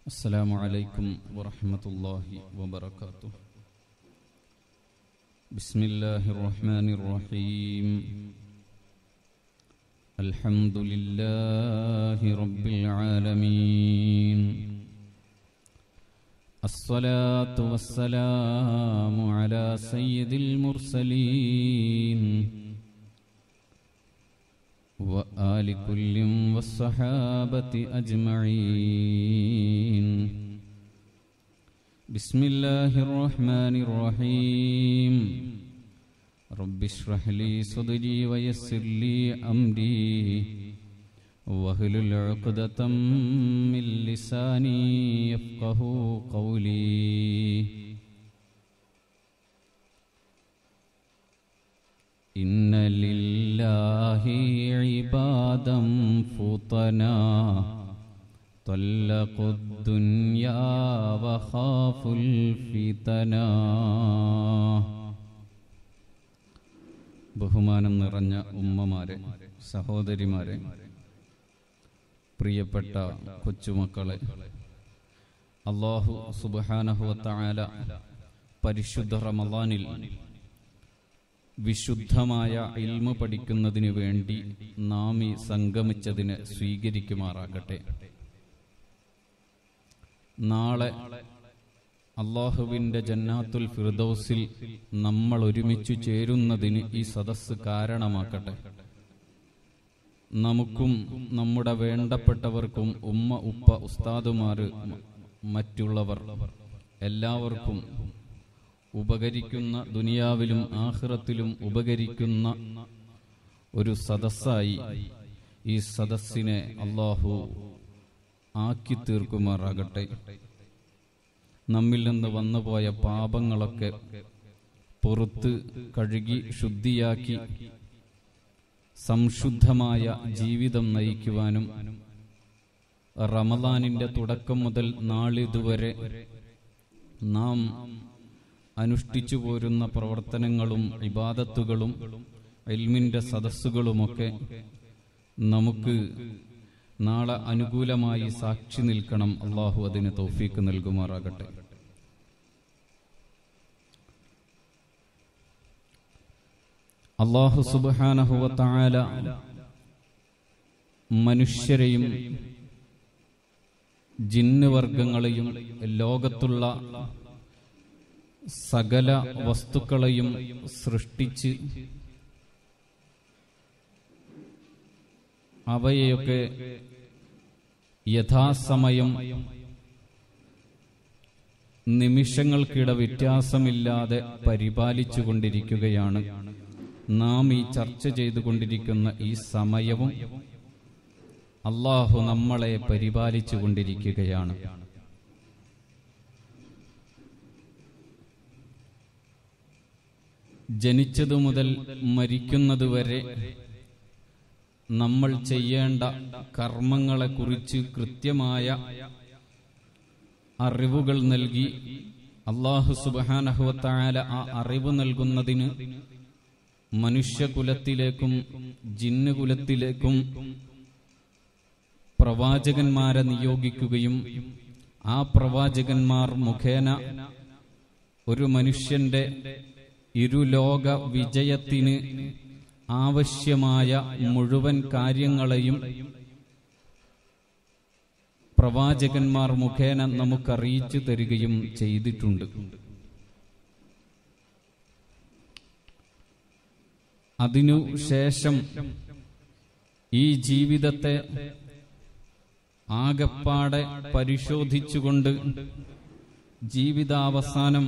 السلام عليكم ورحمة الله وبركاته بسم الله الرحمن الرحيم الحمد لله رب العالمين الصلاة والسلام على سيد المرسلين وآل كل والصحابة أجمعين بسم الله الرحمن الرحيم رب اشرح لي صدري ويسر لي أمري واهلل عقدة من لساني يفقه قولي إن لله عبادا فطنا طلقوا الدنيا وخافوا الفتنا ബഹുമാനം നിറഞ്ഞ ഉമ്മമാരെ സഹോദരിമാരെ പ്രിയപ്പെട്ട കൊച്ചുമക്കളെ അള്ളാഹു സുബാനഹുവത്തായാല പരിശുദ്ധ റമദാനിൽ വിശുദ്ധമായ ഇൽമ പഠിക്കുന്നതിന് വേണ്ടി നാം ഈ സംഗമിച്ചതിന് സ്വീകരിക്കുമാറാകട്ടെ നാളെ അള്ളാഹുവിന്റെ ജന്നാത്തുൽ ഫിർദൌസിൽ നമ്മൾ ഒരുമിച്ചു ചേരുന്നതിന് ഈ സദസ്സ് കാരണമാക്കട്ടെ നമുക്കും നമ്മുടെ വേണ്ടപ്പെട്ടവർക്കും ഉമ്മ ഉപ്പ ഉസ്താദുമാര് മറ്റുള്ളവർ എല്ലാവർക്കും ഉപകരിക്കുന്ന ദുനിയാവിലും ആഹ്റത്തിലും ഉപകരിക്കുന്ന ഒരു സദസ്സായി ഈ സദസ്സിനെ അള്ളാഹു ആക്കി തീർക്കുമാറാകട്ടെ നമ്മിൽ നിന്ന് വന്നുപോയ പാപങ്ങളൊക്കെ പുറത്ത് കഴുകി ശുദ്ധിയാക്കി സംശുദ്ധമായ ജീവിതം നയിക്കുവാനും റമദാനിന്റെ തുടക്കം മുതൽ നാളിതുവരെ നാം അനുഷ്ഠിച്ചു പോരുന്ന പ്രവർത്തനങ്ങളും ഇബാദത്തുകളും എൽമിന്റെ സദസ്സുകളുമൊക്കെ നമുക്ക് നാളെ അനുകൂലമായി സാക്ഷി നിൽക്കണം അള്ളാഹു അതിന് തൗഫീക്ക് നൽകുമാറാകട്ടെ അള്ളാഹു സുബാനഹുവത്തായാല മനുഷ്യരെയും ജിന്നുവർഗങ്ങളെയും ലോകത്തുള്ള സകല വസ്തുക്കളെയും സൃഷ്ടിച്ച് അവയെയൊക്കെ യഥാസമയം നിമിഷങ്ങൾക്കിട വ്യത്യാസമില്ലാതെ പരിപാലിച്ചു കൊണ്ടിരിക്കുകയാണ് നാം ഈ ചർച്ച ചെയ്തുകൊണ്ടിരിക്കുന്ന ഈ സമയവും അള്ളാഹു നമ്മളെ പരിപാലിച്ചു കൊണ്ടിരിക്കുകയാണ് ജനിച്ചതു മുതൽ മരിക്കുന്നതുവരെ നമ്മൾ ചെയ്യേണ്ട കർമ്മങ്ങളെക്കുറിച്ച് കൃത്യമായ അറിവുകൾ നൽകി അള്ളാഹു സുബാനഹുവത്തായാല ആ അറിവ് നൽകുന്നതിന് മനുഷ്യകുലത്തിലേക്കും ജിന്നുകുലത്തിലേക്കും പ്രവാചകന്മാരെ നിയോഗിക്കുകയും ആ പ്രവാചകന്മാർ മുഖേന ഒരു മനുഷ്യന്റെ ഇരുലോക വിജയത്തിന് ആവശ്യമായ മുഴുവൻ കാര്യങ്ങളെയും പ്രവാചകന്മാർ മുഖേന നമുക്കറിയിച്ചു തരികയും ചെയ്തിട്ടുണ്ട് അതിനു ശേഷം ഈ ജീവിതത്തെ ആകപ്പാടെ പരിശോധിച്ചുകൊണ്ട് ജീവിതാവസാനം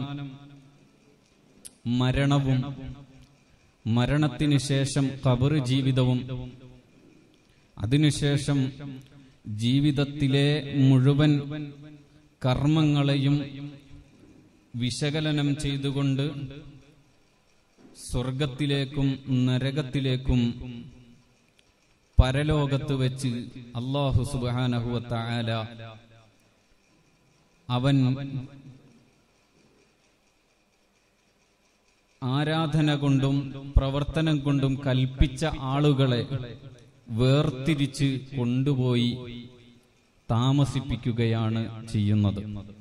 മരണവും മരണത്തിന് ശേഷം കബർ ജീവിതവും അതിനുശേഷം ജീവിതത്തിലെ മുഴുവൻ കർമ്മങ്ങളെയും വിശകലനം ചെയ്തുകൊണ്ട് സ്വർഗത്തിലേക്കും നരകത്തിലേക്കും പരലോകത്ത് വെച്ച് അള്ളാഹു സുബാനഹുവത്തായാല അവൻ ആരാധന കൊണ്ടും പ്രവർത്തനം കൊണ്ടും കൽപ്പിച്ച ആളുകളെ വേർതിരിച്ച് കൊണ്ടുപോയി താമസിപ്പിക്കുകയാണ് ചെയ്യുന്നത്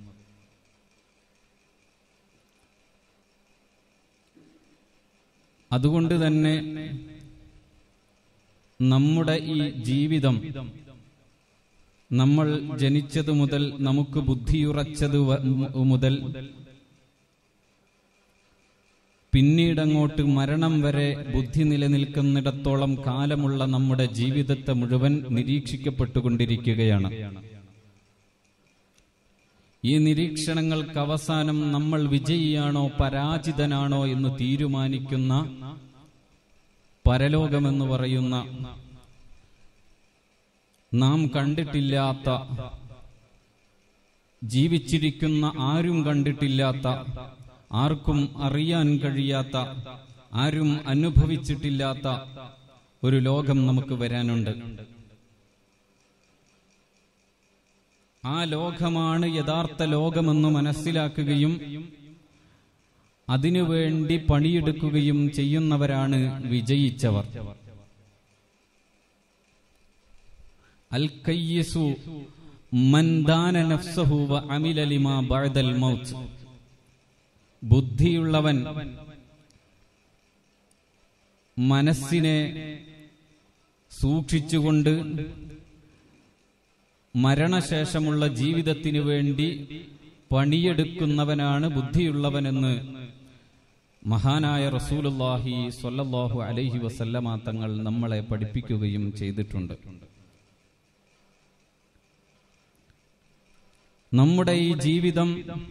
അതുകൊണ്ട് തന്നെ നമ്മുടെ ഈ ജീവിതം നമ്മൾ ജനിച്ചത് മുതൽ നമുക്ക് ബുദ്ധിയുറച്ചത് വ- മുതൽ പിന്നീടങ്ങോട്ട് മരണം വരെ ബുദ്ധി നിലനിൽക്കുന്നിടത്തോളം കാലമുള്ള നമ്മുടെ ജീവിതത്തെ മുഴുവൻ നിരീക്ഷിക്കപ്പെട്ടുകൊണ്ടിരിക്കുകയാണ് ഈ നിരീക്ഷണങ്ങൾക്ക് അവസാനം നമ്മൾ വിജയിയാണോ പരാജിതനാണോ എന്ന് തീരുമാനിക്കുന്ന പരലോകമെന്ന് പറയുന്ന നാം കണ്ടിട്ടില്ലാത്ത ജീവിച്ചിരിക്കുന്ന ആരും കണ്ടിട്ടില്ലാത്ത ആർക്കും അറിയാൻ കഴിയാത്ത ആരും അനുഭവിച്ചിട്ടില്ലാത്ത ഒരു ലോകം നമുക്ക് വരാനുണ്ട് ആ ലോകമാണ് യഥാർത്ഥ ലോകമെന്ന് മനസ്സിലാക്കുകയും അതിനുവേണ്ടി പണിയെടുക്കുകയും ചെയ്യുന്നവരാണ് വിജയിച്ചവർ അൽ കയ്യസു മൻ ദാന നഫ്സഹു വ അമില ലിമാ ബഅദൽ മൗത്ത് ബുദ്ധിയുള്ളവൻ മനസ്സിനെ സൂക്ഷിച്ചുകൊണ്ട് മരണശേഷമുള്ള ജീവിതത്തിനു വേണ്ടി പണിയെടുക്കുന്നവനാണ് ബുദ്ധിയുള്ളവനെന്ന് മഹാനായ റസൂലുള്ളാഹി സ്വല്ലല്ലാഹു അലൈഹി വസല്ലമ തങ്ങൾ നമ്മളെ പഠിപ്പിക്കുകയും ചെയ്തിട്ടുണ്ട് നമ്മുടെ ഈ ജീവിതം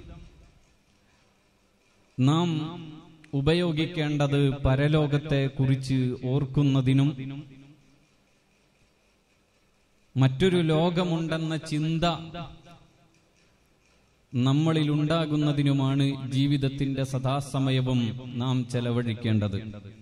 നാം ഉപയോഗിക്കേണ്ടത് പരലോകത്തെ കുറിച്ച് ഓർക്കുന്നതിനും മറ്റൊരു ലോകമുണ്ടെന്ന ചിന്ത നമ്മളിൽ ഉണ്ടാകുന്നതിനുമാണ് ജീവിതത്തിന്റെ സദാസമയവും നാം ചെലവഴിക്കേണ്ടത്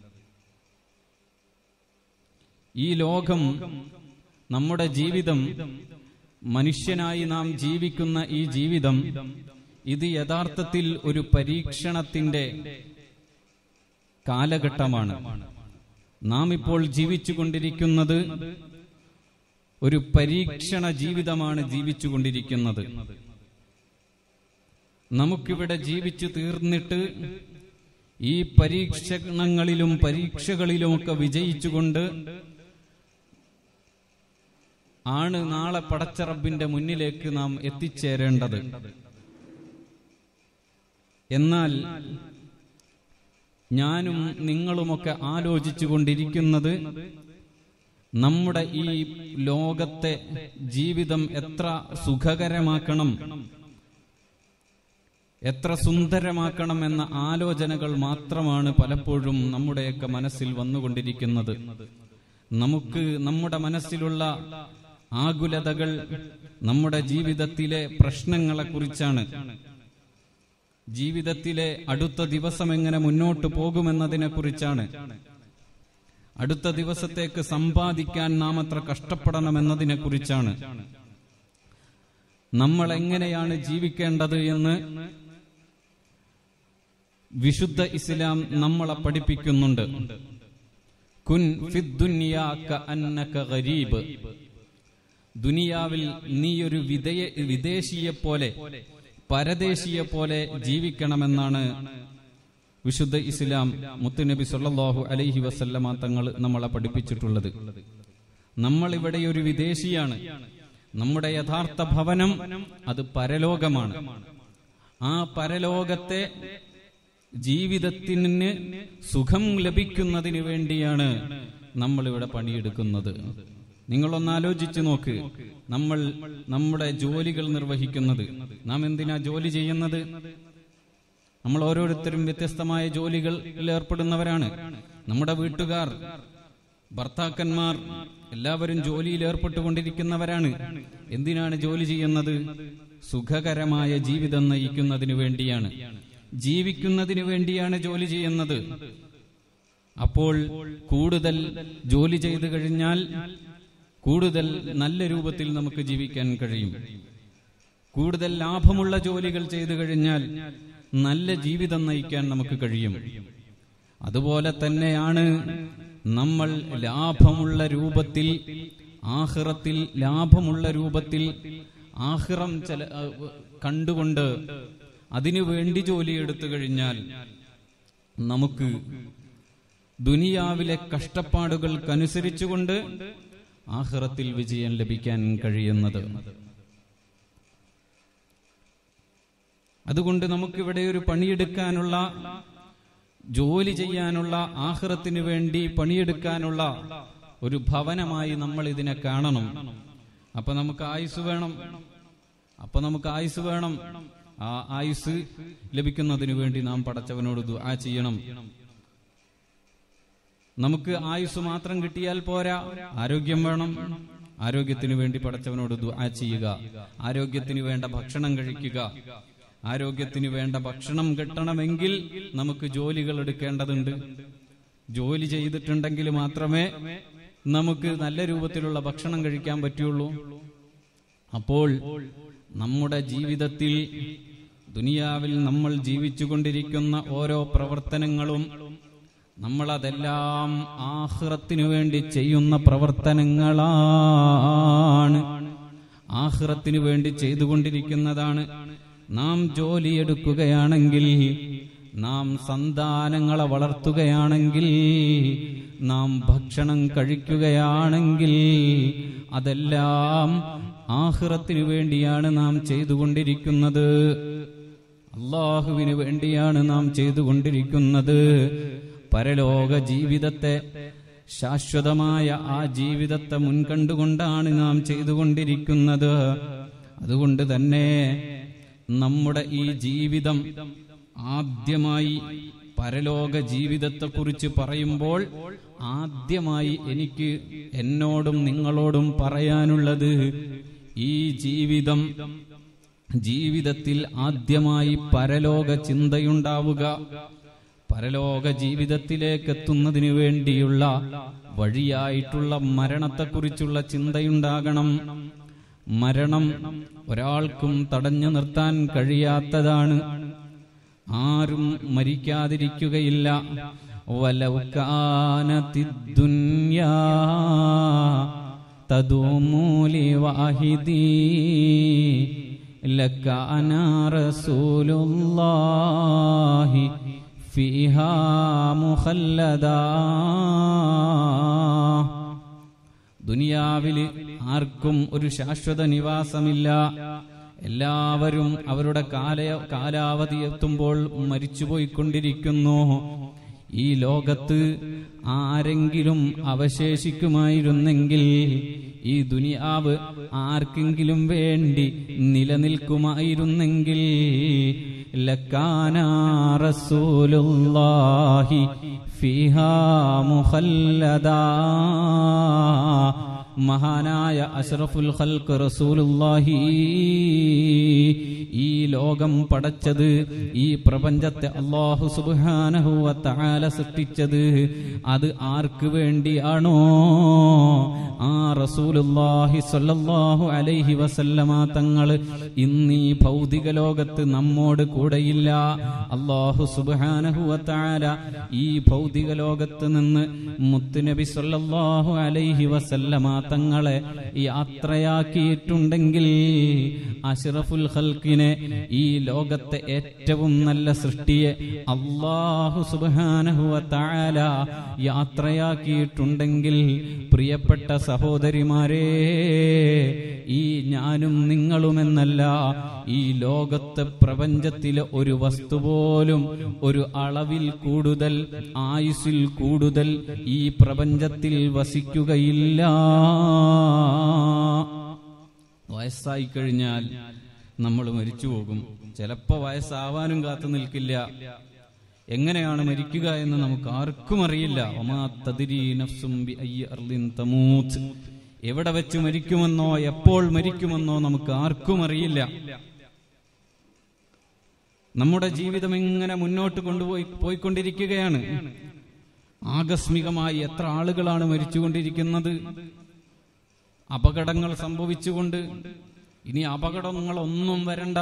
ഈ ലോകം നമ്മുടെ ജീവിതം മനുഷ്യനായി നാം ജീവിക്കുന്ന ഈ ജീവിതം ഇത് യഥാർത്ഥത്തിൽ ഒരു പരീക്ഷണത്തിന്റെ കാലഘട്ടമാണ് നാം ഇപ്പോൾ ജീവിച്ചുകൊണ്ടിരിക്കുന്നത് ഒരു പരീക്ഷണ ജീവിതമാണ് ജീവിച്ചുകൊണ്ടിരിക്കുന്നത് നമുക്കിവിടെ ജീവിച്ചു തീർന്നിട്ട് ഈ പരീക്ഷണങ്ങളിലും പരീക്ഷകളിലുമൊക്കെ വിജയിച്ചുകൊണ്ട് ആണ് നാളെ പടച്ചറബിന്റെ മുന്നിലേക്ക് നാം എത്തിച്ചേരേണ്ടത് എന്നാൽ ഞാനും നിങ്ങളുമൊക്കെ ആലോചിച്ചു കൊണ്ടിരിക്കുന്നത് നമ്മുടെ ഈ ലോകത്തെ ജീവിതം എത്ര സുഖകരമാക്കണം എത്ര സുന്ദരമാക്കണം എന്ന ആലോചനകൾ മാത്രമാണ് പലപ്പോഴും നമ്മുടെയൊക്കെ മനസ്സിൽ വന്നുകൊണ്ടിരിക്കുന്നത് നമുക്ക് നമ്മുടെ മനസ്സിലുള്ള ആകുലതകൾ നമ്മുടെ ജീവിതത്തിലെ പ്രശ്നങ്ങളെ കുറിച്ചാണ് ജീവിതത്തിലെ അടുത്ത ദിവസം എങ്ങനെ മുന്നോട്ട് പോകുമെന്നതിനെ കുറിച്ചാണ് അടുത്ത ദിവസത്തേക്ക് സമ്പാദിക്കാൻ നാം അത്ര കഷ്ടപ്പെടണമെന്നതിനെ കുറിച്ചാണ് നമ്മൾ എങ്ങനെയാണ് ജീവിക്കേണ്ടത് എന്ന് വിശുദ്ധ ഇസ്ലാം നമ്മളെ പഠിപ്പിക്കുന്നുണ്ട് കുൻ ഫിദ്ദുനിയാ കഅന്നക ഗരീബ് ദുനിയാവിൽ നീ ഒരു വിദയ വിദേശിയെ പോലെ പരദേശിയെ പോലെ ജീവിക്കണമെന്നാണ് വിശുദ്ധ ഇസ്ലാം മുത്തുനബി സല്ലല്ലാഹു അലൈഹി വസല്ലമ തങ്ങൾ നമ്മളെ പഠിപ്പിച്ചിട്ടുള്ളത് നമ്മൾ ഇവിടെ ഒരു വിദേശിയാണ് നമ്മുടെ യഥാർത്ഥ ഭവനം അത് പരലോകമാണ് ആ പരലോകത്തെ ജീവിതത്തിന് സുഖം ലഭിക്കുന്നതിന് വേണ്ടിയാണ് നമ്മൾ ഇവിടെ പണിയെടുക്കുന്നത് നിങ്ങളൊന്ന് ആലോചിച്ചു നോക്ക് നമ്മൾ നമ്മുടെ ജോലികൾ നിർവഹിക്കുന്നത് നാം എന്തിനാ ജോലി ചെയ്യുന്നത് നമ്മൾ ഓരോരുത്തരും വ്യത്യസ്തമായ ജോലികളിൽ ഏർപ്പെടുന്നവരാണ് നമ്മുടെ വീട്ടുകാർ ഭർത്താക്കന്മാർ എല്ലാവരും ജോലിയിൽ ഏർപ്പെട്ടുകൊണ്ടിരിക്കുന്നവരാണ് എന്തിനാണ് ജോലി ചെയ്യുന്നത് സുഖകരമായ ജീവിതം നയിക്കുന്നതിന് വേണ്ടിയാണ് ജീവിക്കുന്നതിന് വേണ്ടിയാണ് ജോലി ചെയ്യുന്നത് അപ്പോൾ കൂടുതൽ ജോലി ചെയ്തു കഴിഞ്ഞാൽ കൂടുതൽ നല്ല രൂപത്തിൽ നമുക്ക് ജീവിക്കാൻ കഴിയും കൂടുതൽ ലാഭമുള്ള ജോലികൾ ചെയ്തു കഴിഞ്ഞാൽ നല്ല ജീവിതം നയിക്കാൻ നമുക്ക് കഴിയും അതുപോലെ തന്നെയാണ് നമ്മൾ ലാഭമുള്ള രൂപത്തിൽ ആഹിറത്തിൽ ലാഭമുള്ള രൂപത്തിൽ ആഹിറം ചെല അഹ് കണ്ടുകൊണ്ട് അതിനു വേണ്ടി ജോലിയെടുത്തു കഴിഞ്ഞാൽ നമുക്ക് ദുനിയാവിലെ കഷ്ടപ്പാടുകൾക്കനുസരിച്ചുകൊണ്ട് ആഹിറത്തിൽ വിജയം ലഭിക്കാൻ കഴിയുന്നത് അതുകൊണ്ട് നമുക്കിവിടെ ഒരു പണിയെടുക്കാനുള്ള ജോലി ചെയ്യാനുള്ള ആഹ്റത്തിന് വേണ്ടി പണിയെടുക്കാനുള്ള ഒരു ഭവനമായി നമ്മൾ ഇതിനെ കാണണം അപ്പൊ നമുക്ക് ആയുസ് വേണം അപ്പൊ നമുക്ക് ആയുസ് വേണം ആ ആയുസ് ലഭിക്കുന്നതിന് വേണ്ടി നാം പടച്ചവനോട് ദുആ ചെയ്യണം നമുക്ക് ആയുസ് മാത്രം കിട്ടിയാൽ പോരാ ആരോഗ്യം വേണം ആരോഗ്യത്തിന് വേണ്ടി പടച്ചവനോട് ദുആ ചെയ്യുക ആരോഗ്യത്തിന് വേണ്ട ഭക്ഷണം കഴിക്കുക ആരോഗ്യത്തിന് വേണ്ട ഭക്ഷണം കിട്ടണമെങ്കിൽ നമുക്ക് ജോലികൾ എടുക്കേണ്ടതുണ്ട് ജോലി ചെയ്തിട്ടുണ്ടെങ്കിൽ മാത്രമേ നമുക്ക് നല്ല രൂപത്തിലുള്ള ഭക്ഷണം കഴിക്കാൻ പറ്റുള്ളൂ അപ്പോൾ നമ്മുടെ ജീവിതത്തിൽ ദുനിയാവിൽ നമ്മൾ ജീവിച്ചുകൊണ്ടിരിക്കുന്ന ഓരോ പ്രവർത്തനങ്ങളും നമ്മളതെല്ലാം ആഹ്റത്തിനു വേണ്ടി ചെയ്യുന്ന പ്രവർത്തനങ്ങളാണ് ആഹ്റത്തിനു വേണ്ടി ചെയ്തുകൊണ്ടിരിക്കുന്നതാണ് നാം ജോലിയെടുക്കുകയാണെങ്കിൽ നാം സന്താനങ്ങളെ വളർത്തുകയാണെങ്കിൽ നാം ഭക്ഷണം കഴിക്കുകയാണെങ്കിൽ അതെല്ലാം ആഹ്റത്തിനു വേണ്ടിയാണ് നാം ചെയ്തുകൊണ്ടിരിക്കുന്നത് അള്ളാഹുവിന് വേണ്ടിയാണ് നാം ചെയ്തുകൊണ്ടിരിക്കുന്നത് പരലോക ജീവിതത്തെ ശാശ്വതമായ ആ ജീവിതത്തെ മുൻകണ്ടുകൊണ്ടാണ് നാം ചെയ്തുകൊണ്ടിരിക്കുന്നത് അതുകൊണ്ട് തന്നെ നമ്മുടെ ഈ ജീവിതം ആദ്യമായി പരലോക ജീവിതത്തെക്കുറിച്ച് പറയുമ്പോൾ ആദ്യമായി എനിക്ക് എന്നോടും നിങ്ങളോടും പറയാനുള്ളത് ഈ ജീവിതം ജീവിതത്തിൽ ആദ്യമായി പരലോക ചിന്തയുണ്ടാവുക പരലോക ജീവിതത്തിലേക്ക് എത്തുന്നതിനു വേണ്ടിയുള്ള വഴിയായിട്ടുള്ള മരണത്തെക്കുറിച്ചുള്ള ചിന്തയുണ്ടാകണം മരണം ഒരാൾക്കും തടഞ്ഞു നിർത്താൻ കഴിയാത്തതാണ് ആരും മരിക്കാതിരിക്കുകയില്ല വലൗകാനത്തിദ്ദുന്യാ തദൂമൂലി വാഹിദീ ലക്കാന റസൂലുള്ളാഹി ഫീഹാ മുഖല്ലദാ ദുനിയാവില് ആർക്കും ഒരു ശാശ്വത നിവാസമില്ല എല്ലാവരും അവരുടെ കാല കാലാവധി എത്തുമ്പോൾ മരിച്ചുപോയിക്കൊണ്ടിരിക്കുന്നു ഈ ലോകത്ത് ആരെങ്കിലും അവശേഷിക്കുമായിരുന്നെങ്കിൽ ഈ ദുനിയാവ് ആർക്കെങ്കിലും വേണ്ടി നിലനിൽക്കുമായിരുന്നെങ്കിൽ ലക്കാന റസൂലുള്ളാഹി ഫിഹാ മുഖല്ലദാ മഹാനായ അഷ്റഫുൽ ഖൽക്ക് റസൂലുള്ളാഹി ഈ ലോകം പടച്ചത് ഈ പ്രപഞ്ചത്തെ അള്ളാഹു സുബ്ഹാനഹു വ തആല സൃഷ്ടിച്ചത് അത് ആർക്ക് വേണ്ടിയാണോ ആ റസൂലുള്ളാഹി സ്വല്ലല്ലാഹു അലൈഹി വസല്ലമ തങ്ങൾ ഇന്ന് ഈ ഭൗതിക ലോകത്ത് നമ്മോട് കൂടെയില്ല അള്ളാഹു സുബ്ഹാനഹു വ തആല ഈ ഭൗതിക ലോകത്ത് നിന്ന് മുത്തുനബി സ്വല്ലല്ലാഹു അലൈഹി വസല്ലമ തങ്ങളെ യാത്രയാക്കിയിട്ടുണ്ടെങ്കിൽ അഷ്റഫുൽ ഖൽക്കിനെ ഈ ലോകത്തെ ഏറ്റവും നല്ല സൃഷ്ടിയെ അള്ളാഹു സുബ്ഹാനഹു വ തആല യാത്രയാക്കിയിട്ടുണ്ടെങ്കിൽ പ്രിയപ്പെട്ട സഹോദരിമാരെ ഈ ഞാനും നിങ്ങളുമെന്നല്ല ഈ ലോകത്തെ പ്രപഞ്ചത്തിലെ ഒരു വസ്തു പോലും ഒരു അളവിൽ കൂടുതൽ ആയുസ്സിൽ കൂടുതൽ ഈ പ്രപഞ്ചത്തിൽ വസിക്കുകയില്ല വയസ്സായി കഴിഞ്ഞാൽ നമ്മൾ മരിച്ചു പോകും ചിലപ്പോ വയസ്സാവാനും കാത്തു നിൽക്കില്ല എങ്ങനെയാണ് മരിക്കുക എന്ന് നമുക്ക് ആർക്കും അറിയില്ല ഒമാ തദിരി നഫ്സും ബി അയ്യി അർളിൻ തമൂത്ത് എവിടെ വെച്ച് മരിക്കുമെന്നോ എപ്പോൾ മരിക്കുമെന്നോ നമുക്ക് ആർക്കും അറിയില്ല നമ്മുടെ ജീവിതം ഇങ്ങനെ മുന്നോട്ട് കൊണ്ടുപോയി പോയിക്കൊണ്ടിരിക്കുകയാണ് ആകസ്മികമായി എത്ര ആളുകളാണ് മരിച്ചുകൊണ്ടിരിക്കുന്നത് അപകടങ്ങൾ സംഭവിച്ചുകൊണ്ട് ഇനി അപകടങ്ങളൊന്നും വരണ്ട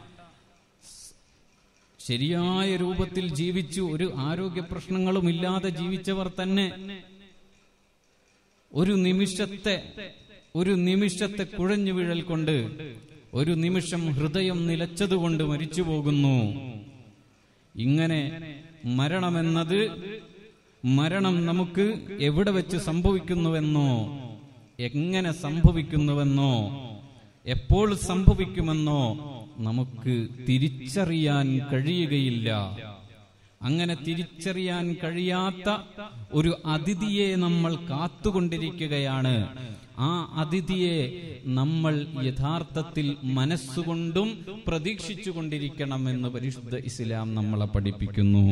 ശരിയായ രൂപത്തിൽ ജീവിച്ചു ഒരു ആരോഗ്യ പ്രശ്നങ്ങളും ഇല്ലാതെ ജീവിച്ചവർ തന്നെ ഒരു നിമിഷത്തെ ഒരു നിമിഷത്തെ കുഴഞ്ഞു വീഴൽ കൊണ്ട് ഒരു നിമിഷം ഹൃദയം നിലച്ചതുകൊണ്ട് മരിച്ചു പോകുന്നു ഇങ്ങനെ മരണമെന്നത് മരണം നമുക്ക് എവിടെ വെച്ച് സംഭവിക്കുന്നുവെന്നോ എങ്ങനെ സംഭവിക്കുന്നുവെന്നോ എപ്പോൾ സംഭവിക്കുമെന്നോ നമുക്ക് തിരിച്ചറിയാൻ കഴിയുകയില്ല അങ്ങനെ തിരിച്ചറിയാൻ കഴിയാത്ത ഒരു അതിഥിയെ നമ്മൾ കാത്തുകൊണ്ടിരിക്കുകയാണ് ആ അതിഥിയെ നമ്മൾ യഥാർത്ഥത്തിൽ മനസ്സുകൊണ്ടും പ്രതീക്ഷിച്ചുകൊണ്ടിരിക്കണം എന്ന് പരിശുദ്ധ ഇസ്ലാം നമ്മളെ പഠിപ്പിക്കുന്നു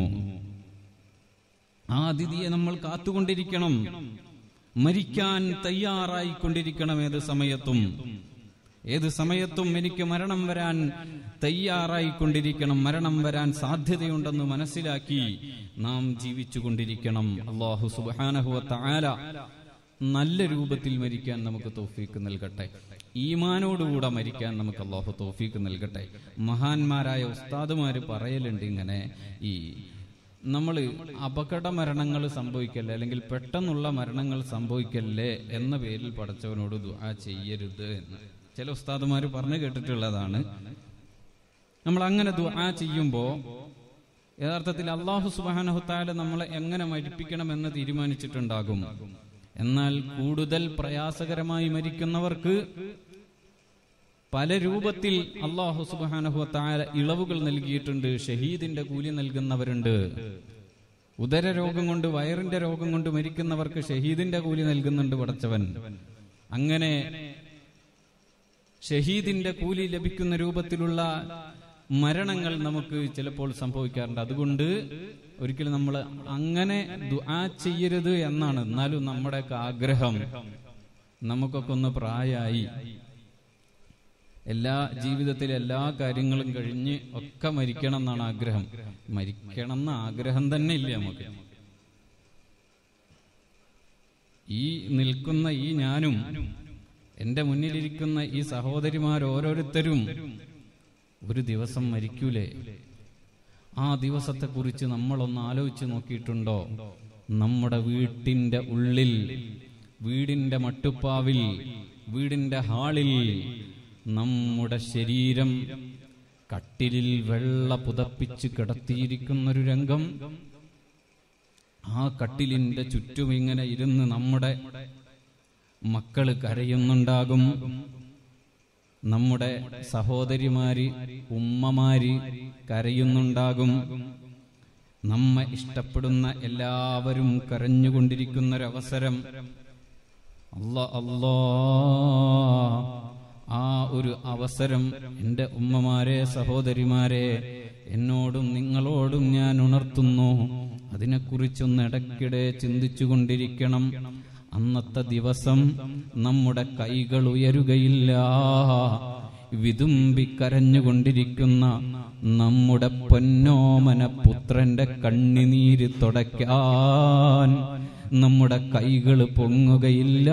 ആ അതിഥിയെ നമ്മൾ കാത്തുകൊണ്ടിരിക്കണം മരിക്കാൻ തയ്യാറായിക്കൊണ്ടിരിക്കണം ഏത് സമയത്തും ഏത് സമയത്തും എനിക്ക് മരണം വരാൻ തയ്യാറായിക്കൊണ്ടിരിക്കണം മരണം വരാൻ സാധ്യതയുണ്ടെന്ന് മനസ്സിലാക്കി നാം ജീവിച്ചുകൊണ്ടിരിക്കണം അള്ളാഹു സുബാനഹുവ ആല നല്ല രൂപത്തിൽ മരിക്കാൻ നമുക്ക് തോഫീക്ക് നൽകട്ടെ ഈമാനോടുകൂടെ മരിക്കാൻ നമുക്ക് അള്ളാഹു തോഫീക്ക് നൽകട്ടെ മഹാന്മാരായ ഉസ്താദുമാര് പറയലുണ്ട് ഇങ്ങനെ ഈ നമ്മൾ അപകട മരണങ്ങൾ സംഭവിക്കല്ലേ അല്ലെങ്കിൽ പെട്ടെന്നുള്ള മരണങ്ങൾ സംഭവിക്കല്ലേ എന്ന പേരിൽ പടച്ചവനോട് ദുആ ചെയ്യരുത് എന്ന് ചില ഉസ്താദുമാർ പറഞ്ഞു കേട്ടിട്ടുള്ളതാണ് നമ്മൾ അങ്ങനെ ദുആ ചെയ്യുമ്പോൾ യഥാർത്ഥത്തിൽ അള്ളാഹു സുബാനഹുത്താല നമ്മളെ എങ്ങനെ മരിപ്പിക്കണമെന്ന് തീരുമാനിച്ചിട്ടുണ്ടാകും എന്നാൽ കൂടുതൽ പ്രയാസകരമായി മരിക്കുന്നവർക്ക് പല രൂപത്തിൽ അള്ളാഹു സുബാനഹുത്താല ഇളവുകൾ നൽകിയിട്ടുണ്ട് ഷഹീദിന്റെ കൂലി നൽകുന്നവരുണ്ട് ഉദര രോഗം കൊണ്ട് വയറിന്റെ രോഗം കൊണ്ട് മരിക്കുന്നവർക്ക് ഷഹീദിന്റെ കൂലി നൽകുന്നുണ്ട് പടച്ചവൻ അങ്ങനെ ഷഹീദിന്റെ കൂലി ലഭിക്കുന്ന രൂപത്തിലുള്ള മരണങ്ങൾ നമുക്ക് ചിലപ്പോൾ സംഭവിക്കാറുണ്ട് അതുകൊണ്ട് ഒരിക്കലും നമ്മൾ അങ്ങനെ ദുആ ചെയ്യരുത് എന്നാണ് എന്നാലും നമ്മുടെയൊക്കെ ആഗ്രഹം നമുക്കൊക്കെ ഒന്ന് പ്രായമായി എല്ലാ ജീവിതത്തിലെ എല്ലാ കാര്യങ്ങളും കഴിഞ്ഞ് ഒക്കെ മരിക്കണം എന്നാണ് ആഗ്രഹം മരിക്കണം എന്ന ആഗ്രഹം തന്നെ ഇല്ല നമുക്ക് ഈ നിൽക്കുന്ന ഈ ഞാനും എന്റെ മുന്നിലിരിക്കുന്ന ഈ സഹോദരിമാർ ഓരോരുത്തരും ഒരു ദിവസം മരിക്കൂലേ ആ ദിവസത്തെ കുറിച്ച് നമ്മളൊന്ന് ആലോചിച്ച് നോക്കിയിട്ടുണ്ടോ നമ്മുടെ വീട്ടിന്റെ ഉള്ളിൽ വീടിന്റെ മട്ടുപ്പാവിൽ വീടിന്റെ ഹാളിൽ നമ്മുടെ ശരീരം കട്ടിലിൽ വെള്ള പുതപ്പിച്ച് കിടത്തിയിരിക്കുന്നൊരു രംഗം ആ കട്ടിലിന്റെ ചുറ്റും ഇങ്ങനെ ഇരുന്ന് നമ്മുടെ മക്കള് കരയുന്നുണ്ടാകും നമ്മുടെ സഹോദരിമാര് ഉമ്മമാര് കരയുന്നുണ്ടാകും നമ്മെ ഇഷ്ടപ്പെടുന്ന എല്ലാവരും കരഞ്ഞുകൊണ്ടിരിക്കുന്നൊരവസരം അല്ല അല്ലാ ആ ഒരു അവസരം എൻ്റെ ഉമ്മമാരെ സഹോദരിമാരെ എന്നോടും നിങ്ങളോടും ഞാൻ ഉണർത്തുന്നു അതിനെക്കുറിച്ചൊന്ന് ഇടയ്ക്കിടെ ചിന്തിച്ചുകൊണ്ടിരിക്കണം അന്നത്തെ ദിവസം നമ്മുടെ കൈകൾ ഉയരുകയില്ല വിതുമ്പി കരഞ്ഞുകൊണ്ടിരിക്കുന്ന നമ്മുടെ പൊന്നോമന പുത്രന്റെ കണ്ണിനീര് തുടയ്ക്കാൻ നമ്മുടെ കൈകൾ പൊങ്ങുകയില്ല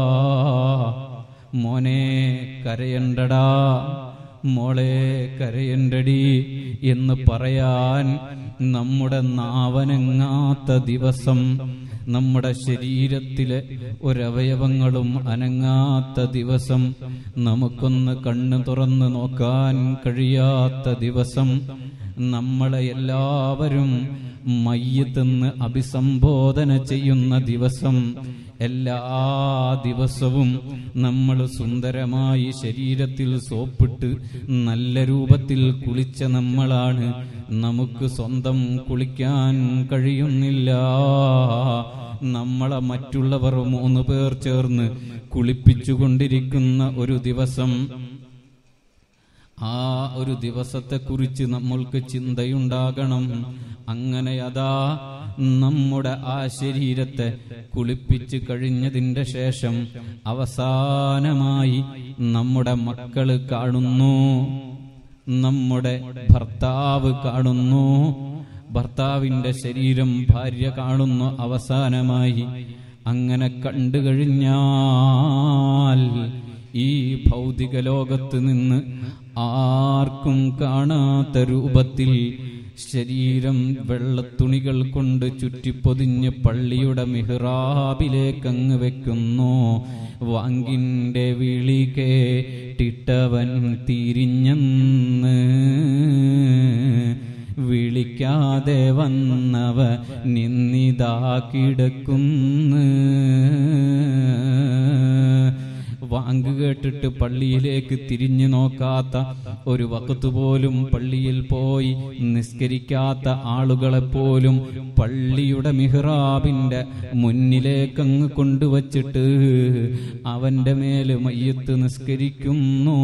മോനെ കരയണ്ടടാ മോളെ കരയണ്ടടി എന്ന് പറയാൻ നമ്മുടെ നാവനങ്ങാത്ത ദിവസം നമ്മുടെ ശരീരത്തിലെ ഒരവയവങ്ങളും അനങ്ങാത്ത ദിവസം നമുക്കൊന്ന് കണ്ണ് തുറന്ന് നോക്കാൻ കഴിയാത്ത ദിവസം നമ്മളെ എല്ലാവരും മയ്യത്തെന്ന് അഭിസംബോധന ചെയ്യുന്ന ദിവസം എല്ലാ ദിവസവും നമ്മൾ സുന്ദരമായി ശരീരത്തിൽ സോപ്പിട്ട് നല്ല രൂപത്തിൽ കുളിച്ച നമ്മളാണ് നമുക്ക് സ്വന്തം കുളിക്കാൻ കഴിയുന്നില്ല നമ്മളെ മറ്റുള്ളവർ മൂന്ന് പേർ ചേർന്ന് കുളിപ്പിച്ചുകൊണ്ടിരിക്കുന്ന ഒരു ദിവസം ആ ഒരു ദിവസത്തെക്കുറിച്ച് നമ്മൾക്ക് ചിന്തയുണ്ടാകണം അങ്ങനെ അതാ നമ്മുടെ ആ ശരീരത്തെ കുളിപ്പിച്ച് കഴിഞ്ഞതിന്റെ ശേഷം അവസാനമായി നമ്മുടെ മക്കള് കാണുന്നു നമ്മുടെ ഭർത്താവ് കാണുന്നു ഭർത്താവിന്റെ ശരീരം ഭാര്യ കാണുന്നു അവസാനമായി അങ്ങനെ കണ്ടു കഴിഞ്ഞാൽ ഈ ഭൗതിക ലോകത്ത് നിന്ന് ആർക്കും കാണാത്ത രൂപത്തിൽ ശരീരം വെള്ളത്തുണികൾ കൊണ്ട് ചുറ്റിപ്പൊതിഞ്ഞ് പള്ളിയുടെ മിഹ്റാബിലേക്കങ്ങ് വെക്കുന്നു വാങ്കിന്റെ വിളി കേട്ടിട്ടവൻ തിരിഞ്ഞെന്ന് വിളിക്കാതെ വന്നവ നിന്നിതാ കിടക്കുന്നു വാങ്ക് കേട്ടിട്ട് പള്ളിയിലേക്ക് തിരിഞ്ഞു നോക്കാത്ത ഒരു വക്കത്ത് പോലും പള്ളിയിൽ പോയി നിസ്കരിക്കാത്ത ആളുകളെ പോലും പള്ളിയുടെ മിഹ്റാബിന്റെ മുന്നിലേക്കങ്ങ് കൊണ്ടുവച്ചിട്ട് അവന്റെ മേല് മയ്യത്ത് നിസ്കരിക്കുന്നു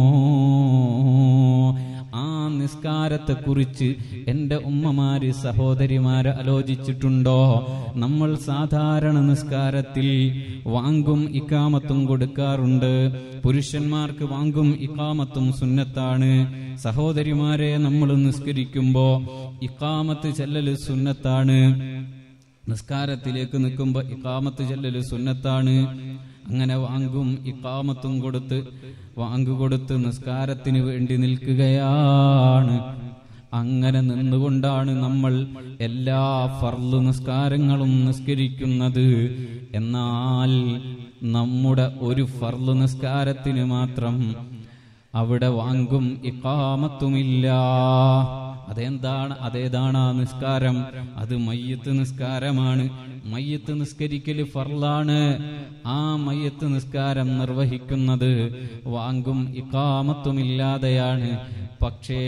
ആ നിസ്കാരത്തെ കുറിച്ച് എന്റെ ഉമ്മമാര് സഹോദരിമാര് ആലോചിച്ചിട്ടുണ്ടോ നമ്മൾ സാധാരണ നിസ്കാരത്തിൽ വാങ്കും ഇക്കാമത്തും കൊടുക്കാറുണ്ട് പുരുഷന്മാർക്ക് വാങ്കും ഇക്കാമത്തും സുന്നത്താണ് സഹോദരിമാരെ നമ്മൾ നിസ്കരിക്കുമ്പോ ഇക്കാമത്ത് ചെല്ലല് സുന്നത്താണ് നിസ്കാരത്തിലേക്ക് നിൽക്കുമ്പോ ഇക്കാമത്ത് ചെല്ലല് സുന്നത്താണ് അങ്ങനെ വാങ്കും ഇക്കാമത്തും കൊടുത്ത് വാങ്ക് കൊടുത്ത് നിസ്കാരത്തിന് വേണ്ടി നിൽക്കുകയാണ് അങ്ങനെ നിന്നുകൊണ്ടാണ് നമ്മൾ എല്ലാ ഫർള് നിസ്കാരങ്ങളും നിസ്കരിക്കുന്നത് എന്നാൽ നമ്മുടെ ഒരു ഫർള് നിസ്കാരത്തിന് മാത്രം അവിടെ വാങ്കും ഇക്കാമത്തുമില്ല അതെന്താണ് അതേതാണ് ആ നിസ്കാരം അത് മയ്യത്ത് നിസ്കാരമാണ് മയ്യത്ത് നിസ്കരിക്കല് ഫർളാണ് ആ മയ്യത്ത് നിസ്കാരം നിർവഹിക്കുന്നത് വാങ്കും ഇക്കാമത്തുമില്ലാതെയാണ് പക്ഷേ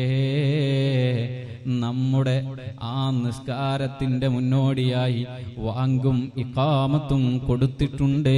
നമ്മുടെ ആ നിസ്കാരത്തിന്റെ മുന്നോടിയായി വാങ്കും ഇക്കാമത്തും കൊടുത്തിട്ടുണ്ടേ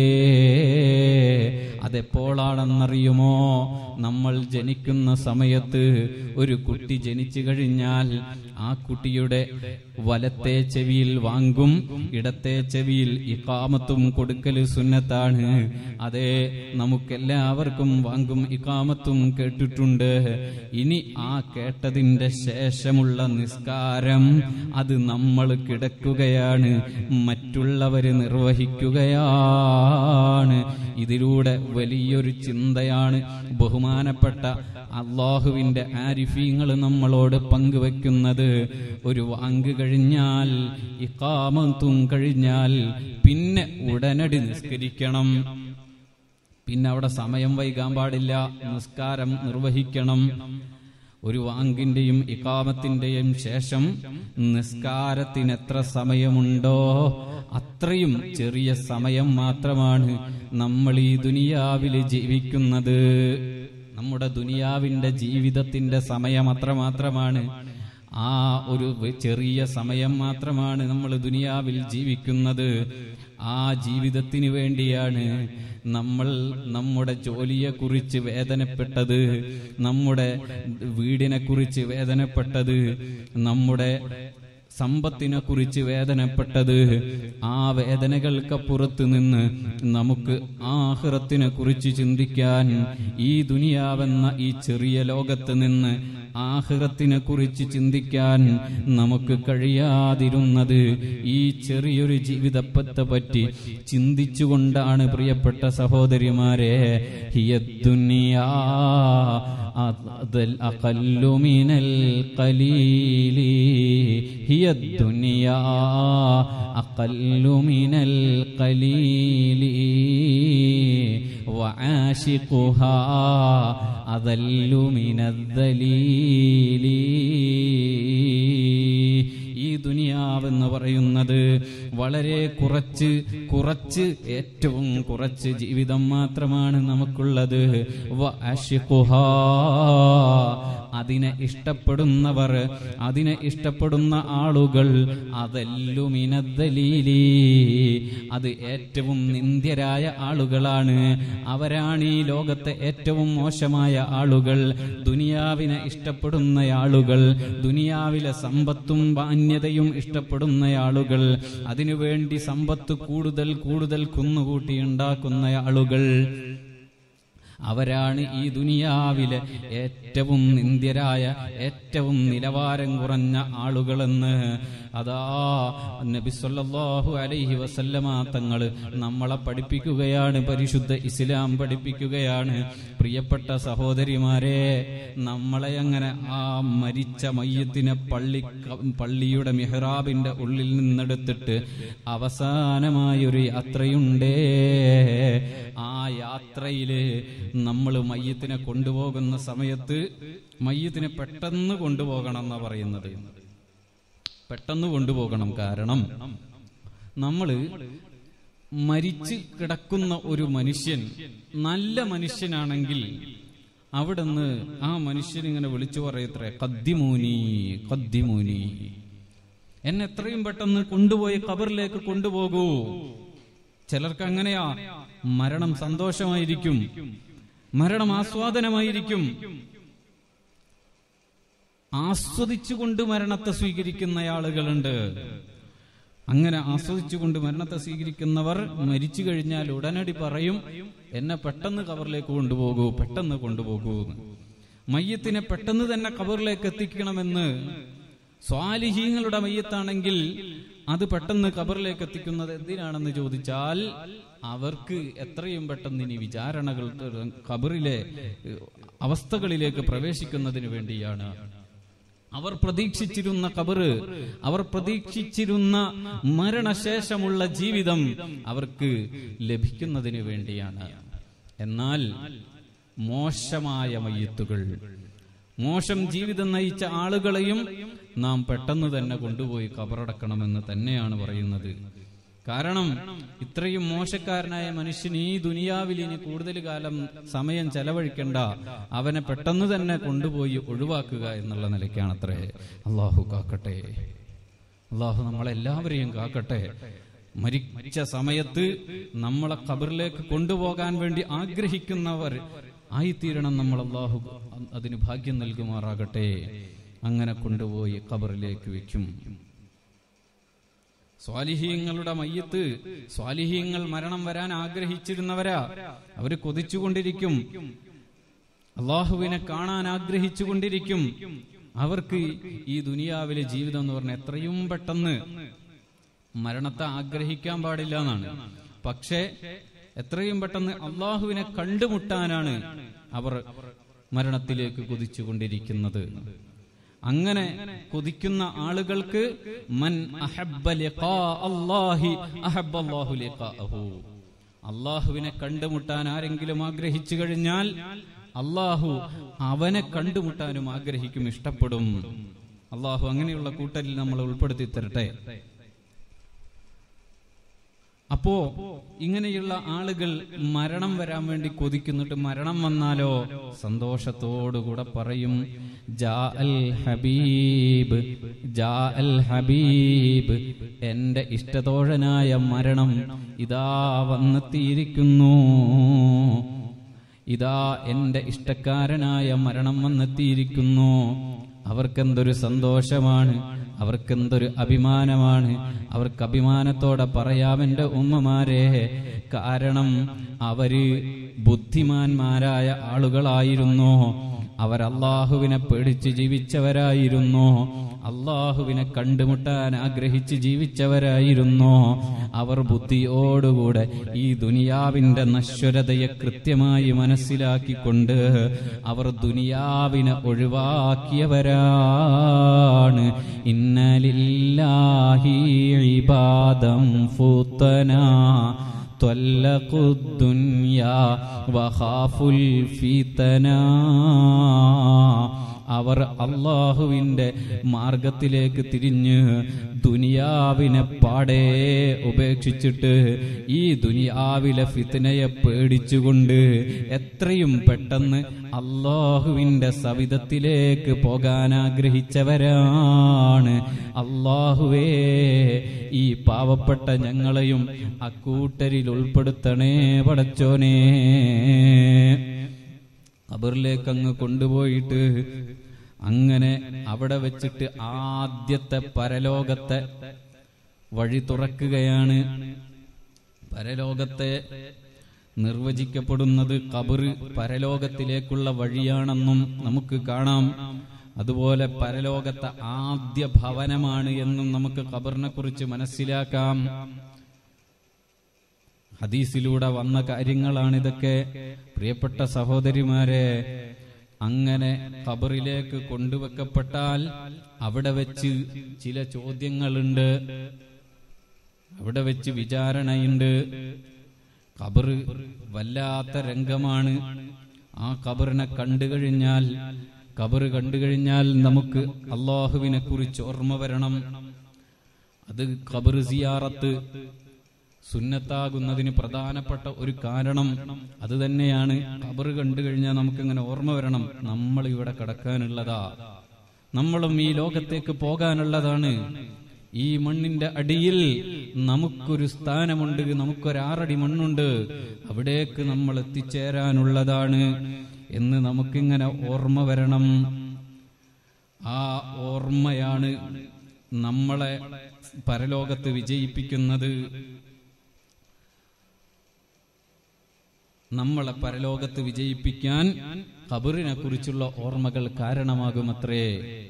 അതെപ്പോഴാണെന്നറിയുമോ നമ്മൾ ജനിക്കുന്ന സമയത്ത് ഒരു കുട്ടി ജനിച്ചു കഴിഞ്ഞാൽ ആ കുട്ടിയുടെ വലത്തെ ചെവിയിൽ വാങ്കും ഇടത്തെ ചെവിയിൽ ഇക്കാമത്തും കൊടുക്കല് സുന്നത്താണ് അതെ നമുക്കെല്ലാവർക്കും വാങ്കും ഇക്കാമത്തും കേട്ടിട്ടുണ്ട് ഇനി ആ കേട്ടതിന്റെ ശേഷമുള്ള നിസ്കാരം അത് നമ്മൾ കിടക്കുകയാണ് മറ്റുള്ളവര് നിർവഹിക്കുകയാണ് ഇതിലൂടെ വലിയൊരു ചിന്തയാണ് ബഹുമാനപ്പെട്ട അള്ളാഹുവിന്റെ ആരിഫീങ്ങൾ നമ്മളോട് പങ്കുവെക്കുന്നത് ഒരു വാങ്ക് കഴിഞ്ഞാൽ ഇക്കാമത്തും കഴിഞ്ഞാൽ പിന്നെ ഉടനടി നിസ്കരിക്കണം പിന്നെ അവിടെ സമയം വൈകാൻ പാടില്ല നിസ്കാരം നിർവഹിക്കണം ഒരു വാങ്കിന്റെയും ഇക്കാമത്തിന്റെയും ശേഷം നിസ്കാരത്തിന് എത്ര സമയമുണ്ടോ അത്രയും ചെറിയ സമയം മാത്രമാണ് നമ്മൾ ഈ ദുനിയാവിൽ ജീവിക്കുന്നത് നമ്മുടെ ദുനിയാവിന്റെ ജീവിതത്തിന്റെ സമയം അത്രമാത്രമാണ് ആ ഒരു വ- ചെറിയ സമയം മാത്രമാണ് നമ്മൾ ദുനിയാവിൽ ജീവിക്കുന്നത് ആ ജീവിതത്തിന് വേണ്ടിയാണ് നമ്മൾ നമ്മുടെ ജോലിയെ കുറിച്ച് വേദനപ്പെട്ടത് നമ്മുടെ വീടിനെ കുറിച്ച് വേദനപ്പെട്ടത് നമ്മുടെ സമ്പത്തിനെ കുറിച്ച് വേദനപ്പെട്ടത് ആ വേദനകൾക്കപ്പുറത്ത് നിന്ന് നമുക്ക് ആഹ്റത്തിനെ കുറിച്ച് ചിന്തിക്കാൻ ഈ ദുനിയാവെന്ന ഈ ചെറിയ ലോകത്ത് നിന്ന് ആഹ്റത്തിനെ കുറിച്ച് ചിന്തിക്കാൻ നമുക്ക് കഴിയാതിരുന്നത് ഈ ചെറിയൊരു ജീവിതത്തെ പറ്റി ചിന്തിച്ചുകൊണ്ടാണ് പ്രിയപ്പെട്ട സഹോദരിമാരെ ഹിയദ്ദുനിയാ അദൽ അഖല്ലു മിനൽ ഖലീലി ഹിയദ്ദുനിയാ അഖല്ലു മിനൽ ഖലീലി وعاشقها أذل من الذليل ഈ ദുനിയാവെന്ന് പറയുന്നത് വളരെ കുറച്ച് കുറച്ച് ഏറ്റവും കുറച്ച് ജീവിതം മാത്രമാണ് നമുക്കുള്ളത് വഅശ്ഖുഹാ. അതിനെ ഇഷ്ടപ്പെടുന്നവർ അതിനെ ഇഷ്ടപ്പെടുന്ന ആളുകൾ അതല്ലുമിനദ്ദലീലി അത് ഏറ്റവും നിന്ദ്യരായ ആളുകളാണ് അവരാണ് ഈ ലോകത്തെ ഏറ്റവും മോശമായ ആളുകൾ ദുനിയാവിനെ ഇഷ്ടപ്പെടുന്ന ആളുകൾ ദുനിയാവിലെ സമ്പത്തും മാന്യതയും ഇഷ്ടപ്പെടുന്ന ആളുകൾ അതിനുവേണ്ടി സമ്പത്ത് കൂടുതൽ കൂടുതൽ കുന്നുകൂട്ടി ഉണ്ടാക്കുന്ന ആളുകൾ അവരാണ് ഈ ദുനിയാവിലെ ഏറ്റവും നിന്ദ്യരായ ഏറ്റവും നിലവാരം കുറഞ്ഞ ആളുകളെന്ന് അതാ നബി സല്ലല്ലാഹു അലൈഹി വസല്ലമ തങ്ങള് നമ്മളെ പഠിപ്പിക്കുകയാണ് പരിശുദ്ധ ഇസ്ലാം പഠിപ്പിക്കുകയാണ് പ്രിയപ്പെട്ട സഹോദരിമാരെ നമ്മളെ അങ്ങനെ ആ മരിച്ച മയ്യത്തിനെ പള്ളി പള്ളിയുടെ മിഹ്റാബിന്റെ ഉള്ളിൽ നിന്നെടുത്തിട്ട് അവസാനമായൊരു യാത്രയുണ്ടേ ആ യാത്രയില് നമ്മൾ മയ്യത്തിനെ കൊണ്ടുപോകുന്ന സമയത്ത് മയ്യത്തിനെ പെട്ടെന്ന് കൊണ്ടുപോകണം എന്നാ പറയുന്നത് പെട്ടെന്ന് കൊണ്ടുപോകണം കാരണം നമ്മള് മരിച്ച് കിടക്കുന്ന ഒരു മനുഷ്യൻ നല്ല മനുഷ്യനാണെങ്കിൽ അവിടുന്ന് ആ മനുഷ്യൻ ഇങ്ങനെ വിളിച്ചു പറയത്രേ കദ്ദിമൂനി കദ്ദിമൂനി എന്നെ എത്രയും പെട്ടെന്ന് കൊണ്ടുപോയി കബറിലേക്ക് കൊണ്ടുപോകൂ ചിലർക്ക് അങ്ങനെയാ മരണം സന്തോഷമായിരിക്കും മരണം ആസ്വാദനമായിരിക്കും ആസ്വദിച്ചുകൊണ്ട് മരണത്തെ സ്വീകരിക്കുന്ന ആളുകളുണ്ട് അങ്ങനെ ആസ്വദിച്ചുകൊണ്ട് മരണത്തെ സ്വീകരിക്കുന്നവർ മരിച്ചു കഴിഞ്ഞാൽ ഉടനടി പറയും എന്നെ പെട്ടെന്ന് കബറിലേക്ക് കൊണ്ടുപോകൂ പെട്ടെന്ന് കൊണ്ടുപോകൂ എന്ന്. മയ്യത്തിനെ പെട്ടെന്ന് തന്നെ കബറിലേക്ക് എത്തിക്കണമെന്ന് സ്വാലിഹീങ്ങളുടെ മയ്യത്താണെങ്കിൽ അത് പെട്ടെന്ന് കബറിലേക്ക് എത്തിക്കുന്നത് എന്തിനാണെന്ന് ചോദിച്ചാൽ അവർക്ക് എത്രയും പെട്ടെന്ന് ഇനി വിചാരണകൾ കബറിലെ ഏഹ്, അവസ്ഥകളിലേക്ക് പ്രവേശിക്കുന്നതിന് വേണ്ടിയാണ് അവർ പ്രതീക്ഷിച്ചിരുന്ന കബറ് അവർ പ്രതീക്ഷിച്ചിരുന്ന മരണശേഷമുള്ള ജീവിതം അവർക്ക് ലഭിക്കുന്നതിന് വേണ്ടിയാണ് എന്നാൽ മോശമായ മയ്യത്തുകൾ മോശം ജീവിതം നയിച്ച ആളുകളെയും നാം പെട്ടെന്ന് തന്നെ കൊണ്ടുപോയി കബറടക്കണമെന്ന് തന്നെയാണ് പറയുന്നത് കാരണം ഇത്രയും മോശക്കാരനായ മനുഷ്യൻ ഈ ദുനിയാവിൽ ഇനി കൂടുതൽ കാലം സമയം ചെലവഴിക്കണ്ട അവനെ പെട്ടെന്ന് തന്നെ കൊണ്ടുപോയി ഒഴിവാക്കുക എന്നുള്ള നിലയ്ക്കാണ് അത്രേ അള്ളാഹു കാക്കട്ടെ അള്ളാഹു നമ്മളെല്ലാവരെയും കാക്കട്ടെ മരിച്ച സമയത്ത് നമ്മളെ ഖബറിലേക്ക് കൊണ്ടുപോകാൻ വേണ്ടി ആഗ്രഹിക്കുന്നവർ ആയിത്തീരണം നമ്മൾ അള്ളാഹു അതിന് ഭാഗ്യം നൽകുമാറാകട്ടെ അങ്ങനെ കൊണ്ടുപോയി ഖബറിലേക്ക് വെക്കും സ്വാലിഹീങ്ങളുടെ മയ്യത്ത് സ്വാലിഹീങ്ങൾ മരണം വരാൻ ആഗ്രഹിച്ചിരുന്നവരാ അവര് കൊതിച്ചുകൊണ്ടിരിക്കും അള്ളാഹുവിനെ കാണാൻ ആഗ്രഹിച്ചുകൊണ്ടിരിക്കും അവർക്ക് ഈ ദുനിയാവിലെ ജീവിതം എന്ന് പറഞ്ഞാൽ എത്രയും പെട്ടെന്ന് മരണത്തെ ആഗ്രഹിക്കാൻ പാടില്ല എന്നാണ് പക്ഷേ എത്രയും പെട്ടെന്ന് അള്ളാഹുവിനെ കണ്ടുമുട്ടാനാണ് അവർ മരണത്തിലേക്ക് കുതിച്ചുകൊണ്ടിരിക്കുന്നത് അങ്ങനെ കൊതിക്കുന്ന ആളുകൾക്ക് മൻ അഹബ്ബ ലിഖാ അല്ലാഹി അഹബ്ബ അല്ലാഹു ലിഖാഅഹു അള്ളാഹുവിനെ കണ്ടുമുട്ടാൻ ആരെങ്കിലും ആഗ്രഹിച്ചു കഴിഞ്ഞാൽ അള്ളാഹു അവനെ കണ്ടുമുട്ടാനും ആഗ്രഹിക്കും ഇഷ്ടപ്പെടും അള്ളാഹു അങ്ങനെയുള്ള കൂട്ടരിൽ നമ്മൾ ഉൾപ്പെടുത്തി തരട്ടെ അപ്പോ ഇങ്ങനെയുള്ള ആളുകൾ മരണം വരാൻ വേണ്ടി കൊതിക്കുന്നിട്ട് മരണം വന്നാലോ സന്തോഷത്തോടുകൂടെ പറയും ജാ അൽ ഹബീബ് ജാ അൽ ഹബീബ് എന്റെ ഇഷ്ടതോഴനായ മരണം ഇതാ വന്നെത്തിയിരിക്കുന്നു ഇതാ എന്റെ ഇഷ്ടക്കാരനായ മരണം വന്നെത്തിയിരിക്കുന്നു അവർക്കെന്തൊരു സന്തോഷമാണ് അവർക്കെന്തൊരു അഭിമാനമാണ് അവർക്ക് അഭിമാനത്തോടെ പറയാം എന്റെ ഉമ്മമാരെ കാരണം അവര് ബുദ്ധിമാന്മാരായ ആളുകളായിരുന്നു അവർ അള്ളാഹുവിനെ പേടിച്ച് ജീവിച്ചവരായിരുന്നു അള്ളാഹുവിനെ കണ്ടുമുട്ടാൻ ആഗ്രഹിച്ച് ജീവിച്ചവരായിരുന്നു അവർ ബുദ്ധിയോടുകൂടെ ഈ ദുനിയാവിന്റെ നശ്വരതയെ കൃത്യമായി മനസ്സിലാക്കിക്കൊണ്ട് അവർ ദുനിയാവിനെ ഒഴിവാക്കിയവരാണ് ഇന്നലില്ലാഹി ഇബാദം ഫുത്തന طلقوا الدنيا وخافوا الفتنا അവർ അള്ളാഹുവിന്റെ മാർഗത്തിലേക്ക് തിരിഞ്ഞ് ദുനിയാവിനെ പാടെ ഉപേക്ഷിച്ചിട്ട് ഈ ദുനിയാവിലെ ഫിത്തനയെ പേടിച്ചുകൊണ്ട് എത്രയും പെട്ടെന്ന് അള്ളാഹുവിന്റെ സവിധത്തിലേക്ക് പോകാൻ ആഗ്രഹിച്ചവരാണ് അള്ളാഹുവേ ഈ പാവപ്പെട്ട ഞങ്ങളെയും അക്കൂട്ടരിൽ ഉൾപ്പെടുത്തണേ പടച്ചോനേ ഖബറിലേക്ക് അങ്ങ് കൊണ്ടുപോയിട്ട് അങ്ങനെ അവിടെ വെച്ചിട്ട് ആദ്യത്തെ പരലോകത്തെ വഴി തുറക്കുകയാണ് പരലോകത്തെ നിർവചിക്കപ്പെടുന്നത് കബറ് പരലോകത്തിലേക്കുള്ള വഴിയാണെന്നും നമുക്ക് കാണാം അതുപോലെ പരലോകത്തെ ആദ്യ ഭവനമാണ് എന്നും നമുക്ക് ഖബറിനെ കുറിച്ച് മനസ്സിലാക്കാം ഹദീസിലൂടെ വന്ന കാര്യങ്ങളാണിതൊക്കെ പ്രിയപ്പെട്ട സഹോദരിമാരെ അങ്ങനെ ഖബറിലേക്ക് കൊണ്ടുവെക്കപ്പെട്ടാൽ അവിടെ വെച്ച് ചില ചോദ്യങ്ങളുണ്ട് അവിടെ വെച്ച് വിചാരണയുണ്ട് ഖബറ് വല്ലാത്ത രംഗമാണ് ആ ഖബറിനെ കണ്ടു കഴിഞ്ഞാൽ ഖബറ് കണ്ടു കഴിഞ്ഞാൽ നമുക്ക് അള്ളാഹുവിനെ കുറിച്ച് ഓർമ്മ വരണം അത് ഖബർ സിയാറത്ത് സുന്നത്താകുന്നതിന് പ്രധാനപ്പെട്ട ഒരു കാരണം അത് തന്നെയാണ് ഖബർ കണ്ടു കഴിഞ്ഞാൽ നമുക്കിങ്ങനെ ഓർമ്മ വരണം നമ്മൾ ഇവിടെ കിടക്കാനുള്ളതാ നമ്മളും ഈ ലോകത്തേക്ക് പോകാനുള്ളതാണ് ഈ മണ്ണിന്റെ അടിയിൽ നമുക്കൊരു സ്ഥാനമുണ്ട് നമുക്കൊരാറടി മണ്ണുണ്ട് അവിടേക്ക് നമ്മൾ എത്തിച്ചേരാനുള്ളതാണ് എന്ന് നമുക്കിങ്ങനെ ഓർമ്മ വരണം ആ ഓർമ്മയാണ് നമ്മളെ പരലോകത്ത് വിജയിപ്പിക്കുന്നത് നമ്മളെ പരലോകത്ത് വിജയിപ്പിക്കാൻ ഖബറിനെ കുറിച്ചുള്ള ഓർമ്മകൾ കാരണമാകുമത്രേ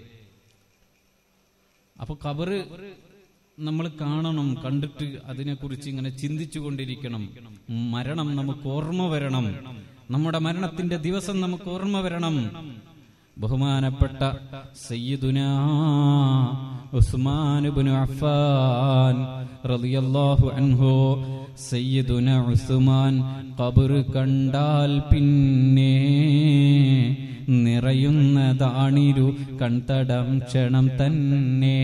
അപ്പൊ ഖബറ് നമ്മൾ കാണണം കണ്ടിട്ട് അതിനെക്കുറിച്ച് ഇങ്ങനെ ചിന്തിച്ചു കൊണ്ടിരിക്കണം മരണം നമുക്ക് ഓർമ്മ വരണം നമ്മുടെ മരണത്തിന്റെ ദിവസം നമുക്ക് ഓർമ്മ വരണം ബഹുമാനപ്പെട്ട സയ്യിദുനാ ഉസ്മാൻ ഇബ്നു അഫ്ഫാൻ റളിയല്ലാഹു അൻഹു സയ്യിദുന ഉസ്മാൻ ഖബർ കണ്ടാൽ പിന്നെ നിറയുന്നതാണിരു കൺതടം ക്ഷണം തന്നെ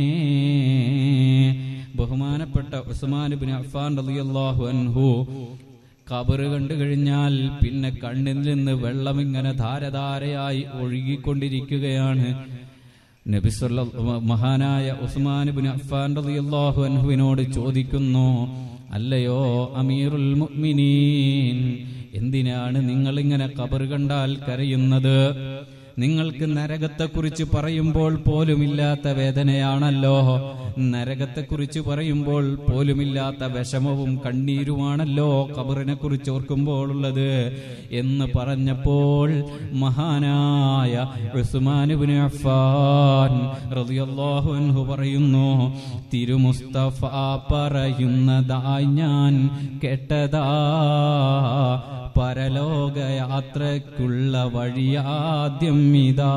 ബഹുമാനപ്പെട്ട ഉസ്മാൻ ഇബ്നു അഫ്ഫാൻ റളിയല്ലാഹു അൻഹു കബറ് കണ്ടു കഴിഞ്ഞാൽ പിന്നെ കണ്ണിൽ നിന്ന് വെള്ളം ഇങ്ങനെ ധാരധാരയായി ഒഴുകിക്കൊണ്ടിരിക്കുകയാണ് നബി സല്ല മഹാനായ ഉസ്മാൻ ബിൻ അഫ്ഫാൻ റളിയല്ലാഹു അൻഹുവിനോട് ചോദിക്കുന്നു അല്ലയോ അമീറുൽ മുഅ്മിനീൻ എന്തിനാണ് നിങ്ങൾ ഇങ്ങനെ കബർ കണ്ടാൽ കരയുന്നത് നിങ്ങൾക്ക് നരകത്തെക്കുറിച്ച് പറയുമ്പോൾ പോലുമില്ലാത്ത വേദനയാണല്ലോ നരകത്തെക്കുറിച്ച് പറയുമ്പോൾ പോലുമില്ലാത്ത വിഷമവും കണ്ണീരുമാണല്ലോ ഖബറിനെ കുറിച്ച് ഓർക്കുമ്പോൾ ഉള്ളത് എന്ന് പറഞ്ഞപ്പോൾ മഹാനായ ഉസ്മാനുബിന് അഫ്ഫാൻ റളിയല്ലാഹു അൻഹു പറയുന്നു തിരുമുസ്തഫ പറയുന്നതായി ഞാൻ കേട്ടതാ പരലോകയാത്രയ്ക്കുള്ള വഴിയാദ്യം ഇതാ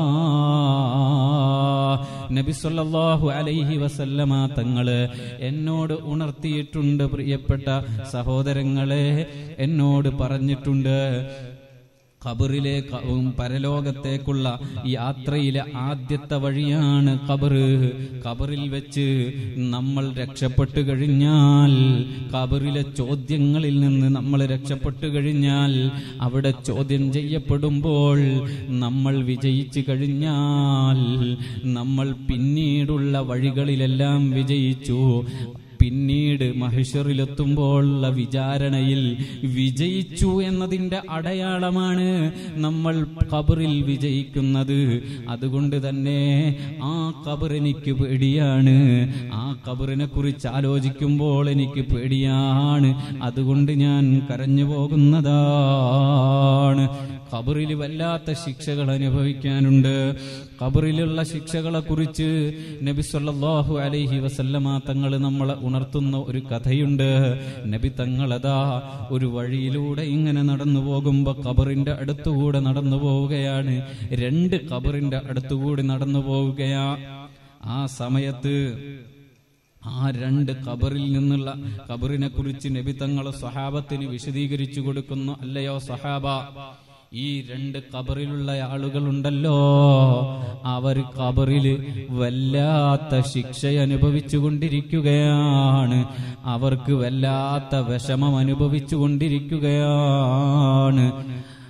നബി സല്ലല്ലാഹു അലൈഹി വസല്ലമ തങ്ങള് എന്നോട് ഉണർത്തിയിട്ടുണ്ട് പ്രിയപ്പെട്ട സഹോദരങ്ങളെ എന്നോട് പറഞ്ഞിട്ടുണ്ട് ഖബറിലേക്ക് പരലോകത്തേക്കുള്ള യാത്രയിലെ ആദ്യത്തെ വഴിയാണ് ഖബറ് ഖബറിൽ വെച്ച് നമ്മൾ രക്ഷപ്പെട്ടു കഴിഞ്ഞാൽ ഖബറിലെ ചോദ്യങ്ങളിൽ നിന്ന് നമ്മൾ രക്ഷപ്പെട്ടു കഴിഞ്ഞാൽ അവിടെ ചോദ്യം ചെയ്യപ്പെടുമ്പോൾ നമ്മൾ വിജയിച്ചു കഴിഞ്ഞാൽ നമ്മൾ പിന്നീടുള്ള വഴികളിലെല്ലാം വിജയിച്ചു പിന്നീട് മഹിഷറിലെത്തുമ്പോഴുള്ള വിചാരണയിൽ വിജയിച്ചു എന്നതിന്റെ അടയാളമാണ് നമ്മൾ ഖബറിൽ വിജയിക്കുന്നത് അതുകൊണ്ട് തന്നെ ആ ഖബർ എനിക്ക് പേടിയാണ് ആ ഖബറിനെ കുറിച്ച് ആലോചിക്കുമ്പോൾ എനിക്ക് പേടിയാണ് അതുകൊണ്ട് ഞാൻ കരഞ്ഞു പോകുന്നതാണ് ഖബറിൽ വല്ലാത്ത ശിക്ഷകൾ അനുഭവിക്കാനുണ്ട് ഖബറിലുള്ള ശിക്ഷകളെ കുറിച്ച് നബി സല്ലല്ലാഹു അലൈഹി വസല്ലമ തങ്ങൾ നമ്മളെ ഉണർത്തുന്ന ഒരു കഥയുണ്ട് നബി തങ്ങളതാ ഒരു വഴിയിലൂടെ ഇങ്ങനെ നടന്നു പോകുമ്പോ ഖബറിന്റെ അടുത്തുകൂടെ നടന്നു പോവുകയാണ് രണ്ട് ഖബറിന്റെ അടുത്തുകൂടി നടന്നു പോവുകയാ ആ സമയത്ത് ആ രണ്ട് ഖബറിൽ നിന്നുള്ള ഖബറിനെ കുറിച്ച് നബി തങ്ങൾ സ്വഹാബത്തിന് വിശദീകരിച്ചു കൊടുക്കുന്നു അല്ലയോ സഹാബ ഈ രണ്ട് ഖബറിലുള്ള ആളുകളുണ്ടല്ലോ അവർ ഖബറിൽ വല്ലാത്ത ശിക്ഷ അനുഭവിച്ചു കൊണ്ടിരിക്കുകയാണ് അവർക്ക് വല്ലാത്ത വിഷമം അനുഭവിച്ചു കൊണ്ടിരിക്കുകയാണ്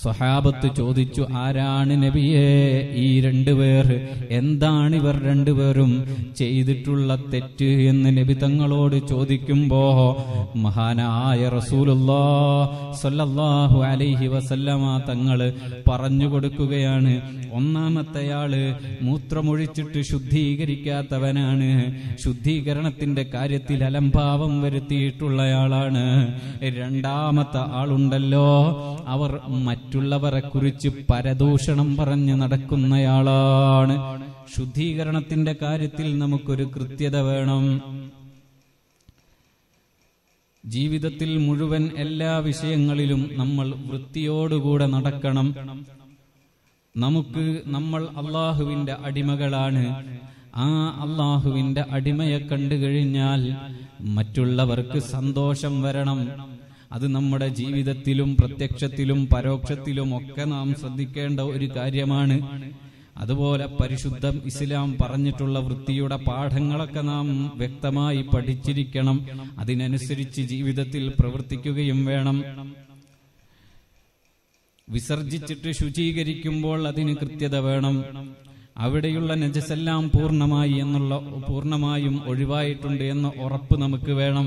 സ്വഹാബത്ത് ചോദിച്ചു ആരാണ് നബിയെ ഈ രണ്ടുപേർ എന്താണ് ഇവർ രണ്ടുപേരും ചെയ്തിട്ടുള്ള തെറ്റ് എന്ന് നബി തങ്ങളോട് ചോദിക്കുമ്പോ മഹാനായ റസൂലുള്ളാ സല്ലല്ലാഹു അലൈഹി വസല്ലമ തങ്ങള് പറഞ്ഞു കൊടുക്കുകയാണ് ഒന്നാമത്തെയാള് മൂത്രമൊഴിച്ചിട്ട് ശുദ്ധീകരിക്കാത്തവനാണ് ശുദ്ധീകരണത്തിന്റെ കാര്യത്തിൽ അലംഭാവം വരുത്തിയിട്ടുള്ളയാളാണ് രണ്ടാമത്തെ ആളുണ്ടല്ലോ അവർ മറ്റുള്ളവരെ കുറിച്ച് പരദൂഷണം പറഞ്ഞ് നടക്കുന്നയാളാണ് ശുദ്ധീകരണത്തിന്റെ കാര്യത്തിൽ നമുക്കൊരു കൃത്യത വേണം ജീവിതത്തിൽ മുഴുവൻ എല്ലാ വിഷയങ്ങളിലും നമ്മൾ വൃത്തിയോടുകൂടെ നടക്കണം നമുക്ക് നമ്മൾ അള്ളാഹുവിന്റെ അടിമകളാണ് ആ അള്ളാഹുവിന്റെ അടിമയെ കണ്ടു കഴിഞ്ഞാൽ മറ്റുള്ളവർക്ക് സന്തോഷം വരണം അത് നമ്മുടെ ജീവിതത്തിലും പ്രത്യക്ഷത്തിലും പരോക്ഷത്തിലും ഒക്കെ നാം ശ്രദ്ധിക്കേണ്ട ഒരു കാര്യമാണ് അതുപോലെ പരിശുദ്ധം ഇസ്ലാം പറഞ്ഞിട്ടുള്ള വൃത്തിയുടെ പാഠങ്ങളൊക്കെ നാം വ്യക്തമായി പഠിച്ചിരിക്കണം അതിനനുസരിച്ച് ജീവിതത്തിൽ പ്രവർത്തിക്കുകയും വേണം വിസർജിച്ചിട്ട് ശുചീകരിക്കുമ്പോൾ അതിന് കൃത്യത വേണം അവിടെയുള്ള നജസെല്ലാം പൂർണ്ണമായി എന്നുള്ള പൂർണ്ണമായും ഒഴിവായിട്ടുണ്ട് എന്ന ഉറപ്പ് നമുക്ക് വേണം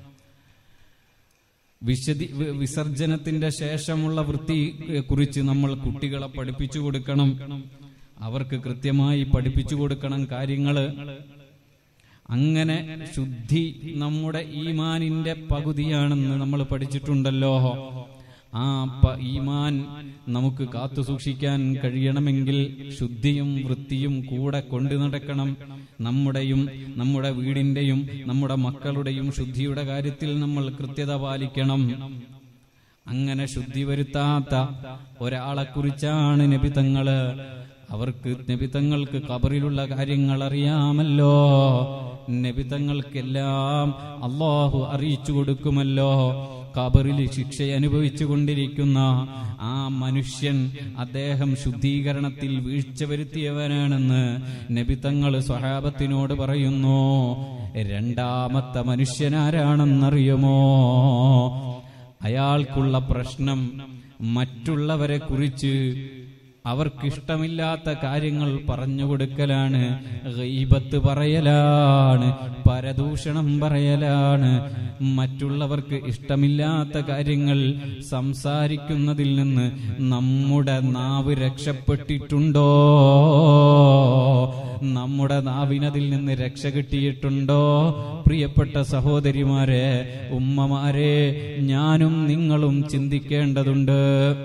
വിശദി വി- വിസർജനത്തിന്റെ ശേഷമുള്ള വൃത്തിയെ കുറിച്ച് നമ്മൾ കുട്ടികളെ പഠിപ്പിച്ചു കൊടുക്കണം അവർക്ക് കൃത്യമായി പഠിപ്പിച്ചു കൊടുക്കണം കാര്യങ്ങള് അങ്ങനെ ശുദ്ധി നമ്മുടെ ഈമാനിന്റെ പകുതിയാണെന്ന് നമ്മൾ പഠിച്ചിട്ടുണ്ടല്ലോ ആ പ- ഈമാൻ നമുക്ക് കാത്തു സൂക്ഷിക്കാൻ കഴിയണമെങ്കിൽ ശുദ്ധിയും വൃത്തിയും കൂടെ കൊണ്ടു നടക്കണം നമ്മുടെയും നമ്മുടെ വീടിന്റെയും നമ്മുടെ മക്കളുടെയും ശുദ്ധിയുടെ കാര്യത്തിൽ നമ്മൾ കൃത്യത പാലിക്കണം അങ്ങനെ ശുദ്ധി വരുത്താത്ത ഒരാളെ കുറിച്ചാണ് നബി തങ്ങള് അവർക്ക് നബി തങ്ങൾക്ക് കബറിലുള്ള കാര്യങ്ങൾ അറിയാമല്ലോ നബി തങ്ങൾക്കെല്ലാം അള്ളാഹു അറിയിച്ചു കൊടുക്കുമല്ലോ കബറിൽ ശിക്ഷ അനുഭവിച്ചു കൊണ്ടിരിക്കുന്ന ആ മനുഷ്യൻ അദ്ദേഹം ശുദ്ധീകരണത്തിൽ വീഴ്ച വരുത്തിയവനാണെന്ന് നബി തങ്ങൾ സ്വഹാബത്തിനോട് പറയുന്നു രണ്ടാമത്തെ മനുഷ്യനാരാണെന്നറിയുമോ അയാൾക്കുള്ള പ്രശ്നം മറ്റുള്ളവരെ കുറിച്ച് അവർക്കിഷ്ടമില്ലാത്ത കാര്യങ്ങൾ പറഞ്ഞു കൊടുക്കലാണ് ഗീബത്ത് പറയലാണ് പരദൂഷണം പറയലാണ് മറ്റുള്ളവർക്ക് ഇഷ്ടമില്ലാത്ത കാര്യങ്ങൾ സംസാരിക്കുന്നതിൽ നിന്ന് നമ്മുടെ നാവ് രക്ഷപ്പെട്ടിട്ടുണ്ടോ നമ്മുടെ നാവിനതിൽ നിന്ന് രക്ഷ കിട്ടിയിട്ടുണ്ടോ പ്രിയപ്പെട്ട സഹോദരിമാരെ ഉമ്മമാരെ ഞാനും നിങ്ങളും ചിന്തിക്കേണ്ടതുണ്ട്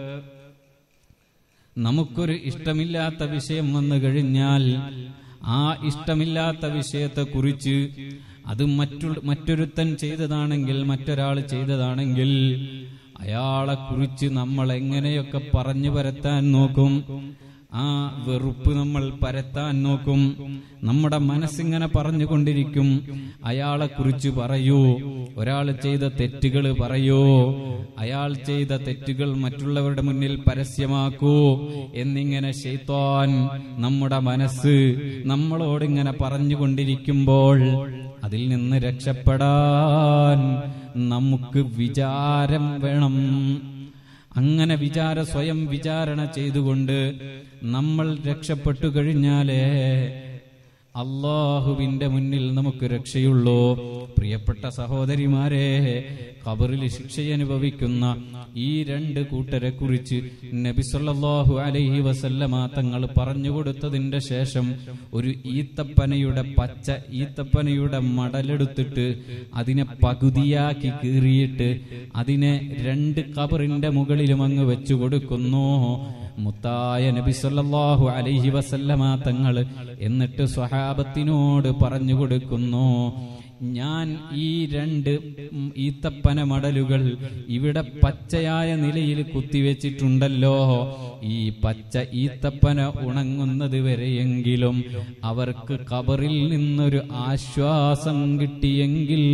നമുക്കൊരു ഇഷ്ടമില്ലാത്ത വിഷയം വന്നു കഴിഞ്ഞാൽ ആ ഇഷ്ടമില്ലാത്ത വിഷയത്തെ കുറിച്ച് അത് മറ്റു മറ്റൊരുത്തൻ ചെയ്തതാണെങ്കിൽ മറ്റൊരാൾ ചെയ്തതാണെങ്കിൽ അയാളെ കുറിച്ച് നമ്മൾ എങ്ങനെയൊക്കെ പറഞ്ഞു പരത്താൻ നോക്കും ആ വെറുപ്പ് നമ്മൾ പരത്താൻ നോക്കും നമ്മുടെ മനസ്സിങ്ങനെ പറഞ്ഞുകൊണ്ടിരിക്കും അയാളെ കുറിച്ച് പറയൂ ഒരാൾ ചെയ്ത തെറ്റുകൾ പറയൂ അയാൾ ചെയ്ത തെറ്റുകൾ മറ്റുള്ളവരുടെ മുന്നിൽ പരസ്യമാക്കൂ എന്നിങ്ങനെ ശൈത്താൻ നമ്മുടെ മനസ്സ് നമ്മളോടിങ്ങനെ പറഞ്ഞുകൊണ്ടിരിക്കുമ്പോൾ അതിൽ നിന്ന് രക്ഷപ്പെടാൻ നമുക്ക് വിചാരം വേണം അങ്ങനെ വിചാര സ്വയം വിചാരണ ചെയ്തുകൊണ്ട് നമ്മൾ രക്ഷപ്പെട്ടു കഴിഞ്ഞാലേ അള്ളാഹുവിന്റെ മുന്നിൽ നമുക്ക് രക്ഷയുള്ളൂ പ്രിയപ്പെട്ട സഹോദരിമാരെ ഖബറിൽ ശിക്ഷയനുഭവിക്കുന്ന ഈ രണ്ട് കൂട്ടരെ കുറിച്ച് നബിസൊല്ലാഹു അലൈഹി വസല്ലമ തങ്ങൾ പറഞ്ഞു കൊടുത്തതിന്റെ ശേഷം ഒരു ഈത്തപ്പനയുടെ പച്ച ഈത്തപ്പനയുടെ മടലെടുത്തിട്ട് അതിനെ പകുതിയാക്കി കീറിയിട്ട് അതിനെ രണ്ട് ഖബറിന്റെ മുകളിലും അങ്ങ് വെച്ചു കൊടുക്കുന്നു മുത്തായ നബി സല്ലല്ലാഹു അലൈഹി വസല്ലമ തങ്ങൾ എന്നിട്ട് സ്വഹാബത്തിനോട് പറഞ്ഞു കൊടുക്കുന്നു ഞാൻ ഈ രണ്ട് ഉം, ഈത്തപ്പന മടലുകൾ ഇവിടെ പച്ചയായ നിലയിൽ കുത്തിവെച്ചിട്ടുണ്ടല്ലോ ഈ പച്ച ഈത്തപ്പന ഉണങ്ങുന്നത് വരെയെങ്കിലും അവർക്ക് കബറിൽ നിന്നൊരു ആശ്വാസം കിട്ടിയെങ്കിൽ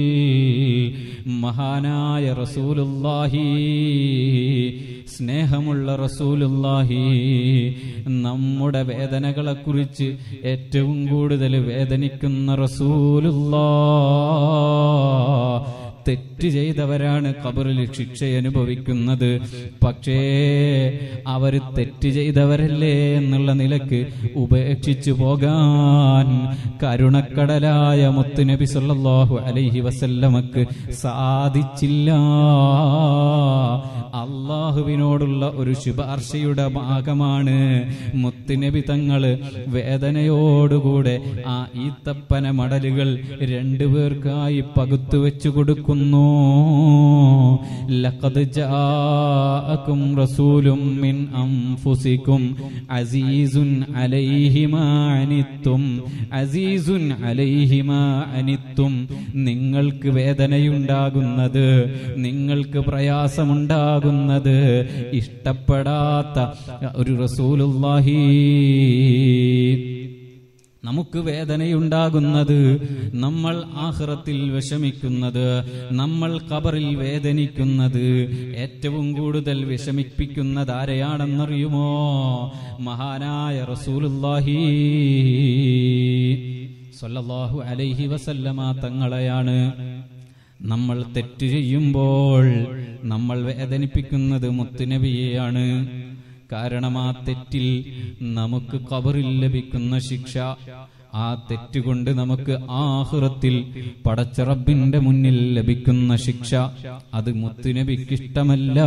മഹാനായ റസൂലുള്ളാഹി സ്നേഹമുള്ള റസൂലുള്ളാഹി നമ്മുടെ വേദനകളെ കുറിച്ച് ഏറ്റവും കൂടുതൽ വേദനിക്കുന്ന റസൂലുള്ളാ തെറ്റ് ചെയ്തവരാണ് ഖബറിൽ ശിക്ഷ അനുഭവിക്കുന്നത് പക്ഷേ അവര് തെറ്റ് ചെയ്തവരല്ലേ എന്നുള്ള നിലക്ക് ഉപേക്ഷിച്ചു പോകാൻ കരുണക്കടലായ മുത്തുനബി സല്ലല്ലാഹു അലൈഹി വസല്ലമക്ക് സാധിച്ചില്ല അള്ളാഹുവിനോടുള്ള ഒരു ശുപാർശയുടെ ഭാഗമാണ് മുത്തുനബി തങ്ങള് വേദനയോടുകൂടെ ആ ഈത്തപ്പന മടലുകൾ രണ്ടുപേർക്കായി പകുത്തു വെച്ചു കൊടുക്കുന്നു ലഖദ് ജാഅക്കും റസൂലും മിൻ അൻഫുസിക്കും അസീസുൻ അലൈഹി മാ അനിത്തും അസീസുൻ അലൈഹി മാ അനിത്തും നിങ്ങൾക്ക് വേദനയുണ്ടാകുന്നത് നിങ്ങൾക്ക് പ്രയാസമുണ്ടാകുന്നത് ഇഷ്ടപ്പെടാത്ത ഒരു റസൂലുള്ളാഹി നമുക്ക് വേദനയുണ്ടാകുന്നത് നമ്മൾ ആഹ്റത്തിൽ വിഷമിക്കുന്നത് നമ്മൾ കബറിൽ വേദനിക്കുന്നത് ഏറ്റവും കൂടുതൽ വിഷമിപ്പിക്കുന്നത് ആരെയാണെന്നറിയുമോ മഹാനായ റസൂലുള്ളാഹി സ്വല്ലല്ലാഹു അലൈഹി വസല്ലമ തങ്ങളെയാണ് നമ്മൾ തെറ്റ് ചെയ്യുമ്പോൾ നമ്മൾ വേദനിപ്പിക്കുന്നത് മുത്തുനബിയെയാണ് കാരണം ആ തെറ്റിൽ നമുക്ക് കബറിൽ ലഭിക്കുന്ന ശിക്ഷ ആ തെറ്റുകൊണ്ട് നമുക്ക് ആഹുറത്തിൽ പടച്ചറബിന്റെ മുന്നിൽ ലഭിക്കുന്ന ശിക്ഷ അത് മുത്തുനബിക്കിഷ്ടമല്ല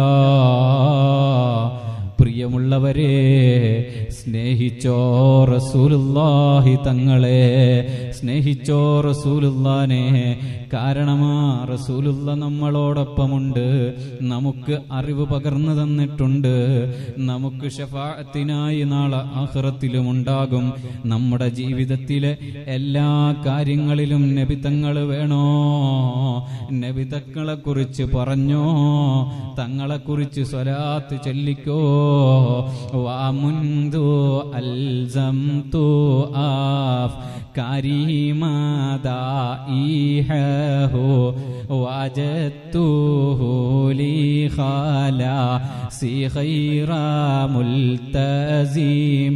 പ്രിയമുള്ളവരെ സ്നേഹിച്ചോ റസൂലുള്ളാഹി തങ്ങളെ സ്നേഹിച്ചോ റസൂലുള്ളാനെ കാരണമാ റസൂലുള്ള നമ്മളോടൊപ്പമുണ്ട് നമുക്ക് അറിവ് പകർന്നു തന്നിട്ടുണ്ട് നമുക്ക് ഷഫാഅത്തിനായി നാളെ ആഹ്റത്തിലും ഉണ്ടാകും നമ്മുടെ ജീവിതത്തിലെ എല്ലാ കാര്യങ്ങളിലും നബിതങ്ങൾ വേണോ നബിതങ്ങളെ കുറിച്ച് പറഞ്ഞോ തങ്ങളെ കുറിച്ച് സ്വലാത്ത് ചൊല്ലിക്കോ വാമുന്തു അൽസംതു ആഫ് كريمدائحه وجدته لي خلاصي خير ملتزم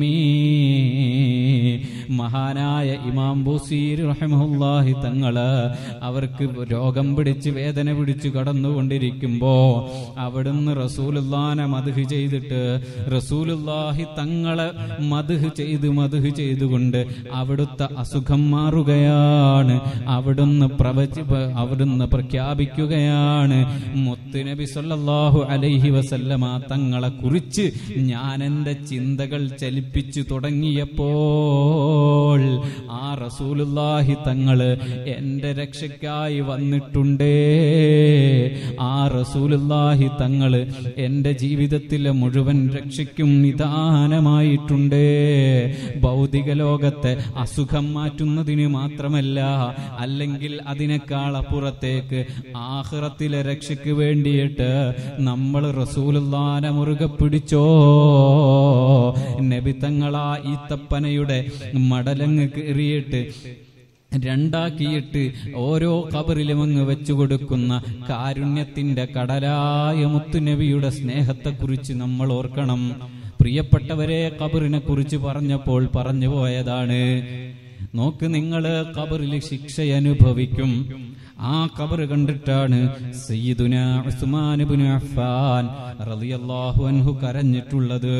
മഹാനായ ഇമാം ബുസീർ റഹ്മഹുല്ലാഹി തങ്ങള് അവർക്ക് രോഗം പിടിച്ച് വേദന പിടിച്ച് കടന്നുകൊണ്ടിരിക്കുമ്പോ അവിടുന്ന് റസൂലുല്ലാനെ മധുഹ് ചെയ്തിട്ട് റസൂലുല്ലാഹി തങ്ങളെ മധുഹ് ചെയ്ത് മധുഹ് ചെയ്തുകൊണ്ട് അവിടുത്തെ അസുഖം മാറുകയാണ് അവിടുന്ന് പ്രവചി അവിടുന്ന് പ്രഖ്യാപിക്കുകയാണ് മുത്തുനബി സല്ലല്ലാഹു അലൈഹി വസല്ലമ തങ്ങളെ കുറിച്ച് ഞാൻ എന്റെ ചിന്തകൾ ചലിപ്പിച്ചു തുടങ്ങിയപ്പോൾ ആ റസൂലുല്ലാഹി തങ്ങള് എന്റെ രക്ഷയ്ക്കായി വന്നിട്ടുണ്ടേ ആ റസൂലുല്ലാഹി തങ്ങള് എന്റെ ജീവിതത്തിലെ മുഴുവൻ രക്ഷയ്ക്കും നിദാനമായിട്ടുണ്ടേ ഭൗതിക ലോകത്തെ അസുഖം മാറ്റുന്നതിന് മാത്രമല്ല അല്ലെങ്കിൽ അതിനേക്കാൾ അപ്പുറത്തേക്ക് ആഹ്റത്തിലെ രക്ഷയ്ക്ക് വേണ്ടിയിട്ട് നമ്മൾ റസൂലുല്ലാനെ മുറുകെ പിടിച്ചോ നബിത്തങ്ങളാ ഈത്തപ്പനയുടെ മടലങ്ങ് കയറിയിട്ട് രണ്ടാക്കിയിട്ട് ഓരോ കബറിലും അങ്ങ് വെച്ചു കൊടുക്കുന്ന കാരുണ്യത്തിന്റെ കടലായ മുത്തുനബിയുടെ സ്നേഹത്തെക്കുറിച്ച് നമ്മൾ ഓർക്കണം പ്രിയപ്പെട്ടവരെ കബറിനെ കുറിച്ച് പറഞ്ഞപ്പോൾ പറഞ്ഞു പോയതാണ് നോക്ക് നിങ്ങള് കബറിൽ ശിക്ഷ അനുഭവിക്കും ആ കബർ കണ്ടിട്ടാണ് സയ്യിദുന ഉസ്മാൻ ഇബ്നു അഫ്ഫാൻ റളിയല്ലാഹു അൻഹു കരഞ്ഞിട്ടുള്ളത്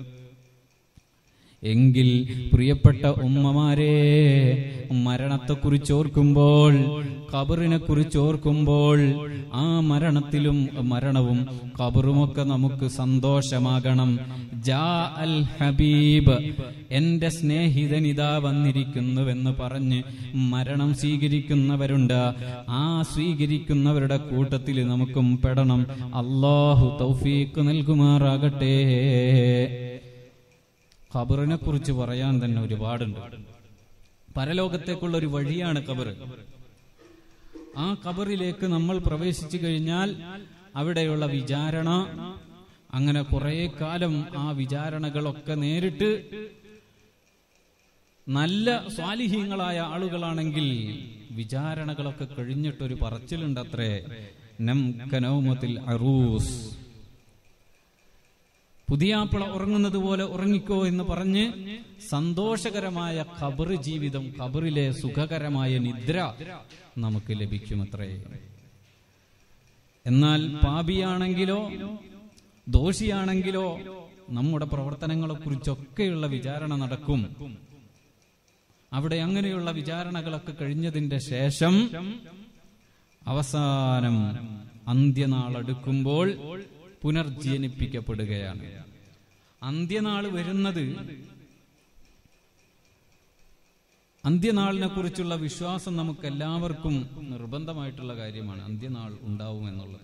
എങ്കിൽ പ്രിയപ്പെട്ട ഉമ്മമാരെ മരണത്തെക്കുറിച്ച് ഓർക്കുമ്പോൾ കബറിനെ കുറിച്ച് ഓർക്കുമ്പോൾ ആ മരണത്തിലും മരണവും കബറുമൊക്കെ നമുക്ക് സന്തോഷമാകണം ജാ അൽ ഹബീബ് എന്റെ സ്നേഹിതൻ ഇതാ വന്നിരിക്കുന്നുവെന്ന് പറഞ്ഞ് മരണം സ്വീകരിക്കുന്നവരുണ്ട് ആ സ്വീകരിക്കുന്നവരുടെ കൂട്ടത്തിൽ നമുക്കും പെടണം അള്ളാഹു തൗഫീഖ് നൽകുമാറാകട്ടെ ഖബറിനെ കുറിച്ച് പറയാൻ തന്നെ ഒരുപാടുണ്ട് പരലോകത്തേക്കുള്ള ഒരു വഴിയാണ് ഖബർ ആ ഖബറിലേക്ക് നമ്മൾ പ്രവേശിച്ചു കഴിഞ്ഞാൽ അവിടെയുള്ള വിചാരണ അങ്ങനെ കുറെ കാലം ആ വിചാരണകളൊക്കെ നേരിട്ട് നല്ല സ്വാലിഹീങ്ങളായ ആളുകളാണെങ്കിൽ വിചാരണകളൊക്കെ കഴിഞ്ഞിട്ടൊരു പറച്ചിലുണ്ടത്രേ നം കനൗമത്തിൽ അറൂസ് പുതിയാപ്പിള ഉറങ്ങുന്നത് പോലെ ഉറങ്ങിക്കോ എന്ന് പറഞ്ഞ് സന്തോഷകരമായ ഖബറ് ജീവിതം ഖബറിലെ സുഖകരമായ നിദ്ര നമുക്ക് ലഭിക്കുമത്രേ എന്നാൽ പാപിയാണെങ്കിലോ ദോഷിയാണെങ്കിലോ നമ്മുടെ പ്രവർത്തനങ്ങളെ കുറിച്ചൊക്കെയുള്ള വിചാരണ നടക്കും അവിടെ അങ്ങനെയുള്ള വിചാരണകളൊക്കെ കഴിഞ്ഞതിന്റെ ശേഷം അവസാനം അന്ത്യനാൾ അടുക്കുമ്പോൾ പുനർജനിപ്പിക്കപ്പെടുകയാണ് അന്ത്യനാൾ വരുന്നത് അന്ത്യനാളിനെ കുറിച്ചുള്ള വിശ്വാസം നമുക്ക് എല്ലാവർക്കും നിർബന്ധമായിട്ടുള്ള കാര്യമാണ് അന്ത്യനാൾ ഉണ്ടാവും എന്നുള്ളത്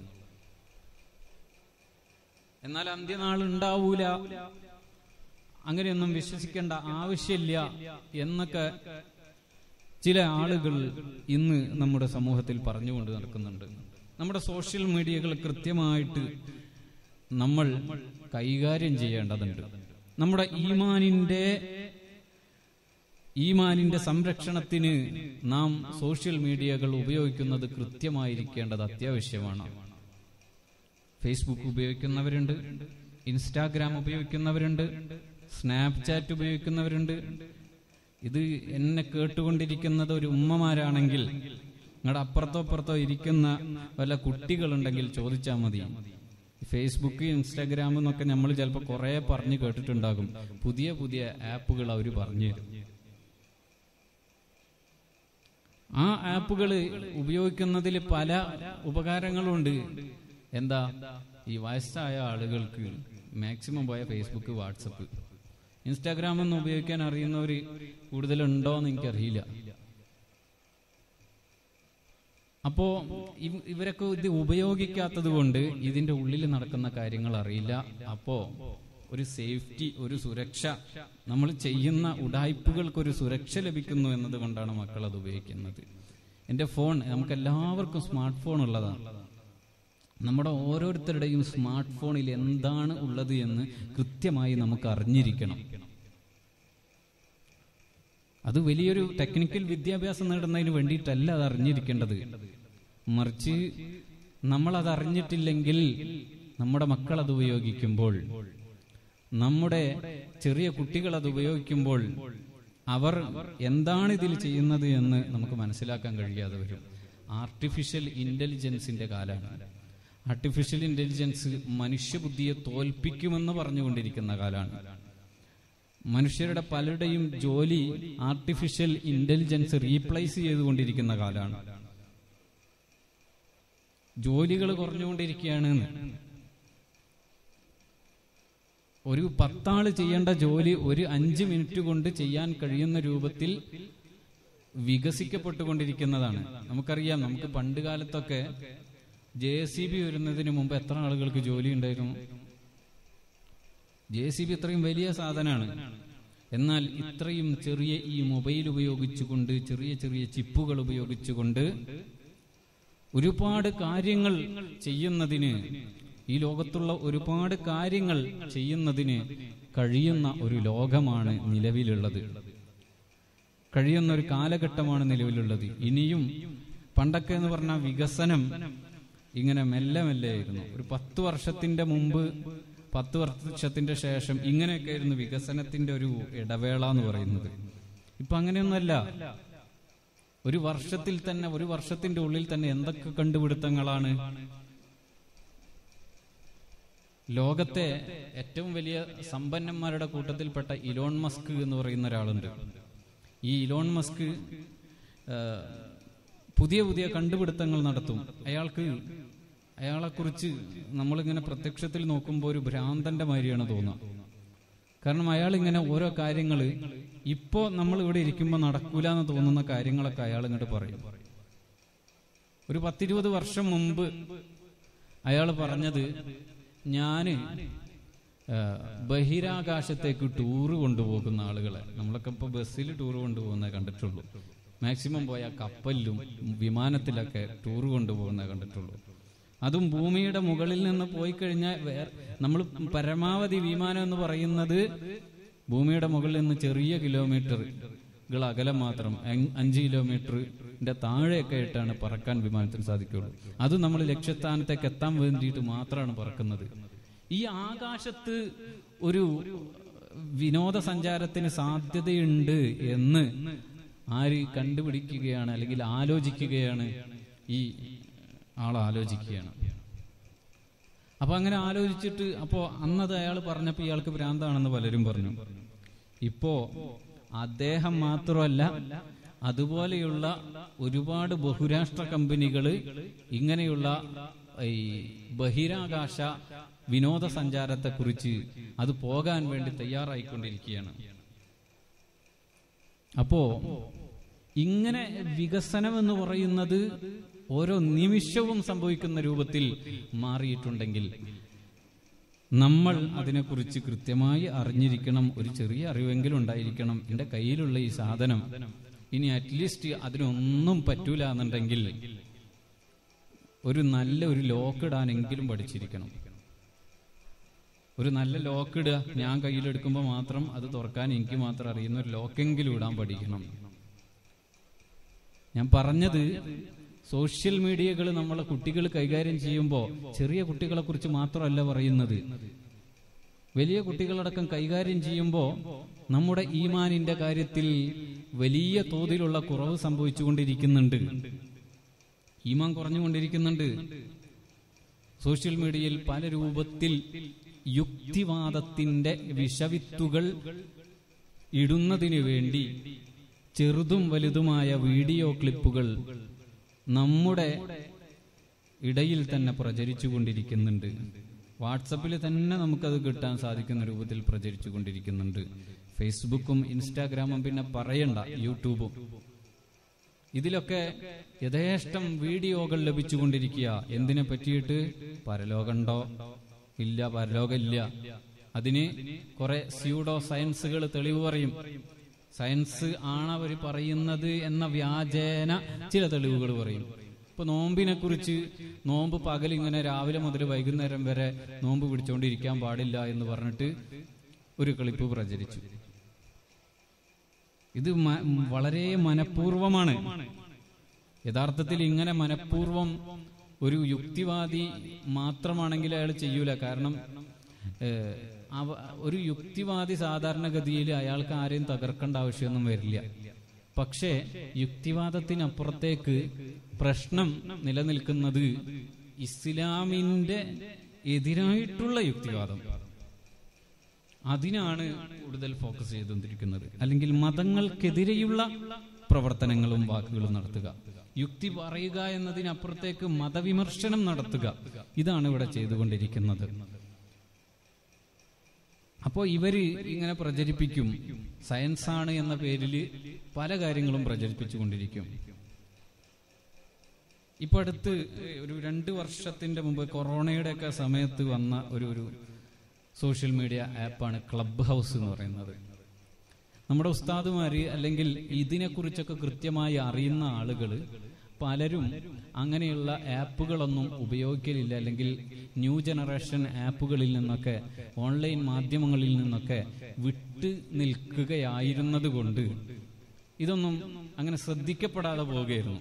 എന്നാൽ അന്ത്യനാൾ ഉണ്ടാവൂല അങ്ങനെയൊന്നും വിശ്വസിക്കേണ്ട ആവശ്യമില്ല എന്നൊക്കെ ചില ആളുകൾ ഇന്ന് നമ്മുടെ സമൂഹത്തിൽ പറഞ്ഞുകൊണ്ട് നടക്കുന്നുണ്ട് നമ്മുടെ സോഷ്യൽ മീഡിയകൾ കൃത്യമായിട്ട് നമ്മൾ കൈകാര്യം ചെയ്യേണ്ടതുണ്ട് നമ്മുടെ ഈമാനിന്റെ ഈമാനിന്റെ സംരക്ഷണത്തിന് നാം സോഷ്യൽ മീഡിയകൾ ഉപയോഗിക്കുന്നത് കൃത്യമായിരിക്കേണ്ടത് അത്യാവശ്യമാണ് ഫേസ്ബുക്ക് ഉപയോഗിക്കുന്നവരുണ്ട് ഇൻസ്റ്റാഗ്രാം ഉപയോഗിക്കുന്നവരുണ്ട് സ്നാപ്ചാറ്റ് ഉപയോഗിക്കുന്നവരുണ്ട് ഇത് എന്നെ കേട്ടുകൊണ്ടിരിക്കുന്നത് ഒരു ഉമ്മമാരാണെങ്കിൽ നിങ്ങളുടെ അപ്പുറത്തോ അപ്പുറത്തോ ഇരിക്കുന്ന വല്ല കുട്ടികളുണ്ടെങ്കിൽ ചോദിച്ചാൽ മതി ഫേസ്ബുക്ക് ഇൻസ്റ്റാഗ്രാം എന്നൊക്കെ നമ്മൾ ചിലപ്പോൾ കുറെ പറഞ്ഞു കേട്ടിട്ടുണ്ടാകും പുതിയ പുതിയ ആപ്പുകൾ അവർ പറഞ്ഞു തരും ആ ആപ്പുകൾ ഉപയോഗിക്കുന്നതിൽ പല ഉപകാരങ്ങളുണ്ട് എന്താ ഈ വയസ്സായ ആളുകൾക്ക് മാക്സിമം പോയ ഫേസ്ബുക്ക് വാട്സപ്പ് ഇൻസ്റ്റാഗ്രാം ഒന്നും ഉപയോഗിക്കാൻ അറിയുന്നവർ കൂടുതലുണ്ടോ എന്ന് എനിക്കറിയില്ല അപ്പോ ഇവ- ഇവരൊക്കെ ഇത് ഉപയോഗിക്കാത്തത് കൊണ്ട് ഇതിന്റെ ഉള്ളിൽ നടക്കുന്ന കാര്യങ്ങൾ അറിയില്ല അപ്പോ ഒരു സേഫ്റ്റി ഒരു സുരക്ഷ നമ്മൾ ചെയ്യുന്ന ഉടായ്പകൾക്ക് ഒരു സുരക്ഷ ലഭിക്കുന്നു എന്നതുകൊണ്ടാണ് മക്കൾ അത് ഉപയോഗിക്കുന്നത് എന്റെ ഫോൺ നമുക്ക് എല്ലാവർക്കും സ്മാർട്ട് ഫോൺ ഉള്ളതാണ് നമ്മുടെ ഓരോരുത്തരുടെയും സ്മാർട്ട് ഫോണിൽ എന്താണ് ഉള്ളത് എന്ന് കൃത്യമായി നമുക്ക് അറിഞ്ഞിരിക്കണം അത് വലിയൊരു ടെക്നിക്കൽ വിദ്യാഭ്യാസം നേടുന്നതിന് വേണ്ടിയിട്ടല്ല അത് അറിഞ്ഞിരിക്കേണ്ടത് മറിച്ച് നമ്മൾ അത് അറിഞ്ഞിട്ടില്ലെങ്കിൽ നമ്മുടെ മക്കൾ അത് ഉപയോഗിക്കുമ്പോൾ നമ്മുടെ ചെറിയ കുട്ടികൾ അത് ഉപയോഗിക്കുമ്പോൾ അവർ എന്താണ് ഇതിൽ ചെയ്യുന്നത് എന്ന് നമുക്ക് മനസ്സിലാക്കാൻ കഴിയാതെ വരും ആർട്ടിഫിഷ്യൽ ഇന്റലിജൻസിന്റെ കാലമാണ് ആർട്ടിഫിഷ്യൽ ഇന്റലിജൻസ് മനുഷ്യബുദ്ധിയെ തോൽപ്പിക്കുമെന്ന് പറഞ്ഞുകൊണ്ടിരിക്കുന്ന കാലമാണ് മനുഷ്യരുടെ പലരുടെയും ജോലി ആർട്ടിഫിഷ്യൽ ഇന്റലിജൻസ് റീപ്ലേസ് ചെയ്തുകൊണ്ടിരിക്കുന്ന കാലമാണ് ജോലികൾ കുറഞ്ഞുകൊണ്ടിരിക്കുകയാണ് എന്ന്. ഒരു പത്താള് ചെയ്യേണ്ട ജോലി ഒരു അഞ്ച് മിനിറ്റ് കൊണ്ട് ചെയ്യാൻ കഴിയുന്ന രൂപത്തിൽ വികസിക്കപ്പെട്ടുകൊണ്ടിരിക്കുന്നതാണ് നമുക്കറിയാം നമുക്ക് പണ്ട് കാലത്തൊക്കെ ജെ സി ബി വരുന്നതിന് മുമ്പ് എത്ര ആളുകൾക്ക് ജോലി ഉണ്ടായിരുന്നു ജെ സി ബി ഇത്രയും വലിയ സാധനമാണ് എന്നാൽ ഇത്രയും ചെറിയ ഈ മൊബൈൽ ഉപയോഗിച്ചുകൊണ്ട് ചെറിയ ചെറിയ ചിപ്പുകൾ ഉപയോഗിച്ചുകൊണ്ട് ഒരുപാട് കാര്യങ്ങൾ ചെയ്യുന്നതിന് ഈ ലോകത്തുള്ള ഒരുപാട് കാര്യങ്ങൾ ചെയ്യുന്നതിന് കഴിയുന്ന ഒരു ലോകമാണ് നിലവിലുള്ളത് കഴിയുന്ന ഒരു കാലഘട്ടമാണ് നിലവിലുള്ളത് ഇനിയും പണ്ടൊക്കെ എന്ന് പറഞ്ഞാൽ വികസനം ഇങ്ങനെ മെല്ലെ മെല്ലെ ആയിരുന്നു ഒരു പത്ത് വർഷത്തിന്റെ മുമ്പ് പത്ത് വർഷത്തിന്റെ ശേഷം ഇങ്ങനെയൊക്കെ ആയിരുന്നു വികസനത്തിന്റെ ഒരു ഇടവേള എന്ന് പറയുന്നത് ഇപ്പൊ അങ്ങനെയൊന്നുമല്ല ഒരു വർഷത്തിൽ തന്നെ ഒരു വർഷത്തിന്റെ ഉള്ളിൽ തന്നെ എന്തൊക്കെ കണ്ടുപിടുത്തങ്ങളാണ് ലോകത്തെ ഏറ്റവും വലിയ സമ്പന്നന്മാരുടെ കൂട്ടത്തിൽപ്പെട്ട ഇലോൺ മസ്ക് എന്ന് പറയുന്ന ഒരാളുണ്ട് ഈ ഇലോൺ മസ്ക് ആ, പുതിയ പുതിയ കണ്ടുപിടുത്തങ്ങൾ നടത്തും അയാൾക്ക് അയാളെക്കുറിച്ച് നമ്മളിങ്ങനെ പ്രത്യക്ഷത്തിൽ നോക്കുമ്പോൾ ഒരു ഭ്രാന്തന്റെ മാതിരിയാണ് തോന്നുക കാരണം അയാൾ ഇങ്ങനെ ഓരോ കാര്യങ്ങൾ ഇപ്പോ നമ്മൾ ഇവിടെ ഇരിക്കുമ്പോൾ നടക്കൂല എന്ന് തോന്നുന്ന കാര്യങ്ങളൊക്കെ അയാൾ ഇങ്ങോട്ട് പറയും ഒരു പത്തിരുപത് വർഷം മുമ്പ് അയാൾ പറഞ്ഞത് ഞാന് ആ, ബഹിരാകാശത്തേക്ക് ടൂറ് കൊണ്ടുപോകുന്ന ആളുകളെ നമ്മളൊക്കെ ഇപ്പൊ ബസ്സിൽ ടൂർ കൊണ്ടുപോകുന്നത് കണ്ടിട്ടുള്ളൂ മാക്സിമം പോയാൽ കപ്പലിലും വിമാനത്തിലൊക്കെ ടൂർ കൊണ്ടുപോകുന്നത് കണ്ടിട്ടുള്ളൂ അതും ഭൂമിയുടെ മുകളിൽ നിന്ന് പോയി കഴിഞ്ഞാൽ വേറെ നമ്മൾ പരമാവധി വിമാനം എന്ന് പറയുന്നത് ഭൂമിയുടെ മുകളിൽ നിന്ന് ചെറിയ കിലോമീറ്ററുകൾ അകലം മാത്രം അഞ്ച് അഞ്ച് കിലോമീറ്ററിന്റെ താഴെയൊക്കെ ആയിട്ടാണ് പറക്കാൻ വിമാനത്തിന് സാധിക്കുള്ളൂ അത് നമ്മൾ ലക്ഷ്യസ്ഥാനത്തേക്ക് എത്താൻ വേണ്ടിയിട്ട് മാത്രമാണ് പറക്കുന്നത് ഈ ആകാശത്ത് ഒരു വിനോദസഞ്ചാരത്തിന് സാധ്യതയുണ്ട് എന്ന് ആര് കണ്ടുപിടിക്കുകയാണ് അല്ലെങ്കിൽ ആലോചിക്കുകയാണ് ഈ ആൾ ആലോചിക്കുകയാണ് അപ്പൊ അങ്ങനെ ആലോചിച്ചിട്ട് അപ്പോ അന്നത് അയാൾ പറഞ്ഞപ്പോ ഇയാൾക്ക് ഭ്രാന്താണെന്ന് പലരും പറഞ്ഞു ഇപ്പോ അദ്ദേഹം മാത്രമല്ല അതുപോലെയുള്ള ഒരുപാട് ബഹുരാഷ്ട്ര കമ്പനികള് ഇങ്ങനെയുള്ള ഈ ബഹിരാകാശ വിനോദസഞ്ചാരത്തെക്കുറിച്ച് അത് പോകാൻ വേണ്ടി തയ്യാറായിക്കൊണ്ടിരിക്കുകയാണ് അപ്പോ ഇങ്ങനെ വികസനം എന്ന് പറയുന്നത് ഓരോ നിമിഷവും സംഭവിക്കുന്ന രൂപത്തിൽ മാറിയിട്ടുണ്ടെങ്കിൽ നമ്മൾ അതിനെക്കുറിച്ച് കൃത്യമായി അറിഞ്ഞിരിക്കണം ഒരു ചെറിയ അറിവെങ്കിലും ഉണ്ടായിരിക്കണം എന്റെ കയ്യിലുള്ള ഈ സാധനം ഇനി അറ്റ്ലീസ്റ്റ് അതിനൊന്നും പറ്റൂല എന്നുണ്ടെങ്കിൽ ഒരു നല്ല ഒരു ലോക്ക് ഇടാനെങ്കിലും പഠിച്ചിരിക്കണം ഒരു നല്ല ലോക്ക് ഇടുക ഞാൻ കയ്യിലെടുക്കുമ്പോൾ മാത്രം അത് തുറക്കാൻ എനിക്ക് മാത്രം അറിയുന്ന ഒരു ലോക്കെങ്കിലും ഇടാൻ പഠിക്കണം ഞാൻ പറഞ്ഞത് സോഷ്യൽ മീഡിയകൾ നമ്മളെ കുട്ടികൾ കൈകാര്യം ചെയ്യുമ്പോൾ ചെറിയ കുട്ടികളെ കുറിച്ച് മാത്രമല്ല പറയുന്നത് വലിയ കുട്ടികളടക്കം കൈകാര്യം ചെയ്യുമ്പോൾ നമ്മുടെ ഈമാനിന്റെ കാര്യത്തിൽ വലിയ തോതിലുള്ള കുറവ് സംഭവിച്ചുകൊണ്ടിരിക്കുന്നുണ്ട് ഈമാൻ കുറഞ്ഞുകൊണ്ടിരിക്കുന്നുണ്ട് സോഷ്യൽ മീഡിയയിൽ പല രൂപത്തിൽ യുക്തിവാദത്തിന്റെ വിഷവിത്തുകൾ ഇടുന്നതിനു വേണ്ടി ചെറുതും വലുതുമായ വീഡിയോ ക്ലിപ്പുകൾ നമ്മുടെ ഇടയിൽ തന്നെ പ്രചരിച്ചു കൊണ്ടിരിക്കുന്നുണ്ട് വാട്സപ്പിൽ തന്നെ നമുക്കത് കിട്ടാൻ സാധിക്കുന്ന രൂപത്തിൽ പ്രചരിച്ചു കൊണ്ടിരിക്കുന്നുണ്ട് ഫേസ്ബുക്കും ഇൻസ്റ്റാഗ്രാമും പിന്നെ പറയണ്ട യൂട്യൂബും ഇതിലൊക്കെ യഥേഷ്ടം വീഡിയോകൾ ലഭിച്ചുകൊണ്ടിരിക്കുക എന്തിനെ പറ്റിയിട്ട് പരലോകമുണ്ടോ ഇല്ല പരലോകമില്ല അതിന് കുറെ സ്യൂഡോ സയൻസുകൾ തെളിവ് പറയും സയൻസ് ആണ് അവർ പറയുന്നത് എന്ന വ്യാജേന ചില തെളിവുകൾ പറയും ഇപ്പൊ നോമ്പിനെ കുറിച്ച് നോമ്പ് പകൽ ഇങ്ങനെ രാവിലെ മുതൽ വൈകുന്നേരം വരെ നോമ്പ് പിടിച്ചുകൊണ്ടിരിക്കാൻ പാടില്ല എന്ന് പറഞ്ഞിട്ട് ഒരു ക്ലിപ്പ് പ്രചരിച്ചു ഇത് മ- വളരെ മനഃപൂർവമാണ് യഥാർത്ഥത്തിൽ ഇങ്ങനെ മനഃപൂർവം ഒരു യുക്തിവാദി മാത്രമാണെങ്കിൽ അയാൾ ചെയ്യൂല കാരണം ഏഹ്, അവ- ഒരു യുക്തിവാദി സാധാരണഗതിയിൽ അയാൾക്ക് ആരെയും തകർക്കേണ്ട ആവശ്യമൊന്നും വരില്ല പക്ഷേ യുക്തിവാദത്തിനപ്പുറത്തേക്ക് പ്രശ്നം നിലനിൽക്കുന്നത് ഇസ്ലാമിന്റെ എതിരായിട്ടുള്ള യുക്തിവാദം അതിനാണ് കൂടുതൽ ഫോക്കസ് ചെയ്തുകൊണ്ടിരിക്കുന്നത് അല്ലെങ്കിൽ മതങ്ങൾക്കെതിരെയുള്ള പ്രവർത്തനങ്ങളും വാക്കുകളും നടത്തുക യുക്തി പറയുക എന്നതിനപ്പുറത്തേക്ക് മതവിമർശനം നടത്തുക ഇതാണ് ഇവിടെ ചെയ്തുകൊണ്ടിരിക്കുന്നത് അപ്പോൾ ഇവര് ഇങ്ങനെ പ്രചരിപ്പിക്കും സയൻസ് ആണ് എന്ന പേരിൽ പല കാര്യങ്ങളും പ്രചരിപ്പിച്ചുകൊണ്ടിരിക്കും ഇപ്പൊ അടുത്ത് ഒരു രണ്ട് വർഷത്തിന്റെ മുമ്പ് കൊറോണയുടെ ഒക്കെ സമയത്ത് വന്ന ഒരു ഒരു സോഷ്യൽ മീഡിയ ആപ്പാണ് ക്ലബ് ഹൗസ് എന്ന് പറയുന്നത് നമ്മുടെ ഉസ്താദുമാര് അല്ലെങ്കിൽ ഇതിനെക്കുറിച്ചൊക്കെ കൃത്യമായി അറിയുന്ന ആളുകൾ പലരും അങ്ങനെയുള്ള ആപ്പുകളൊന്നും ഉപയോഗിക്കലില്ല അല്ലെങ്കിൽ ന്യൂ ജനറേഷൻ ആപ്പുകളിൽ നിന്നൊക്കെ ഓൺലൈൻ മാധ്യമങ്ങളിൽ നിന്നൊക്കെ വിട്ട് നിൽക്കുകയായിരുന്നത് കൊണ്ട് ഇതൊന്നും അങ്ങനെ ശ്രദ്ധിക്കപ്പെടാതെ പോവുകയായിരുന്നു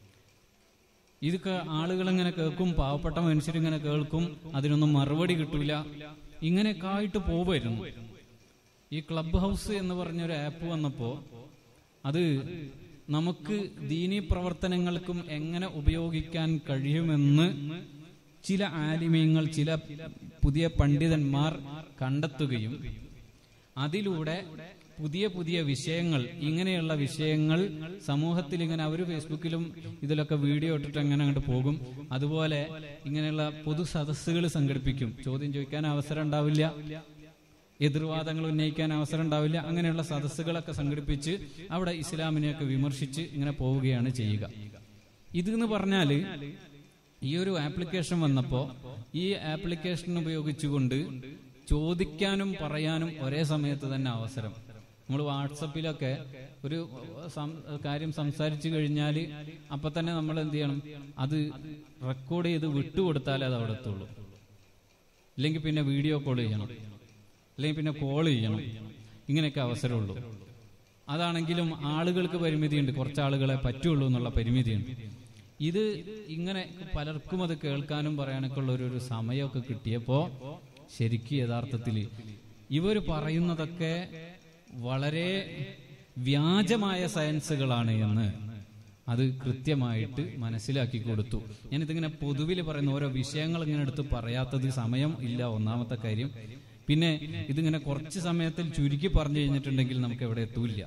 ഇതൊക്കെ ആളുകൾ ഇങ്ങനെ കേൾക്കും പാവപ്പെട്ട മനുഷ്യരിങ്ങനെ കേൾക്കും അതിനൊന്നും മറുപടി കിട്ടൂല ഇങ്ങനെയൊക്കെ ആയിട്ട് പോവായിരുന്നു ഈ ക്ലബ് ഹൗസ് എന്ന് പറഞ്ഞൊരു ആപ്പ് വന്നപ്പോ അത് നമുക്ക് ദീനീ പ്രവർത്തനങ്ങൾക്കും എങ്ങനെ ഉപയോഗിക്കാൻ കഴിയുമെന്ന് ചില ആലിമീങ്ങൾ ചില പുതിയ പണ്ഡിതന്മാർ കണ്ടെത്തുകയും അതിലൂടെ പുതിയ പുതിയ വിഷയങ്ങൾ ഇങ്ങനെയുള്ള വിഷയങ്ങൾ സമൂഹത്തിൽ ഇങ്ങനെ അവർ ഫേസ്ബുക്കിലും ഇതിലൊക്കെ വീഡിയോ ഇട്ടിട്ട് അങ്ങനെ അങ്ങോട്ട് പോകും അതുപോലെ ഇങ്ങനെയുള്ള പൊതു സദസ്സുകൾ സംഘടിപ്പിക്കും ചോദ്യം ചോദിക്കാൻ അവസരം ഉണ്ടാവില്ല എതിർവാദങ്ങൾ ഉന്നയിക്കാൻ അവസരം ഉണ്ടാവില്ല അങ്ങനെയുള്ള സദസ്സുകളൊക്കെ സംഘടിപ്പിച്ച് അവിടെ ഇസ്ലാമിനെയൊക്കെ വിമർശിച്ച് ഇങ്ങനെ പോവുകയാണ് ചെയ്യുക ഇതെന്ന് പറഞ്ഞാല് ഈ ഒരു ആപ്ലിക്കേഷൻ വന്നപ്പോ ഈ ആപ്ലിക്കേഷൻ ഉപയോഗിച്ചുകൊണ്ട് ചോദിക്കാനും പറയാനും ഒരേ സമയത്ത് തന്നെ അവസരം നമ്മൾ വാട്സപ്പിലൊക്കെ ഒരു സം- കാര്യം സംസാരിച്ചു കഴിഞ്ഞാൽ അപ്പൊ തന്നെ നമ്മൾ എന്ത് ചെയ്യണം അത് റെക്കോർഡ് ചെയ്ത് വിട്ടുകൊടുത്താലേ അത് അവിടെ എത്തുള്ളൂ ഇല്ലെങ്കിൽ പിന്നെ വീഡിയോ കോൾ ചെയ്യണം അല്ലെങ്കിൽ പിന്നെ കോൾ ചെയ്യണം ഇങ്ങനെയൊക്കെ അവസരമുള്ളൂ അതാണെങ്കിലും ആളുകൾക്ക് പരിമിതിയുണ്ട് കുറച്ച് ആളുകളെ പറ്റുള്ളൂ എന്നുള്ള പരിമിതിയുണ്ട് ഇത് ഇങ്ങനെ പലർക്കും അത് കേൾക്കാനും പറയാനൊക്കെ ഉള്ള ഒരു ഒരു സമയമൊക്കെ കിട്ടിയപ്പോ ശരിക്കും യഥാർത്ഥത്തിൽ ഇവർ പറയുന്നതൊക്കെ വളരെ വ്യാജമായ സയൻസുകളാണ് എന്ന് അത് കൃത്യമായിട്ട് മനസ്സിലാക്കി കൊടുത്തു ഞാനിതിങ്ങനെ പൊതുവിൽ പറയുന്ന ഓരോ വിഷയങ്ങൾ ഇങ്ങനെ എടുത്ത് പറയാത്തത് സമയം ഇല്ല ഒന്നാമത്തെ കാര്യം പിന്നെ ഇതിങ്ങനെ കുറച്ച് സമയത്തിൽ ചുരുക്കി പറഞ്ഞു കഴിഞ്ഞിട്ടുണ്ടെങ്കിൽ നമുക്ക് എവിടെ എത്തൂല്ല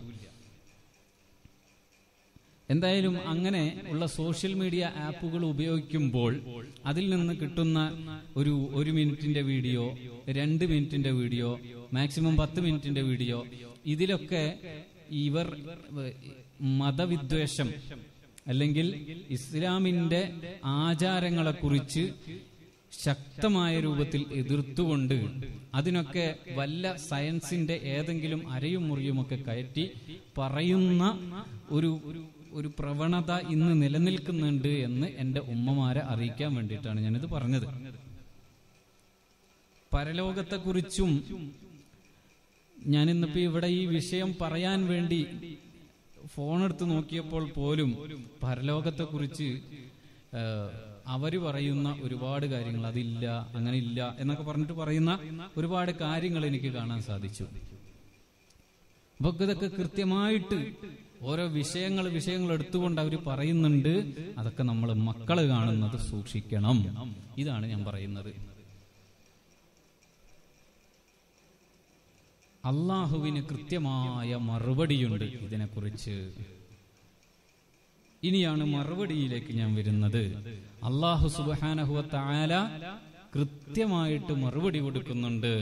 എന്തായാലും അങ്ങനെ ഉള്ള സോഷ്യൽ മീഡിയ ആപ്പുകൾ ഉപയോഗിക്കുമ്പോൾ അതിൽ നിന്ന് കിട്ടുന്ന ഒരു ഒരു മിനിറ്റിന്റെ വീഡിയോ രണ്ട് മിനിറ്റിന്റെ വീഡിയോ മാക്സിമം പത്ത് മിനിറ്റിന്റെ വീഡിയോ ഇതിലൊക്കെ ഇവർ മതവിദ്വേഷം അല്ലെങ്കിൽ ഇസ്ലാമിന്റെ ആചാരങ്ങളെക്കുറിച്ച് ശക്തമായ രൂപത്തിൽ എതിർത്തുകൊണ്ട് അതിനൊക്കെ വല്ല സയൻസിന്റെ ഏതെങ്കിലും അരയും മുറിയുമൊക്കെ കയറ്റി പറയുന്ന ഒരു ഒരു പ്രവണത ഇന്ന് നിലനിൽക്കുന്നുണ്ട് എന്ന് എന്റെ ഉമ്മമാരെ അറിയിക്കാൻ വേണ്ടിയിട്ടാണ് ഞാനിത് പറഞ്ഞത് പരലോകത്തെക്കുറിച്ചും ഞാൻ ഇന്നിപ്പോ ഇവിടെ ഈ വിഷയം പറയാൻ വേണ്ടി ഫോണെടുത്ത് നോക്കിയപ്പോൾ പോലും പരലോകത്തെക്കുറിച്ച് അവര് പറയുന്ന ഒരുപാട് കാര്യങ്ങൾ അതില്ല അങ്ങനെ ഇല്ല എന്നൊക്കെ പറഞ്ഞിട്ട് പറയുന്ന ഒരുപാട് കാര്യങ്ങൾ എനിക്ക് കാണാൻ സാധിച്ചു അപ്പൊ ഇതൊക്കെ കൃത്യമായിട്ട് ഓരോ വിഷയങ്ങൾ വിഷയങ്ങൾ എടുത്തുകൊണ്ട് അവർ പറയുന്നുണ്ട് അതൊക്കെ നമ്മൾ മക്കള് കാണുന്നത് സൂക്ഷിക്കണം ഇതാണ് ഞാൻ പറയുന്നത് അള്ളാഹുവിന് കൃത്യമായ മറുപടിയുണ്ട് ഇതിനെക്കുറിച്ച് ഇനിയാണ് മറുപടിയിലേക്ക് ഞാൻ വരുന്നത് അള്ളാഹു സുബാനഹുവ താല കൃത്യമായിട്ട് മറുപടി കൊടുക്കുന്നുണ്ട്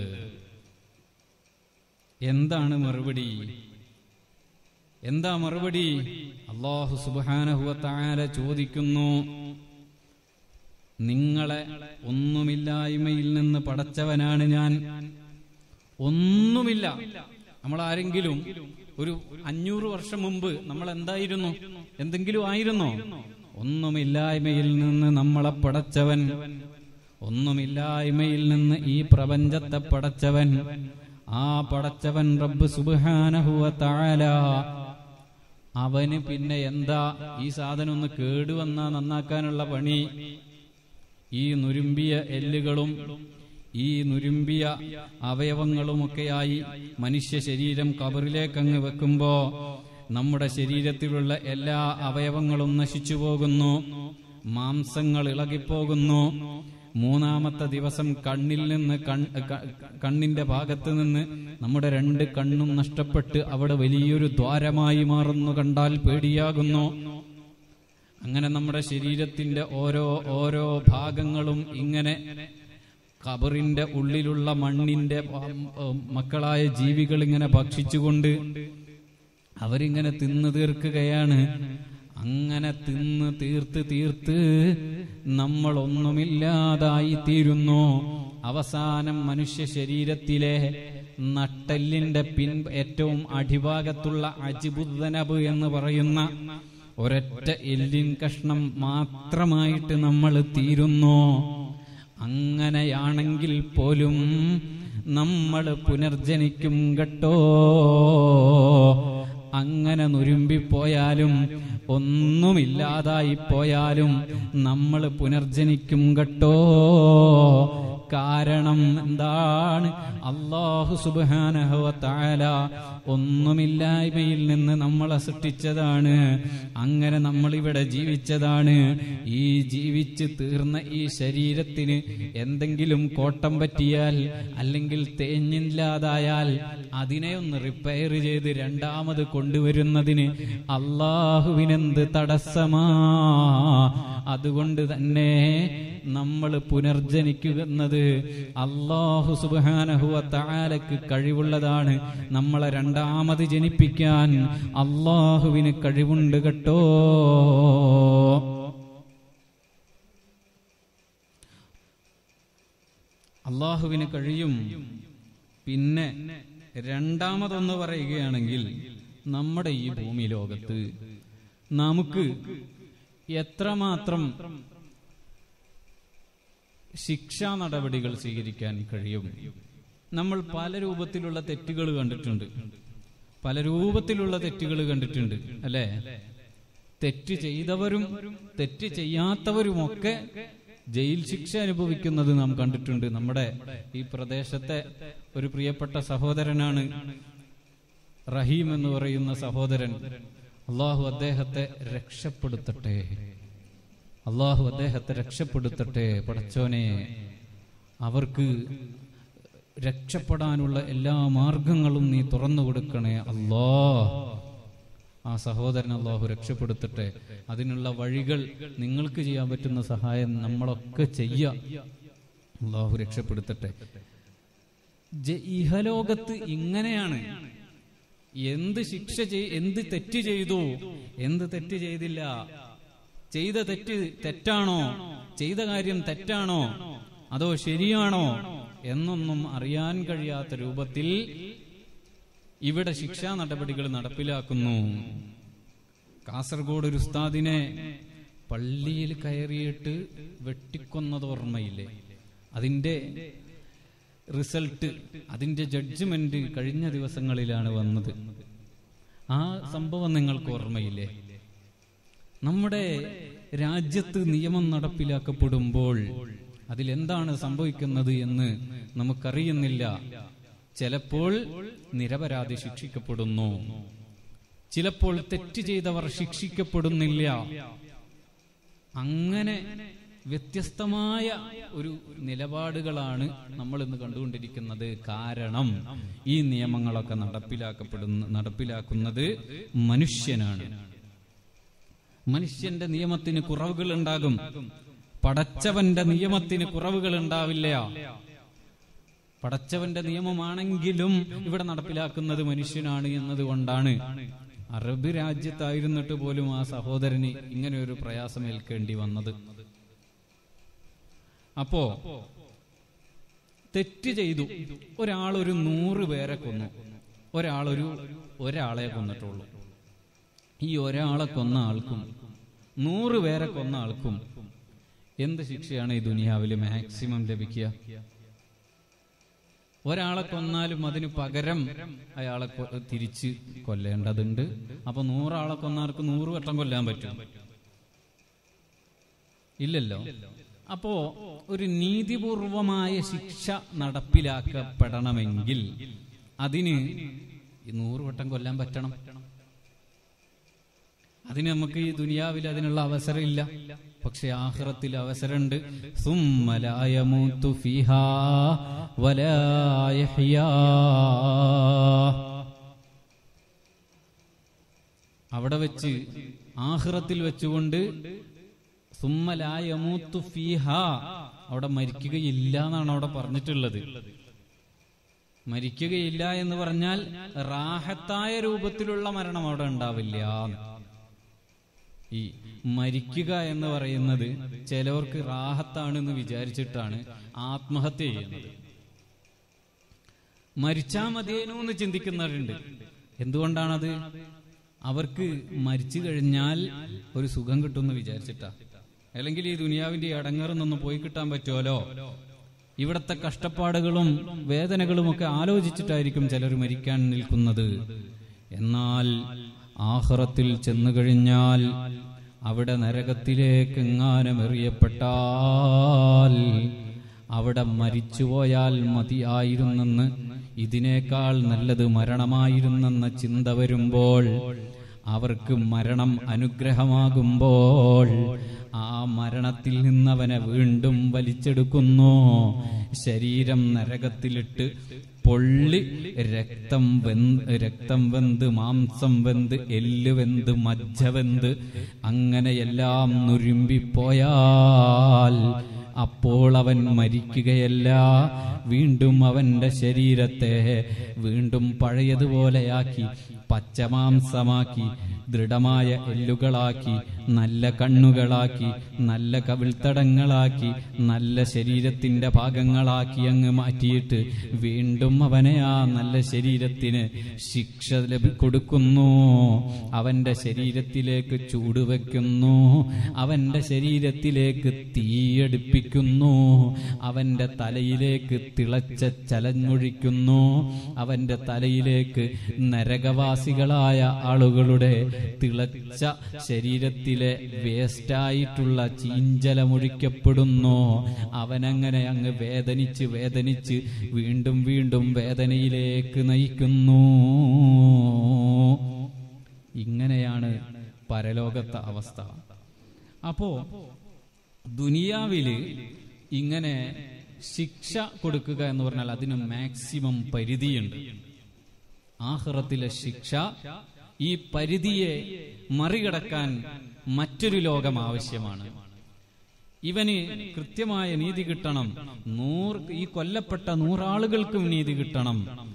എന്താണ് മറുപടി എന്താ മറുപടി അള്ളാഹു സുബാനഹുവ താല ചോദിക്കുന്നു നിങ്ങളെ ഒന്നുമില്ലായ്മയിൽ നിന്ന് പടച്ചവനാണ് ഞാൻ ഒന്നുമില്ല നമ്മൾ ആരെങ്കിലും ഒരു അഞ്ഞൂറ് വർഷം മുമ്പ് നമ്മൾ എന്തായിരുന്നു എന്തെങ്കിലും ആയിരുന്നോ ഒന്നുമില്ലായ്മയിൽ നിന്ന് നമ്മളെ പടച്ചവൻ ഒന്നുമില്ലായ്മയിൽ നിന്ന് ഈ പ്രപഞ്ചത്തെ പടച്ചവൻ ആ പടച്ചവൻ റബ്ബ് സുബാനഹുവ താല അവന് പിന്നെ എന്താ ഈ സാധനം ഒന്ന് കേടുവന്നാ നന്നാക്കാനുള്ള പണി ഈ നുരുമ്പിയ എല്ലുകളും ഈ നുരുമ്പിയ അവയവങ്ങളുമൊക്കെയായി മനുഷ്യ ശരീരം കബറിലേക്ക് അങ്ങ് വെക്കുമ്പോ നമ്മുടെ ശരീരത്തിലുള്ള എല്ലാ അവയവങ്ങളും നശിച്ചു പോകുന്നു മാംസങ്ങൾ ഇളകിപ്പോകുന്നു മൂന്നാമത്തെ ദിവസം കണ്ണിൽ നിന്ന് കണ്ണിന്റെ ഭാഗത്ത് നിന്ന് നമ്മുടെ രണ്ട് കണ്ണും നഷ്ടപ്പെട്ട് അവിടെ വലിയൊരു ദ്വാരമായി മാറുന്നു കണ്ടാൽ പേടിയാകുന്നു അങ്ങനെ നമ്മുടെ ശരീരത്തിന്റെ ഓരോ ഓരോ ഭാഗങ്ങളും ഇങ്ങനെ ഖബറിന്റെ ഉള്ളിലുള്ള മണ്ണിന്റെ മക്കളായ ജീവികൾ ഇങ്ങനെ ഭക്ഷിച്ചുകൊണ്ട് അവരിങ്ങനെ തിന്നു തീർക്കുകയാണ് അങ്ങനെ തിന്ന് തീർത്ത് തീർത്ത് നമ്മൾ ഒന്നുമില്ലാതായി തീരുന്നു അവസാനം മനുഷ്യ ശരീരത്തിലെ നട്ടെല്ലിന്റെ പിൻ ഏറ്റവും അടിഭാഗത്തുള്ള അജിബുദ്ധനബ് എന്ന് പറയുന്ന ഒരൊറ്റ എല്ലിൻ കഷ്ണം മാത്രമായിട്ട് നമ്മൾ തീരുന്നു അങ്ങനെയാണെങ്കിൽ പോലും നമ്മൾ പുനർജനിക്കും കേട്ടോ അങ്ങനെ നുരുമ്പിപ്പോയാലും ഒന്നുമില്ലാതായി പോയാലും നമ്മൾ പുനർജനിക്കും കേട്ടോ കാരണം എന്താണ് അള്ളാഹു സുബാനഹവ താല ഒന്നുമില്ലായ്മയിൽ നിന്ന് നമ്മളെ സൃഷ്ടിച്ചതാണ് അങ്ങനെ നമ്മളിവിടെ ജീവിച്ചതാണ് ഈ ജീവിച്ച് തീർന്ന ഈ ശരീരത്തിന് എന്തെങ്കിലും കോട്ടം പറ്റിയാൽ അല്ലെങ്കിൽ തേഞ്ഞില്ലാതായാൽ അതിനെ ഒന്ന് റിപ്പയർ ചെയ്ത് രണ്ടാമത് കൊണ്ടുവരുന്നതിന് അള്ളാഹുവിനെന്ത് തടസ്സമാ അതുകൊണ്ട് തന്നെ നമ്മൾ പുനർജനിക്കുന്നത് അള്ളാഹു സുബാനഹുവ താലക്ക് കഴിവുള്ളതാണ് നമ്മളെ രണ്ടാമത് ജനിപ്പിക്കാൻ അള്ളാഹുവിന് കഴിവുണ്ട് കേട്ടോ അള്ളാഹുവിന് കഴിയും പിന്നെ രണ്ടാമതൊന്ന് പറയുകയാണെങ്കിൽ നമ്മുടെ ഈ ഭൂമി ലോകത്ത് നമുക്ക് എത്രമാത്രം ശിക്ഷാ നടപടികൾ സ്വീകരിക്കാൻ കഴിയും നമ്മൾ പല രൂപത്തിലുള്ള തെറ്റുകൾ കണ്ടിട്ടുണ്ട് പല രൂപത്തിലുള്ള തെറ്റുകൾ കണ്ടിട്ടുണ്ട് അല്ലേ തെറ്റ് ചെയ്തവരും തെറ്റ് ചെയ്യാത്തവരുമൊക്കെ ജയിൽ ശിക്ഷ അനുഭവിക്കുന്നത് നാം കണ്ടിട്ടുണ്ട് നമ്മുടെ ഈ പ്രദേശത്തെ ഒരു പ്രിയപ്പെട്ട സഹോദരനാണ് റഹീം എന്ന് പറയുന്ന സഹോദരൻ അള്ളാഹു അദ്ദേഹത്തെ രക്ഷപ്പെടുത്തട്ടെ അള്ളാഹു അദ്ദേഹത്തെ രക്ഷപ്പെടുത്തട്ടെ പടച്ചോനെ അവർക്ക് രക്ഷപ്പെടാനുള്ള എല്ലാ മാർഗങ്ങളും നീ തുറന്നു കൊടുക്കണേ അല്ലാ ആ സഹോദരൻ അള്ളാഹു രക്ഷപ്പെടുത്തട്ടെ അതിനുള്ള വഴികൾ നിങ്ങൾക്ക് ചെയ്യാൻ പറ്റുന്ന സഹായം നമ്മളൊക്കെ ചെയ്യാം അള്ളാഹു രക്ഷപ്പെടുത്തട്ടെ ജ- ഇഹലോകത്ത് ഇങ്ങനെയാണ് എന്ത് ശിക്ഷ ചെയ് എന്ത് തെറ്റ് ചെയ്തു എന്ത് തെറ്റ് ചെയ്തില്ല ചെയ്ത തെറ്റ് തെറ്റാണോ ചെയ്ത കാര്യം തെറ്റാണോ അതോ ശരിയാണോ എന്നൊന്നും അറിയാൻ കഴിയാത്ത രൂപത്തിൽ ഇവിടെ ശിക്ഷാ നടപടികൾ നടപ്പിലാക്കുന്നു കാസർഗോഡ് ഒരു ഉസ്താദിനെ പള്ളിയിൽ കയറിയിട്ട് വെട്ടിക്കൊന്നത് ഓർമ്മയില്ലേ അതിന്റെ റിസൾട്ട് അതിന്റെ ജഡ്ജ്മെന്റ് കഴിഞ്ഞ ദിവസങ്ങളിലാണ് വന്നത് ആ സംഭവം നിങ്ങൾക്ക് ഓർമ്മയില്ലേ നമ്മുടെ രാജ്യത്ത് നിയമം നടപ്പിലാക്കപ്പെടുമ്പോൾ അതിലെന്താണ് സംഭവിക്കുന്നത് എന്ന് നമുക്കറിയുന്നില്ല ചിലപ്പോൾ നിരപരാധി ശിക്ഷിക്കപ്പെടുന്നു ചിലപ്പോൾ തെറ്റ് ചെയ്തവർ ശിക്ഷിക്കപ്പെടുന്നില്ല അങ്ങനെ വ്യത്യസ്തമായ ഒരു നിലപാടുകളാണ് നമ്മൾ ഇന്ന് കണ്ടുകൊണ്ടിരിക്കുന്നത് കാരണം ഈ നിയമങ്ങളൊക്കെ നടപ്പിലാക്കപ്പെടുന്ന നടപ്പിലാക്കുന്നത് മനുഷ്യനാണ് മനുഷ്യന്റെ നിയമത്തിന് കുറവുകൾ ഉണ്ടാകും പടച്ചവന്റെ നിയമത്തിന് കുറവുകൾ ഉണ്ടാവില്ല പടച്ചവന്റെ നിയമമാണെങ്കിലും ഇവിടെ നടപ്പിലാക്കുന്നത് മനുഷ്യനാണ് എന്നതുകൊണ്ടാണ് അറബ് രാജ്യത്തായിരുന്നിട്ട് പോലും ആ സഹോദരന് ഇങ്ങനെ ഒരു പ്രയാസം ഏൽക്കേണ്ടി വന്നത് അപ്പോ തെറ്റ് ചെയ്തു ഒരാൾ ഒരു നൂറ് പേരെ കൊന്നു ഒരാളൊരു ഒരാളെ കൊന്നിട്ടുള്ളൂ ഈ ഒരാളെ കൊന്ന ആൾക്കും നൂറ് പേരെ കൊന്ന ആൾക്കും എന്ത് ശിക്ഷയാണ് ഈ ദുനിയാവിൽ മാക്സിമം ലഭിക്കുക ഒരാളെ കൊന്നാലും അതിന് പകരം അയാളെ കൊ- തിരിച്ച് കൊല്ലേണ്ടതുണ്ട് അപ്പൊ നൂറാളെ കൊന്നാർക്ക് നൂറ് വട്ടം കൊല്ലാൻ പറ്റും ഇല്ലല്ലോ അപ്പോ ഒരു നീതിപൂർവമായ ശിക്ഷ നടപ്പിലാക്കപ്പെടണമെങ്കിൽ അതിന് ഈ നൂറ് വട്ടം കൊല്ലാൻ പറ്റണം അതിന് നമുക്ക് ഈ ദുനിയാവിൽ അതിനുള്ള അവസരമില്ല പക്ഷെ ആഹ്റത്തിൽ അവസരമുണ്ട് സുമ്മലായമൂത്തു ഫീഹാ വലാ യഹ്യാ. അവിടെ വെച്ച് ആഹ്റത്തിൽ വെച്ചുകൊണ്ട് സുമ്മലായമൂത്തു ഫീഹ അവിടെ മരിക്കുകയില്ല എന്നാണ് അവിടെ പറഞ്ഞിട്ടുള്ളത് മരിക്കുകയില്ല എന്ന് പറഞ്ഞാൽ റാഹത്തായ രൂപത്തിലുള്ള മരണം അവിടെ ഉണ്ടാവില്ല ഈ മരിക്കുക എന്ന് പറയുന്നത് ചിലവർക്ക് റാഹത്താണെന്ന് വിചാരിച്ചിട്ടാണ് ആത്മഹത്യ ചെയ്യുന്നത് മരിച്ചാ മതിയേനു എന്ന് ചിന്തിക്കുന്നവരുണ്ട് എന്തുകൊണ്ടാണത് അവർക്ക് മരിച്ചു കഴിഞ്ഞാൽ ഒരു സുഖം കിട്ടുമെന്ന് വിചാരിച്ചിട്ടാ അല്ലെങ്കിൽ ഈ ദുനിയാവിന്റെ ഈ അടങ്ങറിൽ നിന്ന് പോയി കിട്ടാൻ പറ്റുമല്ലോ ഇവിടത്തെ കഷ്ടപ്പാടുകളും വേദനകളും ഒക്കെ ആലോചിച്ചിട്ടായിരിക്കും ചിലർ മരിക്കാൻ നിൽക്കുന്നത് എന്നാൽ ആഹ്റത്തിൽ ചെന്നു കഴിഞ്ഞാൽ അവിടെ നരകത്തിലേക്ക് എങ്ങാനും എറിയപ്പെട്ടാൽ അവിടെ മരിച്ചുപോയാൽ മതിയായിരുന്നെന്ന് ഇതിനേക്കാൾ നല്ലത് മരണമായിരുന്നെന്ന ചിന്ത വരുമ്പോൾ അവർക്ക് മരണം അനുഗ്രഹമാകുമ്പോൾ ആ മരണത്തിൽ നിന്നവനെ വീണ്ടും വലിച്ചെടുക്കുന്നു ശരീരം നരകത്തിലിട്ട് പൊള്ളി രക്തം വെന്ത് രക്തം വെന്ത് മാംസം വെന്ത് എല്ല് വെന്ത് മജ്ജ വെന്ത് അങ്ങനെയെല്ലാം നുരുമ്പിപ്പോയാൽ അപ്പോൾ അവൻ മരിക്കുകയല്ല വീണ്ടും അവന്റെ ശരീരത്തെ വീണ്ടും പഴയതുപോലെയാക്കി പച്ചമാംസമാക്കി ദൃഢമായ എല്ലുകളാക്കി നല്ല കണ്ണുകളാക്കി നല്ല കവിൾത്തടങ്ങളാക്കി നല്ല ശരീരത്തിന്റെ ഭാഗങ്ങളാക്കി അങ്ങ് മാറ്റിയിട്ട് വീണ്ടും അവനെ ആ നല്ല ശരീരത്തിന് ശിക്ഷ ലഭി കൊടുക്കുന്നു അവന്റെ ശരീരത്തിലേക്ക് ചൂട് വെക്കുന്നു അവന്റെ ശരീരത്തിലേക്ക് തീയടുപ്പിക്കുന്നു അവന്റെ തലയിലേക്ക് തിളച്ച ചലഞ്ഞൊഴിക്കുന്നു അവന്റെ തലയിലേക്ക് നരകവാസികളായ ആളുകളുടെ തിളച്ച ശരീരത്തിലെ വേസ്റ്റായിട്ടുള്ള ചീഞ്ചലമൊഴിക്കപ്പെടുന്നു അവനങ്ങനെ അങ്ങ് വേദനിച്ച് വേദനിച്ച് വീണ്ടും വീണ്ടും വേദനയിലേക്ക് നയിക്കുന്നു ഇങ്ങനെയാണ് പരലോകത്തെ അവസ്ഥ അപ്പോ ദുനിയാവില് ഇങ്ങനെ ശിക്ഷ കൊടുക്കുക എന്ന് പറഞ്ഞാൽ അതിന് മാക്സിമം പരിധിയുണ്ട് ആഹ്റത്തിലെ ശിക്ഷ ഈ പരിധിയെ മറികടക്കാൻ മറ്റൊരു ലോകം ആവശ്യമാണ് ഇവന് കൃത്യമായ നീതി കിട്ടണം നൂറ് ഈ കൊല്ലപ്പെട്ട നൂറാളുകൾക്കും നീതി കിട്ടണം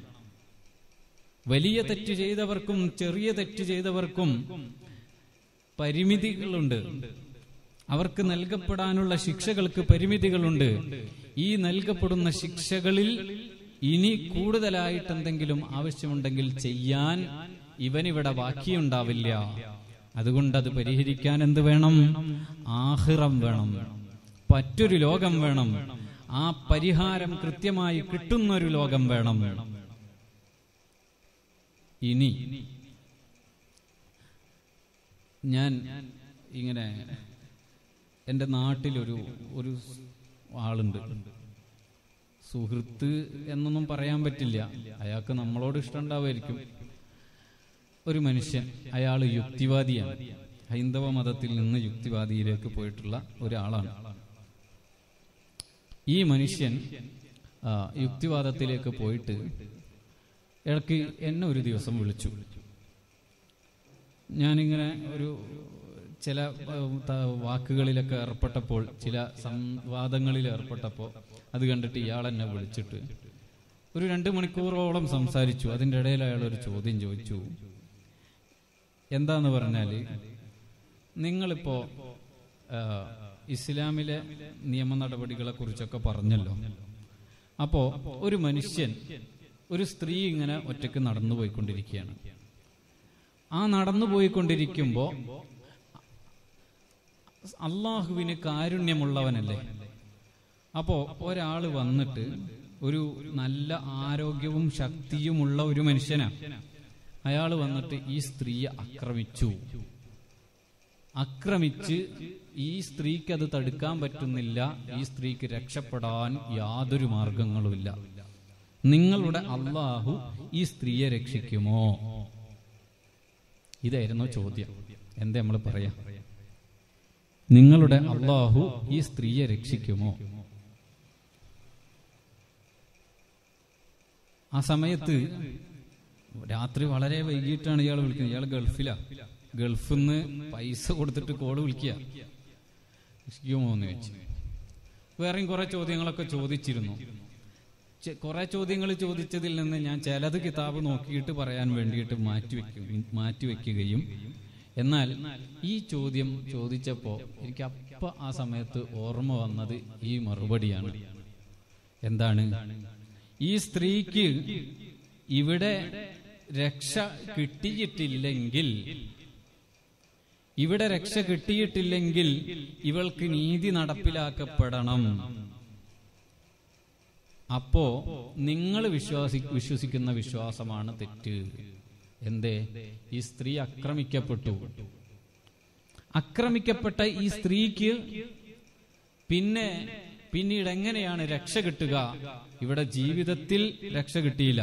വലിയ തെറ്റ് ചെയ്തവർക്കും ചെറിയ തെറ്റ് ചെയ്തവർക്കും പരിമിതികളുണ്ട് അവർക്ക് നൽകപ്പെടാനുള്ള ശിക്ഷകൾക്ക് പരിമിതികളുണ്ട് ഈ നൽകപ്പെടുന്ന ശിക്ഷകളിൽ ഇനി കൂടുതലായിട്ട് എന്തെങ്കിലും ആവശ്യമുണ്ടെങ്കിൽ ചെയ്യാൻ ഇവനിവിടെ ബാക്കിയുണ്ടാവില്ല അതുകൊണ്ട് അത് പരിഹരിക്കാൻ എന്ത് വേണം ആഹിറം വേണം മറ്റൊരു ലോകം വേണം ആ പരിഹാരം കൃത്യമായി കിട്ടുന്ന ഒരു ലോകം വേണം ഇനി ഞാൻ ഇങ്ങനെ എൻ്റെ നാട്ടിലൊരു ഒരു ആളുണ്ട് സുഹൃത്ത് എന്നൊന്നും പറയാൻ പറ്റില്ല അയാൾക്ക് നമ്മളോട് ഇഷ്ടമുണ്ടാവുമായിരിക്കും ഒരു മനുഷ്യൻ അയാൾ യുക്തിവാദിയാണ് ഹൈന്ദവ മതത്തിൽ നിന്ന് യുക്തിവാദിയിലേക്ക് പോയിട്ടുള്ള ഒരാളാണ് ഈ മനുഷ്യൻ ആ, യുക്തിവാദത്തിലേക്ക് പോയിട്ട് ഇടയ്ക്ക് എന്നെ ഒരു ദിവസം വിളിച്ചു ഞാനിങ്ങനെ ഒരു ചില ഏഹ്, ത- വാക്കുകളിലൊക്കെ ഏർപ്പെട്ടപ്പോൾ ചില സംവാദങ്ങളിൽ ഏർപ്പെട്ടപ്പോൾ അത് കണ്ടിട്ട് ഇയാൾ എന്നെ വിളിച്ചിട്ട് ഒരു രണ്ട് മണിക്കൂറോളം സംസാരിച്ചു അതിൻ്റെ ഇടയിൽ അയാൾ ഒരു ചോദ്യം ചോദിച്ചു എന്താന്ന് പറഞ്ഞാല് നിങ്ങളിപ്പോ ആ, ഇസ്ലാമിലെ നിയമ നടപടികളെ കുറിച്ചൊക്കെ പറഞ്ഞല്ലോ അപ്പോ ഒരു മനുഷ്യൻ ഒരു സ്ത്രീ ഇങ്ങനെ ഒറ്റയ്ക്ക് നടന്നു പോയിക്കൊണ്ടിരിക്കുകയാണ് ആ നടന്നു പോയിക്കൊണ്ടിരിക്കുമ്പോ അള്ളാഹുവിന് കാരുണ്യമുള്ളവനല്ലേ അപ്പോ ഒരാള് വന്നിട്ട് ഒരു നല്ല ആരോഗ്യവും ശക്തിയുമുള്ള ഒരു മനുഷ്യനാ അയാൾ വന്നിട്ട് ഈ സ്ത്രീയെ ആക്രമിച്ചു ആക്രമിച്ച് ഈ സ്ത്രീക്ക് അത് തടുക്കാൻ പറ്റുന്നില്ല ഈ സ്ത്രീക്ക് രക്ഷപ്പെടാൻ യാതൊരു മാർഗങ്ങളുമില്ല നിങ്ങളുടെ അള്ളാഹു ഈ സ്ത്രീയെ രക്ഷിക്കുമോ ഇതായിരുന്നു ചോദ്യം എന്താ നമ്മൾ പറയാ നിങ്ങളുടെ അള്ളാഹു ഈ സ്ത്രീയെ രക്ഷിക്കുമോ ആ സമയത്ത് രാത്രി വളരെ വൈകിട്ടാണ് ഇയാൾ വിളിക്കുന്നത് ഇയാൾ ഗൾഫിലാ ഗൾഫിൽ നിന്ന് പൈസ കൊടുത്തിട്ട് കോള് വിളിക്കുക രക്ഷിക്കുമോ എന്ന് ചോദിച്ചു വേറെയും കുറെ ചോദ്യങ്ങളൊക്കെ ചോദിച്ചിരുന്നു ചെ- കുറെ ചോദ്യങ്ങൾ ചോദിച്ചതിൽ നിന്ന് ഞാൻ ചിലത് കിതാബ് നോക്കിയിട്ട് പറയാൻ വേണ്ടിയിട്ട് മാറ്റിവെക്കും മാറ്റിവെക്കുകയും എന്നാൽ ഈ ചോദ്യം ചോദിച്ചപ്പോ എനിക്ക് അപ്പ ആ സമയത്ത് ഓർമ്മ വന്നത് ഈ മറുപടിയാണ് എന്താണ് ഈ സ്ത്രീക്ക് ഇവിടെ രക്ഷ കിട്ടിയിട്ടില്ലെങ്കിൽ ഇവിടെ രക്ഷ കിട്ടിയിട്ടില്ലെങ്കിൽ ഇവൾക്ക് നീതി നടപ്പിലാക്കപ്പെടണം അപ്പോ നിങ്ങൾ വിശ്വാസി വിശ്വസിക്കുന്ന വിശ്വാസമാണ് തെറ്റ് എന്തേ ഈ സ്ത്രീ ആക്രമിക്കപ്പെട്ടു ആക്രമിക്കപ്പെട്ട ഈ സ്ത്രീക്ക് പിന്നെ പിന്നീട് എങ്ങനെയാണ് രക്ഷ കിട്ടുക ഇവിടെ ജീവിതത്തിൽ രക്ഷ കിട്ടിയില്ല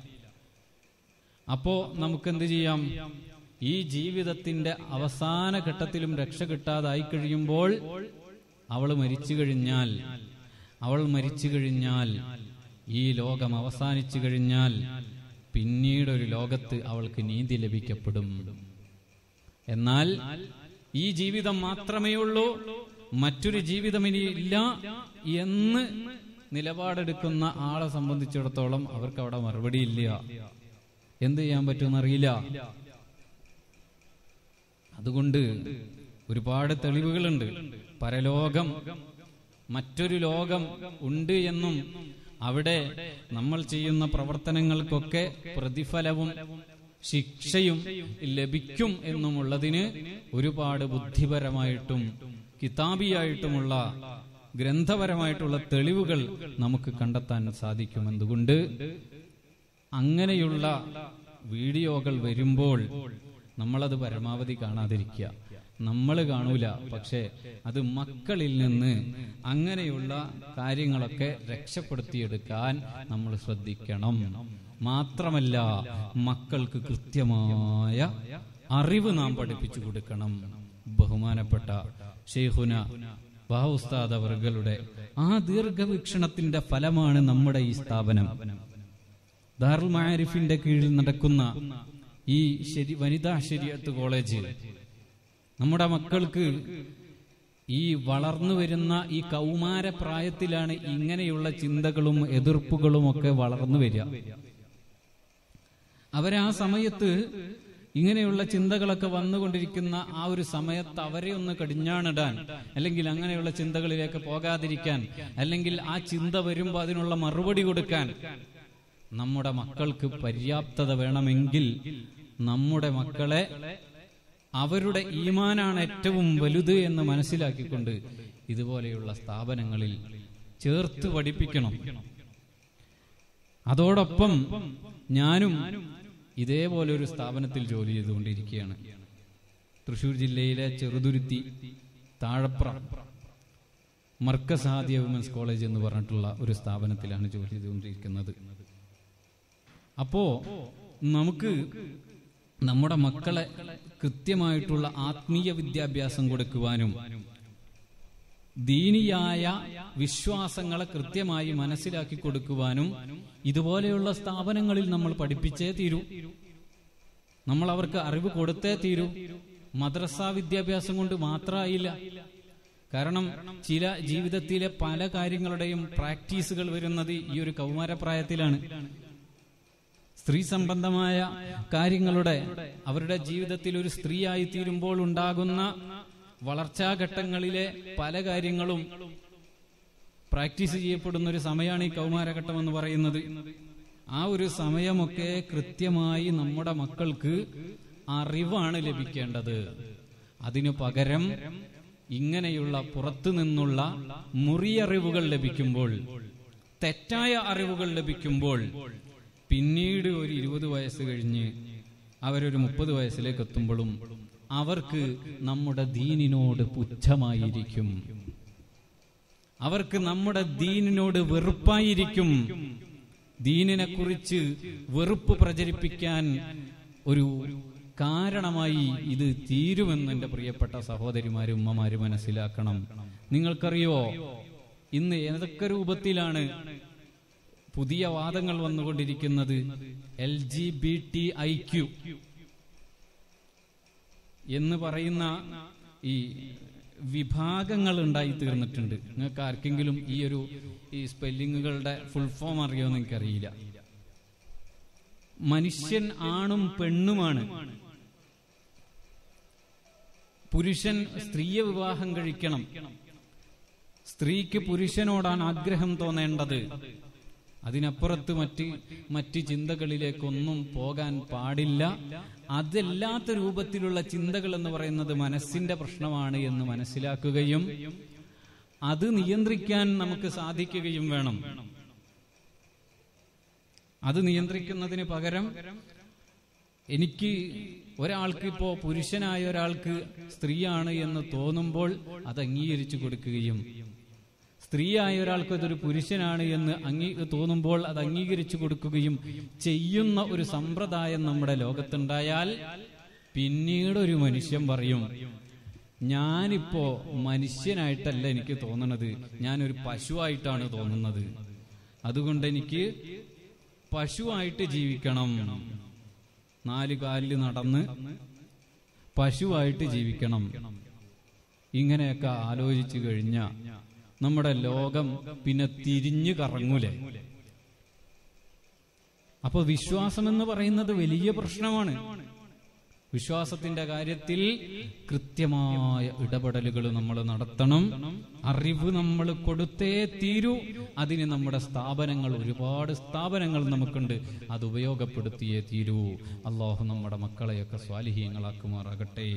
അപ്പോ നമുക്ക് എന്ത് ചെയ്യാം ഈ ജീവിതത്തിന്റെ അവസാന ഘട്ടത്തിലും രക്ഷ കിട്ടാതായി കഴിയുമ്പോൾ അവൾ മരിച്ചു കഴിഞ്ഞാൽ അവൾ മരിച്ചു കഴിഞ്ഞാൽ ഈ ലോകം അവസാനിച്ചു കഴിഞ്ഞാൽ പിന്നീട് ഒരു ലോകത്ത് അവൾക്ക് നീതി ലഭിക്കപ്പെടും എന്നാൽ ഈ ജീവിതം മാത്രമേ ഉള്ളൂ മറ്റൊരു ജീവിതം ഇനി ഇല്ല എന്ന് നിലപാടെടുക്കുന്ന ആളെ സംബന്ധിച്ചിടത്തോളം അവർക്ക് അവിടെ മറുപടി ഇല്ല എന്ത് ചെയ്യാൻ പറ്റുമെന്നറിയില്ല അതുകൊണ്ട് ഒരുപാട് തെളിവുകളുണ്ട് പരലോകം മറ്റൊരു ലോകം ഉണ്ട് എന്നും അവിടെ നമ്മൾ ചെയ്യുന്ന പ്രവർത്തനങ്ങൾക്കൊക്കെ പ്രതിഫലവും ശിക്ഷയും ലഭിക്കും എന്നുമുള്ളതിന് ഒരുപാട് ബുദ്ധിപരമായിട്ടും കിതാബിയായിട്ടുമുള്ള ഗ്രന്ഥപരമായിട്ടുള്ള തെളിവുകൾ നമുക്ക് കണ്ടെത്താൻ സാധിക്കും എന്തുകൊണ്ട് അങ്ങനെയുള്ള വീഡിയോകൾ വരുമ്പോൾ നമ്മളത് പരമാവധി കാണാതിരിക്കുക നമ്മൾ കാണൂല പക്ഷെ അത് മക്കളിൽ നിന്ന് അങ്ങനെയുള്ള കാര്യങ്ങളൊക്കെ രക്ഷപ്പെടുത്തിയെടുക്കാൻ നമ്മൾ ശ്രദ്ധിക്കണം മാത്രമല്ല മക്കൾക്ക് കൃത്യമായ അറിവ് നാം പഠിപ്പിച്ചു കൊടുക്കണം ബഹുമാനപ്പെട്ട ഷെയ്ഖുന ബാഹുസ്താദ് അവറുകളുടെ ആ ദീർഘവീക്ഷണത്തിന്റെ ഫലമാണ് നമ്മുടെ ഈ സ്ഥാപനം ദാറുൽ മാരിഫിന്റെ കീഴിൽ നടക്കുന്ന ഈ ശരി വനിതാ ശരിയത്ത് കോളേജ് നമ്മുടെ മക്കൾക്ക് ഈ വളർന്നു വരുന്ന ഈ കൗമാര പ്രായത്തിലാണ് ഇങ്ങനെയുള്ള ചിന്തകളും എതിർപ്പുകളും ഒക്കെ വളർന്നു വരിക അവരാ സമയത്ത് ഇങ്ങനെയുള്ള ചിന്തകളൊക്കെ വന്നുകൊണ്ടിരിക്കുന്ന ആ ഒരു സമയത്ത് അവരെ ഒന്ന് കടിഞ്ഞാണിടാൻ അല്ലെങ്കിൽ അങ്ങനെയുള്ള ചിന്തകളിലേക്ക് പോകാതിരിക്കാൻ അല്ലെങ്കിൽ ആ ചിന്ത വരുമ്പോൾ അതിനുള്ള മറുപടി കൊടുക്കാൻ നമ്മുടെ മക്കൾക്ക് പര്യാപ്തത വേണമെങ്കിൽ നമ്മുടെ മക്കളെ അവരുടെ ഈമാനാണ് ഏറ്റവും വലുത് എന്ന് മനസ്സിലാക്കിക്കൊണ്ട് ഇതുപോലെയുള്ള സ്ഥാപനങ്ങളിൽ ചേർത്ത് പഠിപ്പിക്കണം അതോടൊപ്പം ഞാനും ഇതേപോലെ ഒരു സ്ഥാപനത്തിൽ ജോലി ചെയ്തുകൊണ്ടിരിക്കുകയാണ് തൃശൂർ ജില്ലയിലെ ചെറുതുരുത്തി താഴപ്ര മർക്കസാദിയ വിമൻസ് കോളേജ് എന്ന് പറഞ്ഞിട്ടുള്ള ഒരു സ്ഥാപനത്തിലാണ് ജോലി ചെയ്തുകൊണ്ടിരിക്കുന്നത് അപ്പോ നമുക്ക് നമ്മുടെ മക്കളെ കൃത്യമായിട്ടുള്ള ആത്മീയ വിദ്യാഭ്യാസം കൊടുക്കുവാനും ദീനിയായ വിശ്വാസങ്ങളെ കൃത്യമായി മനസ്സിലാക്കി കൊടുക്കുവാനും ഇതുപോലെയുള്ള സ്ഥാപനങ്ങളിൽ നമ്മൾ പഠിപ്പിച്ചേ തീരൂ നമ്മൾ അവർക്ക് അറിവ് കൊടുത്തേ തീരൂ മദ്രസ വിദ്യാഭ്യാസം കൊണ്ട് മാത്രമായില്ല കാരണം ചില ജീവിതത്തിലെ പല കാര്യങ്ങളുടെയും പ്രാക്ടീസുകൾ വരുന്നത് ഈ ഒരു കൗമാരപ്രായത്തിലാണ് സ്ത്രീ സംബന്ധമായ കാര്യങ്ങളുടെ അവരുടെ ജീവിതത്തിൽ ഒരു സ്ത്രീയായി തീരുമ്പോൾ ഉണ്ടാകുന്ന വളർച്ചാഘട്ടങ്ങളിലെ പല കാര്യങ്ങളും പ്രാക്ടീസ് ചെയ്യപ്പെടുന്ന ഒരു സമയമാണ് ഈ കൗമാരഘട്ടം എന്ന് പറയുന്നത് ആ ഒരു സമയമൊക്കെ കൃത്യമായി നമ്മുടെ മക്കൾക്ക് അറിവാണ് ലഭിക്കേണ്ടത് അതിനു പകരം ഇങ്ങനെയുള്ള പുറത്തു നിന്നുള്ള മുറിയറിവുകൾ ലഭിക്കുമ്പോൾ തെറ്റായ അറിവുകൾ ലഭിക്കുമ്പോൾ പിന്നീട് ഒരു ഇരുപത് വയസ്സ് കഴിഞ്ഞ് അവരൊരു മുപ്പത് വയസ്സിലേക്ക് എത്തുമ്പോഴും അവർക്ക് നമ്മുടെ ദീനിനോട് പുച്ഛമായിരിക്കും അവർക്ക് നമ്മുടെ ദീനിനോട് വെറുപ്പായിരിക്കും ദീനിനെ കുറിച്ച് വെറുപ്പ് പ്രചരിപ്പിക്കാൻ ഒരു കാരണമായി ഇത് തീരുമെന്ന് എന്റെ പ്രിയപ്പെട്ട സഹോദരിമാരും ഉമ്മമാരും മനസ്സിലാക്കണം നിങ്ങൾക്കറിയോ ഇന്ന് ഏതൊക്കെ രൂപത്തിലാണ് പുതിയ വാദങ്ങൾ വന്നുകൊണ്ടിരിക്കുന്നത് L G B T I Q എന്ന് പറയുന്ന ഈ വിഭാഗങ്ങൾ ഉണ്ടായി തീർന്നിട്ടുണ്ട് നിങ്ങൾക്ക് ആർക്കെങ്കിലും ഈ ഒരു ഈ സ്പെല്ലിങ്ങുകളുടെ ഫുൾ ഫോം അറിയുമെന്ന് എനിക്കറിയില്ല മനുഷ്യൻ ആണും പെണ്ണുമാണ് പുരുഷൻ സ്ത്രീയെ വിവാഹം കഴിക്കണം സ്ത്രീക്ക് പുരുഷനോടാണ് ആഗ്രഹം തോന്നേണ്ടത് അതിനപ്പുറത്ത് മറ്റ് മറ്റ് ചിന്തകളിലേക്കൊന്നും പോകാൻ പാടില്ല അതല്ലാത്ത രൂപത്തിലുള്ള ചിന്തകൾ എന്ന് പറയുന്നത് മനസ്സിന്റെ പ്രശ്നമാണ് എന്ന് മനസ്സിലാക്കുകയും അത് നിയന്ത്രിക്കാൻ നമുക്ക് സാധിക്കുകയും വേണം അത് നിയന്ത്രിക്കുന്നതിന് പകരം എനിക്ക് ഒരാൾക്ക് ഇപ്പോ പുരുഷനായ ഒരാൾക്ക് സ്ത്രീയാണ് എന്ന് തോന്നുമ്പോൾ അത് അംഗീകരിച്ചു കൊടുക്കുകയും സ്ത്രീയായ ഒരാൾക്ക് അതൊരു പുരുഷനാണ് എന്ന് അംഗീ തോന്നുമ്പോൾ അത് അംഗീകരിച്ചു കൊടുക്കുകയും ചെയ്യുന്ന ഒരു സമ്പ്രദായം നമ്മുടെ ലോകത്തുണ്ടായാൽ പിന്നീട് ഒരു മനുഷ്യൻ പറയും ഞാനിപ്പോ മനുഷ്യനായിട്ടല്ല എനിക്ക് തോന്നണത് ഞാനൊരു പശുവായിട്ടാണ് തോന്നുന്നത് അതുകൊണ്ട് എനിക്ക് പശുവായിട്ട് ജീവിക്കണം നാല് കാലിൽ നടന്ന് പശുവായിട്ട് ജീവിക്കണം ഇങ്ങനെയൊക്കെ ആലോചിച്ചു കഴിഞ്ഞ നമ്മുടെ ലോകം പിന്നെ തിരിഞ്ഞു കറങ്ങൂലേ അപ്പൊ വിശ്വാസം എന്ന് പറയുന്നത് വലിയ പ്രശ്നമാണ് വിശ്വാസത്തിന്റെ കാര്യത്തിൽ കൃത്യമായ ഇടപെടലുകൾ നമ്മൾ നടത്തണം അറിവ് നമ്മൾ കൊടുത്തേ തീരൂ അതിന് നമ്മുടെ സ്ഥാപനങ്ങൾ ഒരുപാട് സ്ഥാപനങ്ങൾ നമുക്കുണ്ട് അത് ഉപയോഗപ്പെടുത്തിയേ തീരൂ അള്ളാഹു നമ്മുടെ മക്കളെയൊക്കെ സ്വാലിഹീങ്ങളാക്കുമാറാകട്ടെ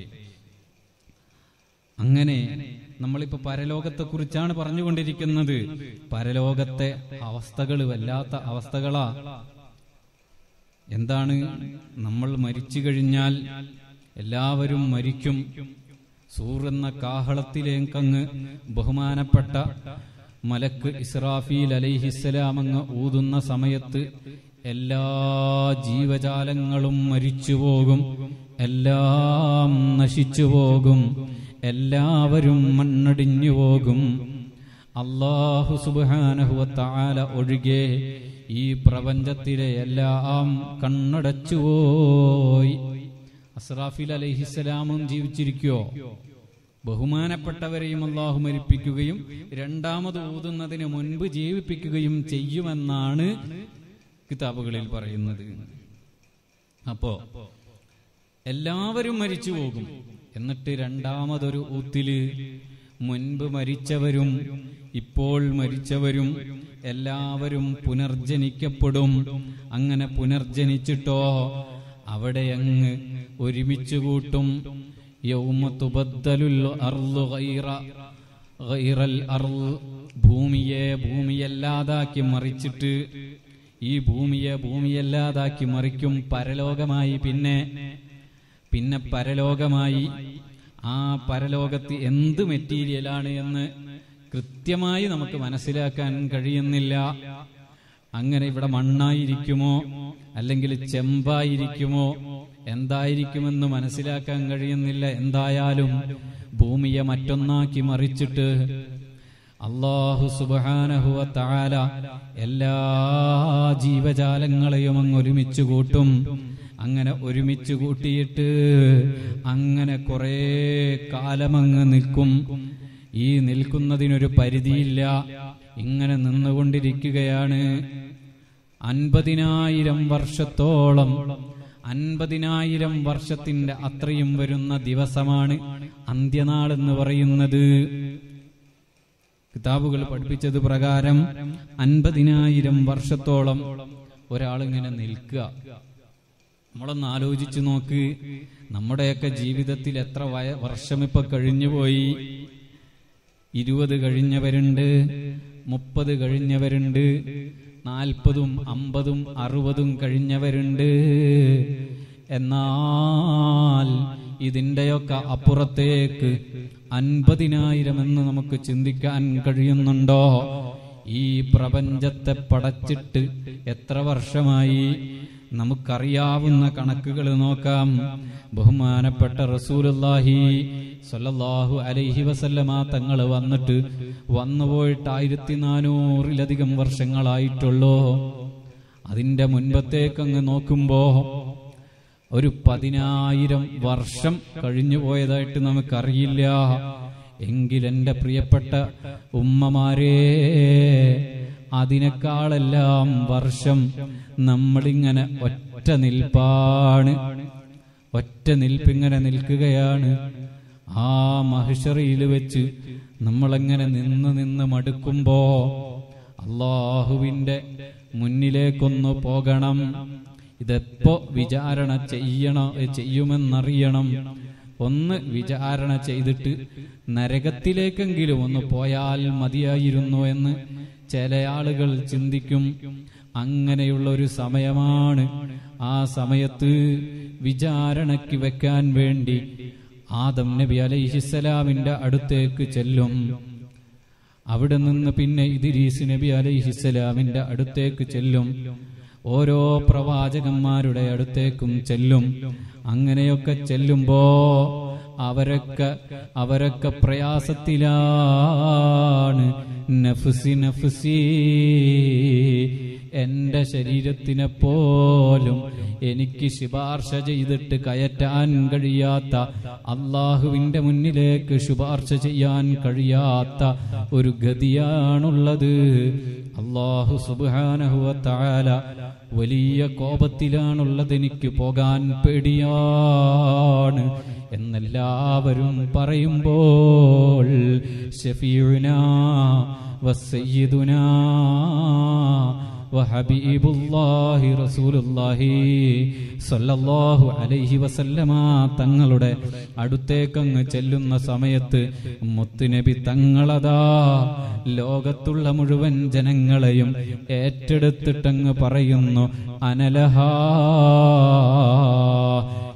അങ്ങനെ നമ്മളിപ്പോ പരലോകത്തെ കുറിച്ചാണ് പറഞ്ഞുകൊണ്ടിരിക്കുന്നത് പരലോകത്തെ അവസ്ഥകൾ വല്ലാത്ത അവസ്ഥകളാ എന്താണ് നമ്മൾ മരിച്ചു കഴിഞ്ഞാൽ എല്ലാവരും മരിക്കും സൂർ എന്ന കാഹളത്തിലേക്കങ്ങ് ബഹുമാനപ്പെട്ട മലക്ക് ഇസ്രാഫീൽ അലൈഹിസ്സലാം അങ്ങ് ഊതുന്ന സമയത്ത് എല്ലാ ജീവജാലങ്ങളും മരിച്ചുപോകും എല്ലാം നശിച്ചു പോകും എല്ലാവരും മണ്ണടിഞ്ഞു പോകും അള്ളാഹു സുബാനഹുവത്താല ഒഴികെ ഈ പ്രപഞ്ചത്തിലെ എല്ലാം കണ്ണടച്ചുപോയി അസ്രാഫിൽ അലഹിസ്സലാമും ജീവിച്ചിരിക്കുവോ ബഹുമാനപ്പെട്ടവരെയും അള്ളാഹു മരിപ്പിക്കുകയും രണ്ടാമത് ഊതുന്നതിന് മുൻപ് ജീവിപ്പിക്കുകയും ചെയ്യുമെന്നാണ് കിതാബുകളിൽ പറയുന്നത് അപ്പോ എല്ലാവരും മരിച്ചു പോകും എന്നിട്ട് രണ്ടാമതൊരു ഊത്തില് മുൻപ് മരിച്ചവരും ഇപ്പോൾ മരിച്ചവരും എല്ലാവരും പുനർജനിക്കപ്പെടും അങ്ങനെ പുനർജനിച്ചിട്ടോ അവിടെ അങ്ങ് ഒരുമിച്ച് കൂട്ടും യൗമ തുബദ്ദലുൽ അർളു ഗൈറ ഗൈറൽ അർള് ഭൂമിയെ ഭൂമിയല്ലാതാക്കി മറിച്ചിട്ട് ഈ ഭൂമിയെ ഭൂമിയല്ലാതാക്കി മറിക്കും പരലോകമായി പിന്നെ പിന്നെ പരലോകമായി ആ പരലോകത്ത് എന്ത് മെറ്റീരിയലാണ് എന്ന് കൃത്യമായി നമുക്ക് മനസ്സിലാക്കാൻ കഴിയുന്നില്ല അങ്ങനെ ഇവിടെ മണ്ണായിരിക്കുമോ അല്ലെങ്കിൽ ചെമ്പായിരിക്കുമോ എന്തായിരിക്കുമെന്ന് മനസ്സിലാക്കാൻ കഴിയുന്നില്ല എന്തായാലും ഭൂമിയെ മറ്റൊന്നാക്കി മറിച്ചിട്ട് അള്ളാഹു സുബാനഹുവ താല എല്ലാ ജീവജാലങ്ങളെയും അങ്ങ് ഒരുമിച്ച് കൂട്ടും അങ്ങനെ ഒരുമിച്ച് കൂട്ടിയിട്ട് അങ്ങനെ കുറെ കാലമങ്ങ് നിൽക്കും ഈ നിൽക്കുന്നതിനൊരു പരിധിയില്ല ഇങ്ങനെ നിന്നുകൊണ്ടിരിക്കുകയാണ് അൻപതിനായിരം വർഷത്തോളം അൻപതിനായിരം വർഷത്തിന്റെ അത്രയും വരുന്ന ദിവസമാണ് അന്ത്യനാൾ എന്ന് പറയുന്നത് കിതാബുകൾ പഠിപ്പിച്ചത് പ്രകാരം അൻപതിനായിരം വർഷത്തോളം ഒരാളിങ്ങനെ നിൽക്കുക നമ്മളൊന്ന് ആലോചിച്ചു നോക്ക് നമ്മുടെയൊക്കെ ജീവിതത്തിൽ എത്ര വയ വർഷം ഇപ്പൊ കഴിഞ്ഞുപോയി ഇരുപത് കഴിഞ്ഞവരുണ്ട് മുപ്പത് കഴിഞ്ഞവരുണ്ട് നാൽപ്പതും അമ്പതും അറുപതും കഴിഞ്ഞവരുണ്ട് എന്നാൽ ഇതിന്റെയൊക്കെ അപ്പുറത്തേക്ക് അൻപതിനായിരം എന്ന് നമുക്ക് ചിന്തിക്കാൻ കഴിയുന്നുണ്ടോ ഈ പ്രപഞ്ചത്തെ പടച്ചിട്ട് എത്ര വർഷമായി നമുക്കറിയാവുന്ന കണക്കുകൾ നോക്കാം ബഹുമാനപ്പെട്ട റസൂലുല്ലാഹി സല്ലല്ലാഹു അലൈഹി വസല്ലമ തങ്ങൾ വന്നിട്ട് വന്നുപോയിട്ട് ആയിരത്തി നാനൂറിലധികം വർഷങ്ങളായിട്ടുള്ളൂ അതിന്റെ മുൻപത്തേക്കങ്ങ് നോക്കുമ്പോ ഒരു പതിനായിരം വർഷം കഴിഞ്ഞു പോയതായിട്ട് നമുക്കറിയില്ല എങ്കിൽ എൻ്റെ പ്രിയപ്പെട്ട ഉമ്മമാരെ അതിനേക്കാളെല്ലാം വർഷം നമ്മളിങ്ങനെ ഒറ്റ നിൽപ്പാണ് ഒറ്റ നിൽപ്പിങ്ങനെ നിൽക്കുകയാണ് ആ മഹിഷറിയിൽ വെച്ച് നമ്മളെങ്ങനെ നിന്ന് നിന്ന് മടുക്കുമ്പോ അള്ളാഹുവിന്റെ മുന്നിലേക്കൊന്ന് പോകണം ഇതെപ്പോ വിചാരണ ചെയ്യണോ ചെയ്യുമെന്നറിയണം ഒന്ന് വിചാരണ ചെയ്തിട്ട് നരകത്തിലേക്കെങ്കിലും ഒന്ന് പോയാൽ മതിയായിരുന്നു എന്ന് ചില ആളുകൾ ചിന്തിക്കും അങ്ങനെയുള്ള ഒരു സമയമാണ് ആ സമയത്ത് വിചാരണയ്ക്ക് വെക്കാൻ വേണ്ടി ആദം നബി അലൈഹിസ്സലാമിന്റെ അടുത്തേക്ക് ചെല്ലും അവിടെ നിന്ന് പിന്നെ ഇദിരീസ് നബി അലൈഹിസ്സലാമിന്റെ അടുത്തേക്ക് ചെല്ലും ഓരോ പ്രവാചകന്മാരുടെ അടുത്തേക്കും ചെല്ലും അങ്ങനെയൊക്കെ ചെല്ലുമ്പോ അവരൊക്കെ അവരൊക്കെ പ്രയാസത്തിലാണ് നഫ്സി നഫ്സി എന്റെ ശരീരത്തിനെ പോലും എനിക്ക് ശുപാർശ ചെയ്തിട്ട് കയറ്റാൻ കഴിയാത്ത അള്ളാഹുവിന്റെ മുന്നിലേക്ക് ശുപാർശ ചെയ്യാൻ കഴിയാത്ത ഒരു ഗതിയാണുള്ളത് അള്ളാഹു സുബാനഹുവ താല വലിയ കോപത്തിലാണുള്ളത് എനിക്ക് പോകാൻ പേടിയാണ് എന്നെല്ലാവരും പറയുമ്പോൾ ഷഫീഉന വസയ്യിദുന വഹബീബുല്ലാഹി റസൂലുള്ളാഹി സല്ലല്ലാഹു അലൈഹി വസല്ലമ തങ്ങളുടെ അടുത്തേക്കങ്ങ് ചെല്ലുന്ന സമയത്ത് മുത്തുനബി തങ്ങളതാ ലോകത്തുള്ള മുഴുവൻ ജനങ്ങളെയും ഏറ്റെടുത്തിട്ടങ്ങ് പറയുന്നു അനലഹാ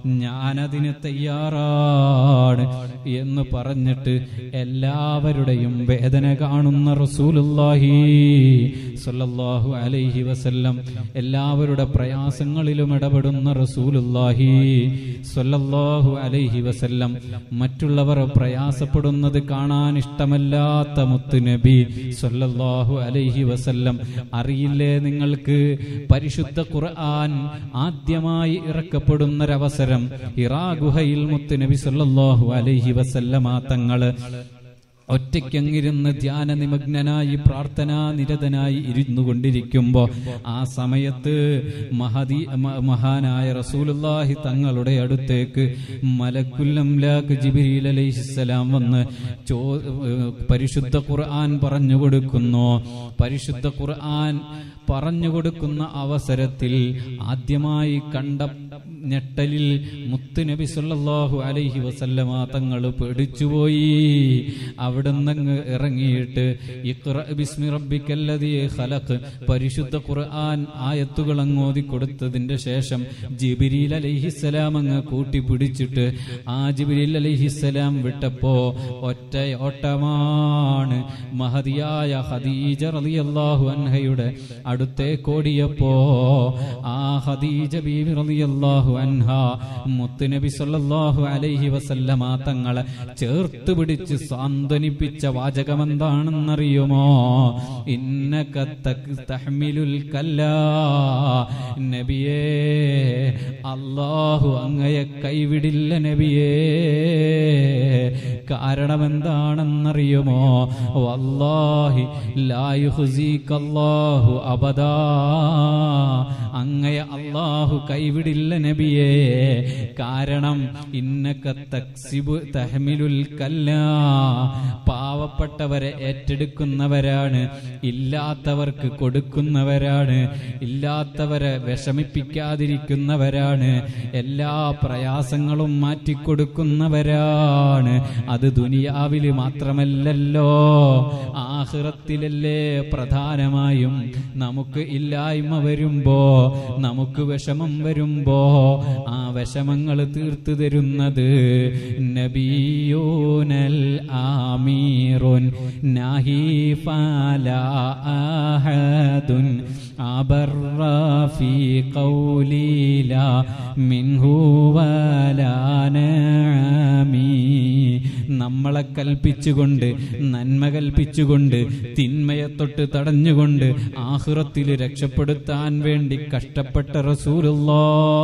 ഞാനതിന് തയ്യാറാണ് എന്ന് പറഞ്ഞിട്ട് എല്ലാവരുടെയും വേദന കാണുന്ന റസൂലുള്ളാഹി സല്ലല്ലാഹു അലൈഹി വസല്ലം എല്ലാവരുടെ പ്രയാസങ്ങളിലും ഇടപെടുന്ന റസൂലുള്ളാഹി സല്ലല്ലാഹു അലൈഹി വസല്ലം മറ്റുള്ളവർ പ്രയാസപ്പെടുന്നത് കാണാൻ ഇഷ്ടമല്ലാത്ത മുത്ത് നബി സല്ലല്ലാഹു അലൈഹി വസല്ലം അറിയില്ലേ നിങ്ങൾക്ക് പരിശുദ്ധ ഖുർആൻ ആദ്യമായി ഇറക്കപ്പെടുന്നൊരവസരം ഇറാ ഗുഹയിൽ മുത്ത് നബി സല്ലല്ലാഹു അലൈഹി വസല്ലമ തങ്ങള് ഒറ്റയ്ക്കങ്ങിരുന്ന് ധ്യാന നിമഗ്നനായി പ്രാർത്ഥനാ നിരതനായി ഇരുന്നു കൊണ്ടിരിക്കുമ്പോ ആ സമയത്ത് മഹദി മ- മഹാനായ റസൂലുള്ളാഹി തങ്ങളുടെ അടുത്തേക്ക് മലക്കുല്ലംലാക്ക് ജിബിരിൽ അലൈഹിസ്സലാം വന്ന് ചോ ഏഹ് പരിശുദ്ധ ഖുർആൻ പറഞ്ഞു കൊടുക്കുന്നു പരിശുദ്ധ ഖുർആൻ പറഞ്ഞു കൊടുക്കുന്ന അവസരത്തിൽ ആദ്യമായി കണ്ട ഞെട്ടലിൽ മുത്തുനബി സല്ലല്ലാഹു അലൈഹി വസല്ലമ തങ്ങൾ പേടിച്ചുപോയി അവിടുന്ന് അങ്ങ് ഇറങ്ങിയിട്ട് ഇഖ്റ ബിസ്മി റബ്ബിക്കല്ലദീ ഖലഖ് പരിശുദ്ധ ഖുർആൻ ആയത്തുകൾ അങ്ങ് ഓതി കൊടുത്തതിന്റെ ശേഷം ജിബിരിൽ അലൈഹിസ്സലാം അങ്ങ് കൂട്ടി പിടിച്ചിട്ട് ആ ജിബിരിൽ അലൈഹിസ്സലാം വിട്ടപ്പോ ഒറ്റ ഓട്ടമാണ് മഹതിയായ ഖദീജ റളിയല്ലാഹു അൻഹയുടെ അടുത്തേക്ക് ഓടിയപ്പോ ആ ഖദീജ ബീവി റളിയല്ലാഹു അൻഹ മുത്തുനബി സല്ലല്ലാഹു അലൈഹി വസല്ലമ തങ്ങളെ ചേർത്ത് പിടിച്ച് സാന്ത്വനിപ്പിച്ച വാചകം എന്താണെന്നറിയുമോ ഇന്നക തക് തഹ്മിലുൽ കല്ലാ നബിയേ അല്ലാഹു അങ്ങയെ കൈവിടില്ല നബിയേ കാരണം എന്താണെന്നറിയുമോ വല്ലാഹി ലാ യുഹ്സീകല്ലാഹു അബദാ അങ്ങയെ അല്ലാഹു കൈവിടില്ല നബിയേ കാരണം ഇന്നക തക്സിബു തഹ്മിലുൽ കല്ലാ പാവപ്പെട്ടവരെ ഏറ്റെടുക്കുന്നവരാണ് ഇല്ലാത്തവർക്ക് കൊടുക്കുന്നവരാണ് ഇല്ലാത്തവരെ വിഷമിപ്പിക്കാതിരിക്കുന്നവരാണ് എല്ലാ പ്രയാസങ്ങളും മാറ്റിക്കൊടുക്കുന്നവരാണ് അത് ദുനിയാവില് മാത്രമല്ലല്ലോ ആഹ്റത്തിലല്ലേ പ്രധാനമായും നമുക്ക് ഇല്ലായ്മ വരുമ്പോ നമുക്ക് വിഷമം വരുമ്പോ ആ വിഷമങ്ങൾ തീർത്തു തരുന്നത് നബിയോനൽ ആമീറുൻ നാഹി ഫലാ അഹദുൻ അബറ ഫീ ഖൗലി ലാ മിൻഹു വലാ നഅമീ നമ്മളെ കൽപ്പിച്ചുകൊണ്ട് നന്മ കൽപ്പിച്ചുകൊണ്ട് തിന്മയെ തൊട്ട് തടഞ്ഞുകൊണ്ട് ആഹുറത്തിൽ രക്ഷപ്പെടുത്താൻ വേണ്ടി കഷ്ടപ്പെട്ട റസൂലുള്ളാ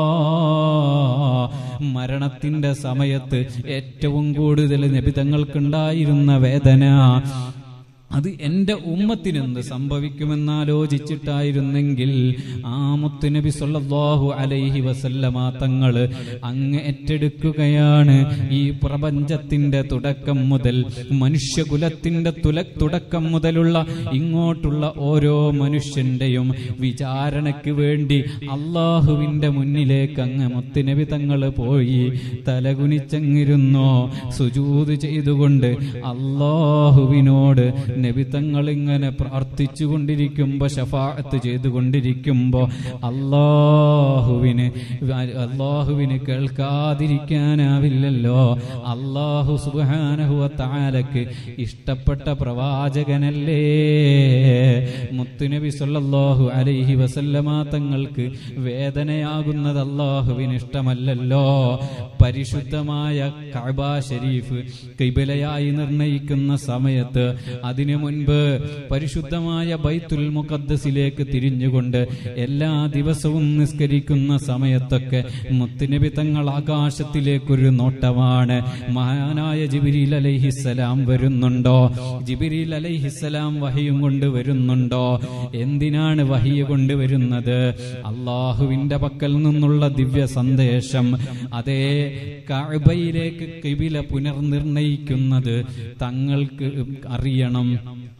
മരണത്തിന്റെ സമയത്ത് ഏറ്റവും കൂടുതൽ നബിതങ്ങൾക്കുണ്ടായിരുന്ന വേദന അത് എന്റെ ഉമ്മത്തിനെന്ത് സംഭവിക്കുമെന്നാലോചിച്ചിട്ടായിരുന്നെങ്കിൽ ആ മുത്തുനബി സല്ലല്ലാഹു അലൈഹി വസല്ലമ തങ്ങള് അങ്ങ് ഏറ്റെടുക്കുകയാണ് ഈ പ്രപഞ്ചത്തിന്റെ തുടക്കം മുതൽ മനുഷ്യകുലത്തിന്റെ തുല തുടക്കം മുതലുള്ള ഇങ്ങോട്ടുള്ള ഓരോ മനുഷ്യന്റെയും വിചാരണയ്ക്ക് വേണ്ടി അള്ളാഹുവിന്റെ മുന്നിലേക്ക് അങ്ങ് മുത്തുനബി തങ്ങള് പോയി തലകുനിച്ചങ്ങിരുന്നോ സുജൂത് ചെയ്തുകൊണ്ട് അള്ളാഹുവിനോട് നബി തങ്ങൾ ഇങ്ങനെ പ്രാർത്ഥിച്ചു കൊണ്ടിരിക്കുമ്പോ ഷഫാഅത്ത് ചെയ്തുകൊണ്ടിരിക്കുമ്പോ അള്ളാഹുവിന് അള്ളാഹുവിന് കേൾക്കാതിരിക്കാനാവില്ലല്ലോ അള്ളാഹു സുബാനഹുവ താലക്ക് ഇഷ്ടപ്പെട്ട പ്രവാചകനല്ലേ മുത്തുനബി സല്ലല്ലാഹു അലൈഹി വസല്ലമ തങ്ങൾക്ക് വേദനയാകുന്നത് അള്ളാഹുവിന് ഇഷ്ടമല്ലല്ലോ പരിശുദ്ധമായ കഅബ ഷരീഫ് കിബിലയായി നിർണയിക്കുന്ന സമയത്ത് അതിനു മുൻപ് പരിശുദ്ധമായ ബൈത്തുൽ മുഖദ്ദസിലേക്ക് തിരിഞ്ഞുകൊണ്ട് എല്ലാ ദിവസവും നിസ്കരിക്കുന്ന സമയത്തൊക്കെ മുത്തുനബി തങ്ങൾ ആകാശത്തിലേക്കൊരു നോട്ടമാണ് മഹാനായ ജിബിരിൽ അലൈഹിസ്സലാം വരുന്നുണ്ടോ ജിബിരിൽ അലൈഹിസ്സലാം വഹിയും കൊണ്ട് വരുന്നുണ്ടോ എന്തിനാണ് വഹിയ കൊണ്ടുവരുന്നത് അള്ളാഹുവിന്റെ പക്കൽ നിന്നുള്ള ദിവ്യ സന്ദേശം അതേ കഅബയിലേക്ക് കിബില പുനർനിർണയിക്കുന്നത് തങ്ങൾക്ക് അറിയണം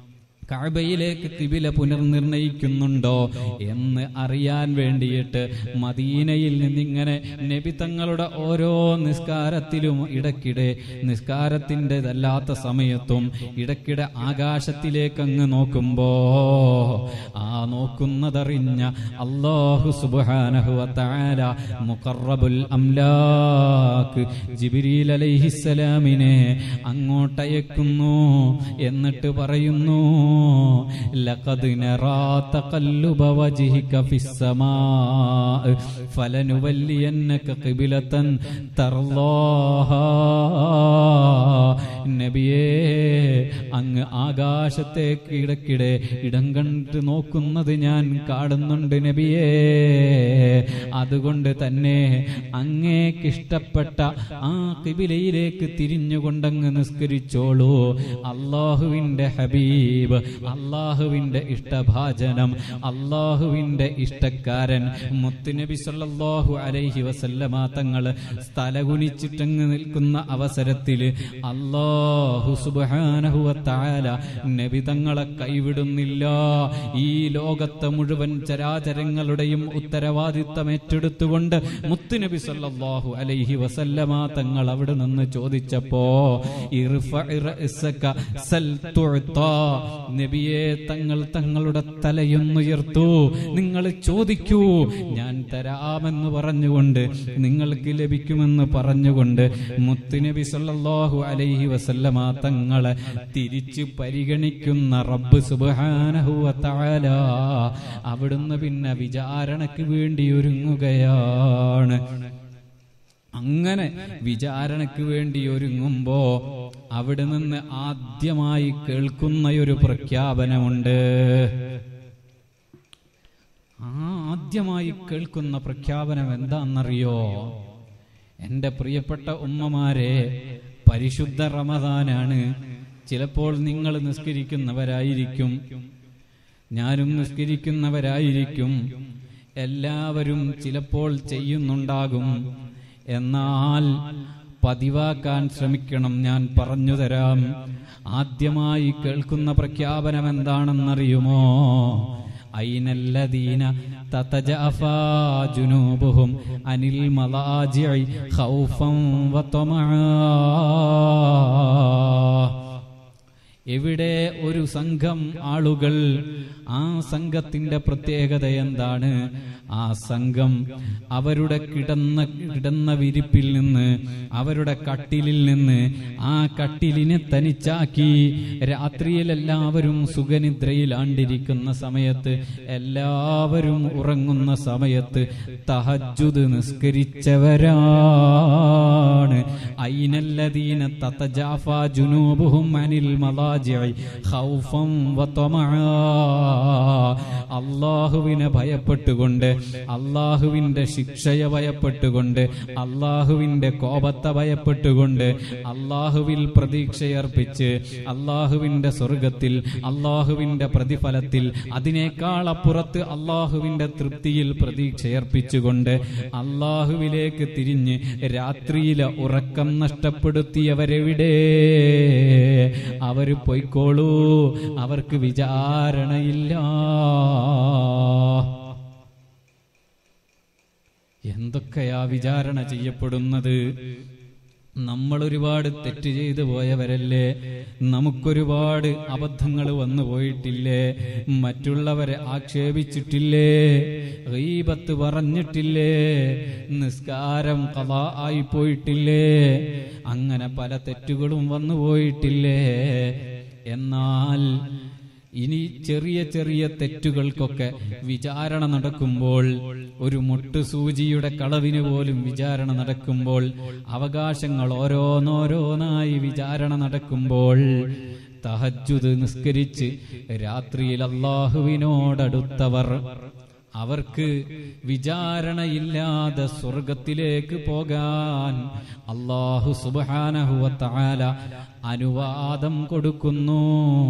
കഅബയിലേക്ക് കിബില പുനർനിർണയിക്കുന്നുണ്ടോ എന്ന് അറിയാൻ വേണ്ടിയിട്ട് മദീനയിൽ നിന്നിങ്ങനെ നബി തങ്ങളുടെ ഓരോ നിസ്കാരത്തിലും ഇടയ്ക്കിടെ നിസ്കാരത്തിൻ്റെതല്ലാത്ത സമയത്തും ഇടയ്ക്കിടെ ആകാശത്തിലേക്ക് അങ്ങ് നോക്കുമ്പോ ആ നോക്കുന്നതറിഞ്ഞ അള്ളാഹു സുബാനഹുവല മുഖറബുൽ അംലാക്ക് ജിബിരിൽ അലൈഹിസ്സലാമിനെ അങ്ങോട്ടയക്കുന്നു എന്നിട്ട് പറയുന്നു ലഖദ് നറാ തഖല്ലുബ വജ്ഹിക ഫിസ്സമാ ഫലനുവല്ലിയന്നക ഖിബ്ലതൻ തർലാഹാ നബിയേ അങ്ങ് ആകാശത്തേക്ക് ഇടയ്ക്കിടെ ഇടം കണ്ട് നോക്കുന്നത് ഞാൻ കാണുന്നുണ്ട് നബിയേ അതുകൊണ്ട് തന്നെ അങ്ങേക്കിഷ്ടപ്പെട്ട ആ കിബിലയിലേക്ക് തിരിഞ്ഞുകൊണ്ടങ്ങ് നിസ്കരിച്ചോളൂ അള്ളാഹുവിന്റെ ഹബീബ് അള്ളാഹുവിന്റെ ഇഷ്ടഭാജനം അള്ളാഹുവിന്റെ ഇഷ്ടക്കാരൻ മുത്തുനബി സല്ലല്ലാഹു അലൈഹി വസല്ലമ തങ്ങള് സ്ഥലകുനിച്ചിട്ടങ്ങ് നിൽക്കുന്ന അവസരത്തിൽ അള്ളാഹു സുബ്ഹാനഹു വതആല നബി തങ്ങളെ കൈവിടുന്നില്ല ഈ ലോകത്തെ മുഴുവൻ ചരാചരങ്ങളുടെയും ഉത്തരവാദിത്തം ഏറ്റെടുത്തുകൊണ്ട് മുത്തുനബി സല്ലല്ലാഹു അലൈഹി വസല്ലമ തങ്ങൾ അവിടെ നിന്ന് ചോദിച്ചപ്പോ ഇർഫഇ റഅസക സൽ തുഅതാ നബിയെ തങ്ങൾ തങ്ങളുടെ തലയൊന്നുയർത്തു നിങ്ങൾ ചോദിക്കൂ ഞാൻ തരാമെന്ന് പറഞ്ഞുകൊണ്ട് നിങ്ങൾക്ക് ലഭിക്കുമെന്ന് പറഞ്ഞുകൊണ്ട് മുത്തുനബി സല്ലല്ലാഹു അലൈഹി വസല്ലമ തങ്ങളെ തിരിച്ചു പരിഗണിക്കുന്ന റബ്ബ് സുബ്ഹാനഹു വതആല അവിടുന്ന് പിന്നെ വിചാരണയ്ക്ക് വേണ്ടി ഒരുങ്ങുകയാണ് അങ്ങനെ വിചാരണയ്ക്ക് വേണ്ടി ഒരുങ്ങുമ്പോ അവിടെ നിന്ന് ആദ്യമായി കേൾക്കുന്ന ഒരു പ്രഖ്യാപനമുണ്ട് ആ ആദ്യമായി കേൾക്കുന്ന പ്രഖ്യാപനം എന്താണെന്നറിയോ എന്റെ പ്രിയപ്പെട്ട ഉമ്മമാരെ പരിശുദ്ധ റമദാനാണ് ചിലപ്പോൾ നിങ്ങൾ നിസ്കരിക്കുന്നവരായിരിക്കും ഞാനും നിസ്കരിക്കുന്നവരായിരിക്കും എല്ലാവരും ചിലപ്പോൾ ചെയ്യുന്നുണ്ടാകും എന്നാൽ പതിവാക്കാൻ ശ്രമിക്കണം ഞാൻ പറഞ്ഞു തരാം ആദ്യമായി കേൾക്കുന്ന പ്രഖ്യാപനം എന്താണെന്നറിയുമോ അയിനല്ലദീന തതജഅഫാ ജുനൂബുഹും അനിൽ മലാജിഇ ഖൗഫൻ വതമആ എവിടെ ഒരു സംഘം ആളുകൾ ആ സംഘത്തിന്റെ പ്രത്യേകത എന്താണ് ആ സംഘം അവരുടെ കിടന്ന കിടന്ന വിരിപ്പിൽ നിന്ന് അവരുടെ കട്ടിലിൽ നിന്ന് ആ കട്ടിലിനെ തനിച്ചാക്കി രാത്രിയിൽ എല്ലാവരും സുഖനിദ്രയിലാണ്ടിരിക്കുന്ന സമയത്ത് എല്ലാവരും ഉറങ്ങുന്ന സമയത്ത് തഹജുദ് നിസ്കരിച്ചവരാണ് ഐനല്ലദീന തതജാഫ ജുനൂബുഹും അനിൽ മലാജിഇ ഖൗഫൻ വതമആ അള്ളാഹുവിനെ ഭയപ്പെട്ടുകൊണ്ട് അള്ളാഹുവിന്റെ ശിക്ഷയെ ഭയപ്പെട്ടുകൊണ്ട് അള്ളാഹുവിന്റെ കോപത്തെ ഭയപ്പെട്ടുകൊണ്ട് അള്ളാഹുവിൽ പ്രതീക്ഷയർപ്പിച്ച് അള്ളാഹുവിന്റെ സ്വർഗത്തിൽ അള്ളാഹുവിന്റെ പ്രതിഫലത്തിൽ അതിനേക്കാൾ അപ്പുറത്ത് അള്ളാഹുവിന്റെ തൃപ്തിയിൽ പ്രതീക്ഷയർപ്പിച്ചുകൊണ്ട് അള്ളാഹുവിലേക്ക് തിരിഞ്ഞ് രാത്രിയിലെ ഉറക്കം നഷ്ടപ്പെടുത്തിയവരെവിടെ അവര് പൊയ്ക്കോളൂ അവർക്ക് വിചാരണയില്ല എന്തൊക്കെയാ വിചാരണ ചെയ്യപ്പെടുന്നത് നമ്മൾ ഒരുപാട് തെറ്റ് ചെയ്തു പോയവരല്ലേ നമുക്കൊരുപാട് അബദ്ധങ്ങൾ വന്നു പോയിട്ടില്ലേ മറ്റുള്ളവരെ ആക്ഷേപിച്ചിട്ടില്ലേ ഗീബത്ത് പറഞ്ഞിട്ടില്ലേ നിസ്കാരം കഥ ആയി പോയിട്ടില്ലേ അങ്ങനെ പല തെറ്റുകളും വന്നു പോയിട്ടില്ലേ എന്നാൽ ഇനി ചെറിയ ചെറിയ തെറ്റുകൾക്കൊക്കെ വിചാരണ നടക്കുമ്പോൾ ഒരു മുട്ടുസൂചിയുടെ കളവിന് പോലും വിചാരണ നടക്കുമ്പോൾ അവകാശങ്ങൾ ഓരോന്നോരോന്നായി വിചാരണ നടക്കുമ്പോൾ തഹജുദ് നിസ്കരിച്ച് രാത്രിയിൽ അള്ളാഹുവിനോടടുത്തവർ അവർക്ക് വിചാരണയില്ലാതെ സ്വർഗത്തിലേക്ക് പോകാൻ അള്ളാഹു സുബാനഹുവത്താല അനുവാദം കൊടുക്കുന്നു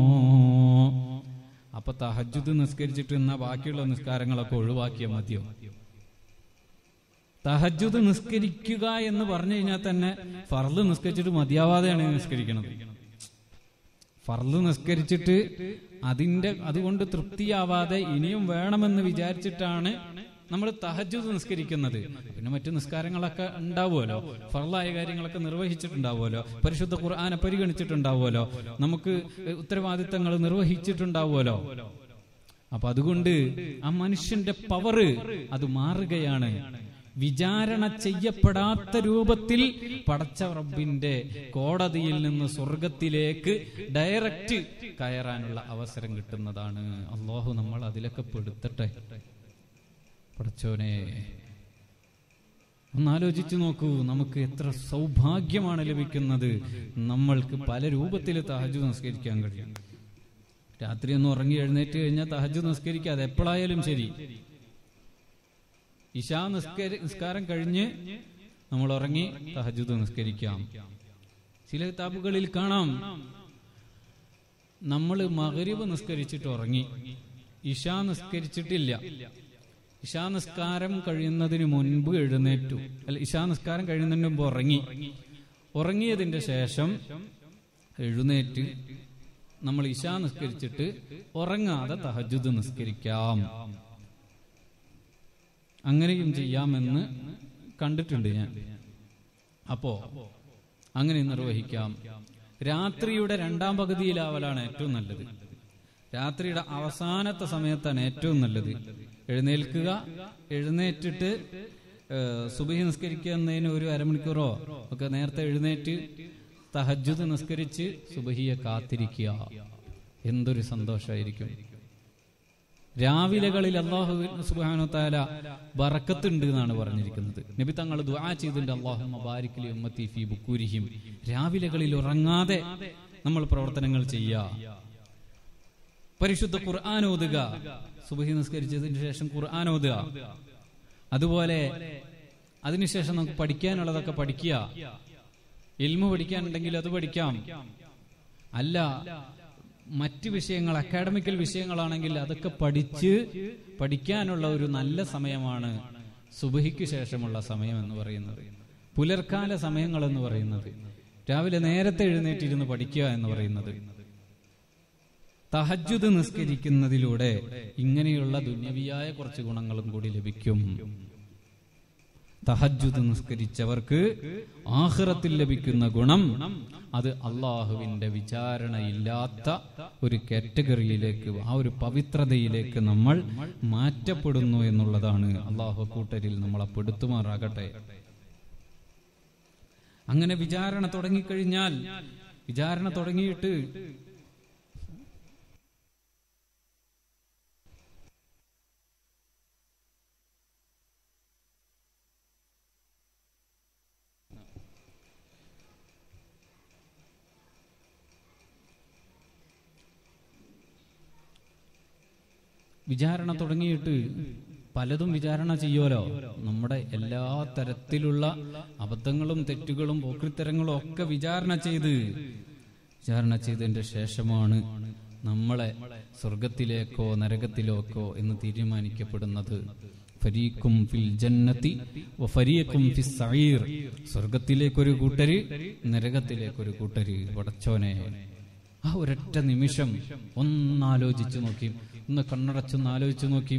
അപ്പൊ തഹജുദ് നിസ്കരിച്ചിട്ട് എന്നാ ബാക്കിയുള്ള നിസ്കാരങ്ങളൊക്കെ ഒഴിവാക്കിയാൽ മതിയോ തഹജുദ് നിസ്കരിക്കുക എന്ന് പറഞ്ഞു കഴിഞ്ഞാൽ തന്നെ ഫർദ് നിസ്കരിച്ചിട്ട് മതിയാവാതെയാണ് നിസ്കരിക്കുന്നത് ഫർള് നിസ്കരിച്ചിട്ട് അതിന്റെ അതുകൊണ്ട് തൃപ്തിയാവാതെ ഇനിയും വേണമെന്ന് വിചാരിച്ചിട്ടാണ് നമ്മൾ തഹജുദ് നിസ്കരിക്കുന്നത് പിന്നെ മറ്റു നിസ്കാരങ്ങളൊക്കെ ഉണ്ടാവുമല്ലോ ഫർളായ കാര്യങ്ങളൊക്കെ നിർവഹിച്ചിട്ടുണ്ടാവുമല്ലോ പരിശുദ്ധ ഖുർആനെ പരിഗണിച്ചിട്ടുണ്ടാവുമല്ലോ നമുക്ക് ഉത്തരവാദിത്തങ്ങൾ നിർവഹിച്ചിട്ടുണ്ടാവുമല്ലോ അപ്പൊ അതുകൊണ്ട് ആ മനുഷ്യന്റെ പവറ് അത് മാറുകയാണ് വിചാരണ ചെയ്യപ്പെടാത്ത രൂപത്തിൽ പടച്ച റബ്ബിന്റെ കോടതിയിൽ നിന്ന് സ്വർഗത്തിലേക്ക് ഡയറക്റ്റ് കയറാനുള്ള അവസരം കിട്ടുന്നതാണ് അള്ളാഹു നമ്മൾ അതിലൊക്കെ പെടുത്തട്ടെ പടച്ചോനെ ഒന്നാലോചിച്ചു നോക്കൂ നമുക്ക് എത്ര സൗഭാഗ്യമാണ് ലഭിക്കുന്നത് നമ്മൾക്ക് പല രൂപത്തിൽ തഹജു നിസ്കരിക്കാൻ കഴിയും രാത്രി ഒന്ന് ഉറങ്ങി എഴുന്നേറ്റ് കഴിഞ്ഞാൽ തഹജു നിസ്കരിക്കാതെ എപ്പോഴായാലും ശരി ഇശാ നിസ്കരി നിസ്കാരം കഴിഞ്ഞ് നമ്മൾ ഉറങ്ങി തഹജുദ് നിസ്കരിക്കാം ചില കിതാബുകളിൽ കാണാം നമ്മൾ മകരിവ് നിസ്കരിച്ചിട്ട് ഉറങ്ങി ഇഷാ നിസ്കരിച്ചിട്ടില്ല ഇഷാ നിസ്കാരം കഴിയുന്നതിന് മുൻപ് എഴുന്നേറ്റു അല്ല ഇഷാ നിസ്കാരം കഴിയുന്നതിന് മുമ്പ് ഉറങ്ങി ഉറങ്ങിയതിന്റെ ശേഷം എഴുന്നേറ്റ് നമ്മൾ ഇഷാ നിസ്കരിച്ചിട്ട് ഉറങ്ങാതെ തഹജുദ് നിസ്കരിക്കാം അങ്ങനെയും ചെയ്യാമെന്ന് കണ്ടിട്ടുണ്ട് ഞാൻ അപ്പോ അങ്ങനെ നിർവഹിക്കാം രാത്രിയുടെ രണ്ടാം പകുതിയിലാവലാണ് ഏറ്റവും നല്ലത് രാത്രിയുടെ അവസാനത്തെ സമയത്താണ് ഏറ്റവും നല്ലത് എഴുന്നേൽക്കുക എഴുന്നേറ്റിട്ട് ഏഹ്, സുബഹി നിസ്കരിക്കുന്നതിന് ഒരു അരമണിക്കൂറോ ഒക്കെ നേരത്തെ എഴുന്നേറ്റ് തഹജുദ് നിസ്കരിച്ച് സുബഹിയെ കാത്തിരിക്കുക എന്തൊരു സന്തോഷമായിരിക്കും രാവിലെകളിൽ അള്ളാഹു സുബാനു താല ബറക്കത്തുണ്ട് എന്നാണ് പറഞ്ഞിരിക്കുന്നത് നബി തങ്ങൾ ദുആ ചെയ്തിട്ടുണ്ട് അള്ളാഹു മബാരിക്കലി ഉമ്മത്തി ഫി ബുക്കൂരിഹിം രാവിലെകളിൽ ഉറങ്ങാതെ നമ്മൾ പ്രവർത്തനങ്ങൾ ചെയ്യുക പരിശുദ്ധ ഖുർആൻ ഓതുക സുബഹി നിസ്കരിച്ചതിന് ശേഷം ഖുർആൻ ഓതുക അതുപോലെ അതിനുശേഷം നമുക്ക് പഠിക്കാനുള്ളതൊക്കെ പഠിക്കുക ഇൽമു പഠിക്കാനുണ്ടെങ്കിൽ അത് പഠിക്കാം അല്ല മറ്റ് വിഷയങ്ങൾ അക്കാഡമിക്കൽ വിഷയങ്ങളാണെങ്കിൽ അതൊക്കെ പഠിച്ച് പഠിക്കാനുള്ള ഒരു നല്ല സമയമാണ് സുബഹിക്ക് ശേഷമുള്ള സമയം എന്ന് പറയുന്നത് പുലർക്കാല സമയങ്ങൾ എന്ന് പറയുന്നത് രാവിലെ നേരത്തെ എഴുന്നേറ്റിരുന്ന് പഠിക്കുക എന്ന് പറയുന്നത് തഹജുദ് നിസ്കരിക്കുന്നതിലൂടെ ഇങ്ങനെയുള്ള ദുന്യവിയായ കുറച്ച് ഗുണങ്ങളും കൂടി ലഭിക്കും തഹജുദ് നിസ്കരിച്ചവർക്ക് ആഹ്റത്തിൽ ലഭിക്കുന്ന ഗുണം അത് അള്ളാഹുവിന്റെ വിചാരണയില്ലാത്ത ഒരു കാറ്റഗറിയിലേക്ക് ആ ഒരു പവിത്രതയിലേക്ക് നമ്മൾ മാറ്റപ്പെടുന്നു എന്നുള്ളതാണ് അള്ളാഹു കൂട്ടരിൽ നമ്മളെ പെടുത്തുമാറാകട്ടെ അങ്ങനെ വിചാരണ തുടങ്ങിക്കഴിഞ്ഞാൽ വിചാരണ തുടങ്ങിയിട്ട് വിചാരണ തുടങ്ങിയിട്ട് പലതും വിചാരണ ചെയ്യുമല്ലോ നമ്മുടെ എല്ലാ തരത്തിലുള്ള അബദ്ധങ്ങളും തെറ്റുകളും പോക്രിത്തരങ്ങളും ഒക്കെ വിചാരണ ചെയ്ത് വിചാരണ ചെയ്തതിന്റെ ശേഷമാണ് നമ്മളെ സ്വർഗത്തിലേക്കോ നരകത്തിലേക്കോ എന്ന് തീരുമാനിക്കപ്പെടുന്നത് ഫരീഖും ഫിൽ ജന്നത്തി വ ഫരീഖും ഫിസ് സഈർ സ്വർഗത്തിലേക്കൊരു കൂട്ടര് നരകത്തിലേക്കൊരു കൂട്ടര് പടച്ചോനെ ആ ഒരൊറ്റ നിമിഷം ഒന്നാലോചിച്ചു നോക്കി ഒന്ന് കണ്ണടച്ചൊന്ന് ആലോചിച്ചു നോക്കി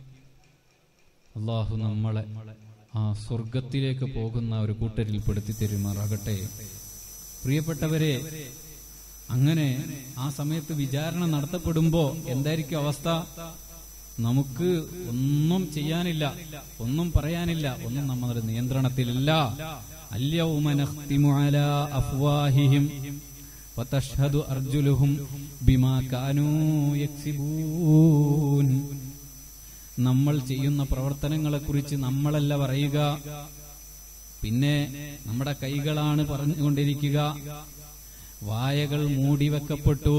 അള്ളാഹു നമ്മളെ ആ സ്വർഗത്തിലേക്ക് പോകുന്ന ഒരു കൂട്ടരിൽ പെടുത്തി തരുമാറാകട്ടെ പ്രിയപ്പെട്ടവരെ അങ്ങനെ ആ സമയത്ത് വിചാരണ നടത്തപ്പെടുമ്പോ എന്തായിരിക്കും അവസ്ഥ നമുക്ക് ഒന്നും ചെയ്യാനില്ല ഒന്നും പറയാനില്ല ഒന്നും നമ്മുടെ നിയന്ത്രണത്തിലില്ല അല്യൗമ നഖ്തിമു അലാ അഫ്വാഹിഹിം വതഷ്ഹദു അർജുലുഹും ബിമാ കാനൂ യക്സിബൂൻ നമ്മൾ ചെയ്യുന്ന പ്രവർത്തനങ്ങളെ കുറിച്ച് നമ്മളല്ല പറയുക പിന്നെ നമ്മുടെ കൈകളാണ് പറഞ്ഞുകൊണ്ടിരിക്കുക വായകൾ മൂടിവെക്കപ്പെട്ടു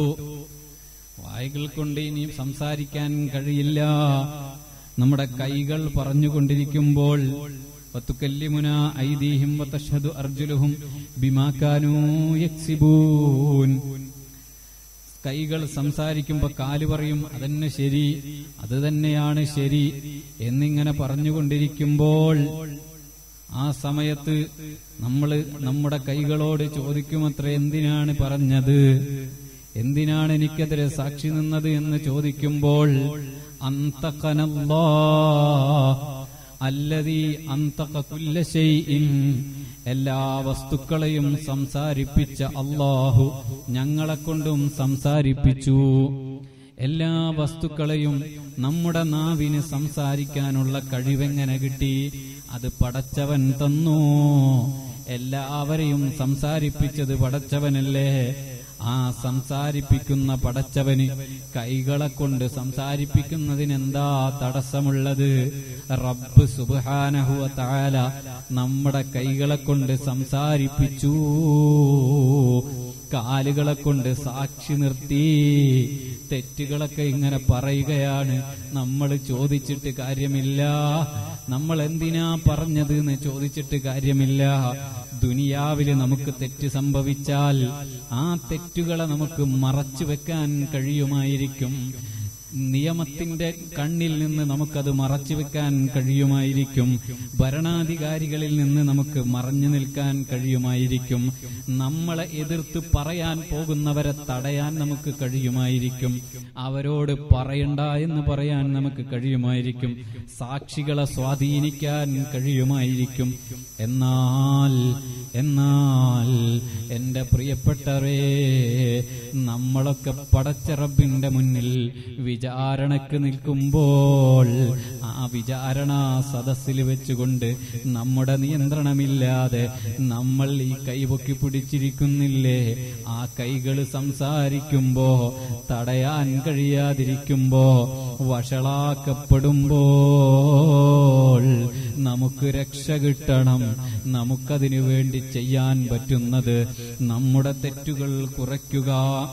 വായകൾ കൊണ്ട് ഇനി സംസാരിക്കാൻ കഴിയില്ല നമ്മുടെ കൈകൾ പറഞ്ഞുകൊണ്ടിരിക്കുമ്പോൾ വത്തുക്കല്ലിമുന ഐദീഹിം വതഷ്ഹദു അർജുലുഹും ബിമാ കാനൂ യക്സിബൂൻ കൈകൾ സംസാരിക്കുമ്പോ കാല് പറയും അതന്നെ ശരി അത് തന്നെയാണ് ശരി എന്നിങ്ങനെ പറഞ്ഞുകൊണ്ടിരിക്കുമ്പോൾ ആ സമയത്ത് നമ്മൾ നമ്മുടെ കൈകളോട് ചോദിക്കുമത്ര എന്തിനാണ് പറഞ്ഞത് എന്തിനാണ് എനിക്കെതിരെ സാക്ഷി നിന്നത് എന്ന് ചോദിക്കുമ്പോൾ അന്തകനല്ലാ അല്ലതീ അന്തക കുല്ല ശൈഇൻ എല്ലാ വസ്തുക്കളെയും സംസാരിപ്പിച്ച അള്ളാഹു ഞങ്ങളെ കൊണ്ടും സംസാരിപ്പിച്ചു എല്ലാ വസ്തുക്കളെയും നമ്മുടെ നാവിന് സംസാരിക്കാനുള്ള കഴിവെങ്ങനെ കിട്ടി അത് പടച്ചവൻ തന്നു എല്ലാവരെയും സംസാരിപ്പിച്ചത് പടച്ചവനല്ലേ ആ സംസാരിപ്പിക്കുന്ന പടച്ചവന് കൈകളെ കൊണ്ട് സംസാരിപ്പിക്കുന്നതിന് എന്താ തടസ്സമുള്ളത് റബ്ബ് സുബാനഹുവ താല നമ്മുടെ കൈകളെ കൊണ്ട് സംസാരിപ്പിച്ചു കാലുകളെ കൊണ്ട് സാക്ഷി നിർത്തി തെറ്റുകളൊക്കെ ഇങ്ങനെ പറയുകയാണ് നമ്മൾ ചോദിച്ചിട്ട് കാര്യമില്ല നമ്മൾ എന്തിനാ പറഞ്ഞത് എന്ന് ചോദിച്ചിട്ട് കാര്യമില്ല ദുനിയാവില് നമുക്ക് തെറ്റ് സംഭവിച്ചാൽ ആ തെറ്റുകളെ നമുക്ക് മറച്ചു വെക്കാൻ കഴിയുമായിരിക്കും നിയമത്തിന്റെ കണ്ണിൽ നിന്ന് നമുക്കത് മറച്ചു വെക്കാൻ കഴിയുമായിരിക്കും ഭരണാധികാരികളിൽ നിന്ന് നമുക്ക് മറഞ്ഞു നിൽക്കാൻ കഴിയുമായിരിക്കും നമ്മളെ എതിർത്ത് പറയാൻ പോകുന്നവരെ തടയാൻ നമുക്ക് കഴിയുമായിരിക്കും അവരോട് പറയണ്ട എന്ന് പറയാൻ നമുക്ക് കഴിയുമായിരിക്കും സാക്ഷികളെ സ്വാധീനിക്കാൻ കഴിയുമായിരിക്കും എന്നാൽ എന്നാൽ എന്റെ പ്രിയപ്പെട്ടവരെ നമ്മളൊക്കെ പടച്ച റബ്ബിന്റെ മുന്നിൽ വിചാരണക്ക് നിൽക്കുമ്പോൾ ആ വിചാരണ സദസ്സിൽ വെച്ചുകൊണ്ട് നമ്മുടെ നിയന്ത്രണമില്ലാതെ നമ്മൾ ഈ കൈപൊക്കി പിടിച്ചിരിക്കുന്നില്ലേ ആ കൈകൾ സംസാരിക്കുമ്പോ തടയാൻ കഴിയാതിരിക്കുമ്പോ വഷളാക്കപ്പെടുമ്പോൾ നമുക്ക് രക്ഷ കിട്ടണം നമുക്കതിനു വേണ്ടി ചെയ്യാൻ പറ്റുന്നത് നമ്മുടെ തെറ്റുകൾ കുറയ്ക്കുക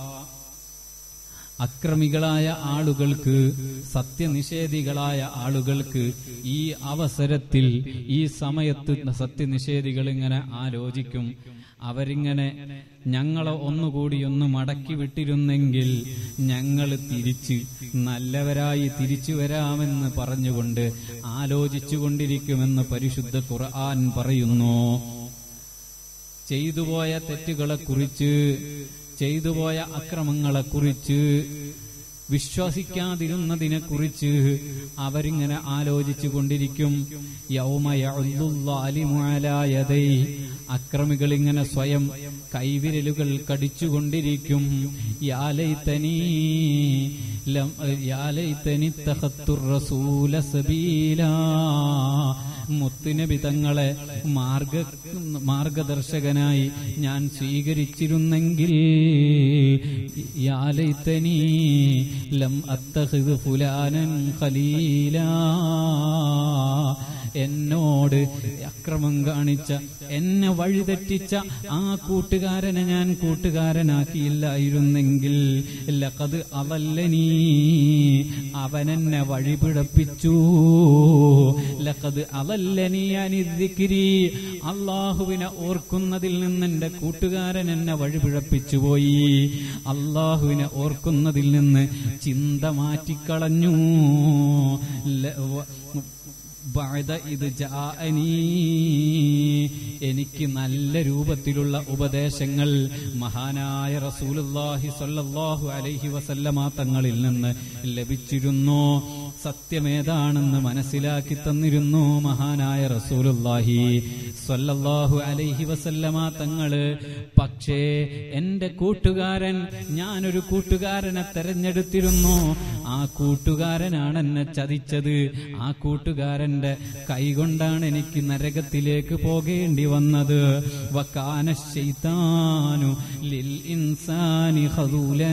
അക്രമികളായ ആളുകൾക്ക് സത്യനിഷേധികളായ ആളുകൾക്ക് ഈ അവസരത്തിൽ ഈ സമയത്ത് സത്യനിഷേധികൾ ഇങ്ങനെ ആലോചിക്കും അവരിങ്ങനെ ഞങ്ങളെ ഒന്നുകൂടി ഒന്ന് മടക്കി വിട്ടിരുന്നെങ്കിൽ ഞങ്ങൾ തിരിച്ച് നല്ലവരായി തിരിച്ചു വരാമെന്ന് പറഞ്ഞുകൊണ്ട് ആലോചിച്ചുകൊണ്ടിരിക്കുമെന്ന് പരിശുദ്ധ ഖുർആൻ പറയുന്നു ചെയ്തുപോയ തെറ്റുകളെക്കുറിച്ച് ചെയ്തുപോയ അക്രമങ്ങളെക്കുറിച്ച് വിശ്വസിക്കാതിരുന്നതിനെ കുറിച്ച് അവരിങ്ങനെ ആലോചിച്ചു കൊണ്ടിരിക്കും യൗമയാലിമുഅലായതൈ അക്രമികൾ ഇങ്ങനെ സ്വയം കൈവിരലുകൾ കടിച്ചുകൊണ്ടിരിക്കും യാലൈതനീ ലം യാലൈതനി തഖത്തുർ റസൂല സബീലാ മുത്തുനബി തങ്ങളെ മാർഗ മാർഗദർശകനായി ഞാൻ സ്വീകരിച്ചിരുന്നെങ്കിൽ യാലൈതനീ ലം അത്തഖിദ് ഫുലാനൻ ഖലീലാ എന്നോട് അക്രമം കാണിച്ച എന്നെ വഴിതെറ്റിച്ച ആ കൂട്ടുകാരനെ ഞാൻ കൂട്ടുകാരനാക്കിയില്ലായിരുന്നെങ്കിൽ ലഖത് അവല്ലനീ അവനെന്നെ വഴിപിഴപ്പിച്ചു ലഖത് അവല്ലനീ അനിദ്ദിക്കിരി അള്ളാഹുവിനെ ഓർക്കുന്നതിൽ നിന്ന് എന്റെ കൂട്ടുകാരൻ എന്നെ വഴിപിഴപ്പിച്ചു പോയി അള്ളാഹുവിനെ ഓർക്കുന്നതിൽ നിന്ന് ചിന്ത മാറ്റിക്കളഞ്ഞു ല- വ- ബഅദ ഇത് ജാഅനീ എനിക്ക് നല്ല രൂപത്തിലുള്ള ഉപദേശങ്ങൾ മഹാനായ റസൂലുള്ളാഹി സ്വല്ലല്ലാഹു അലൈഹി വസല്ലമ തങ്ങളിൽ നിന്ന് ലഭിച്ചിരുന്നു സത്യമേതാണെന്ന് മനസ്സിലാക്കി തന്നിരുന്നു മഹാനായ റസൂലുള്ളാഹി സ്വല്ലല്ലാഹു അലൈഹി വസല്ലമ തങ്ങള് പക്ഷേ എന്റെ കൂട്ടുകാരൻ ഞാനൊരു കൂട്ടുകാരനെ തെരഞ്ഞെടുത്തിരുന്നു ആ കൂട്ടുകാരനാണ് എന്നെ ചതിച്ചത് ആ കൂട്ടുകാരന്റെ കൈകൊണ്ടാണ് എനിക്ക് നരകത്തിലേക്ക് പോകേണ്ടി വന്നത് വക്കാന ശൈത്താനു ലിൽ ഇൻസാനി ഖദൂലാ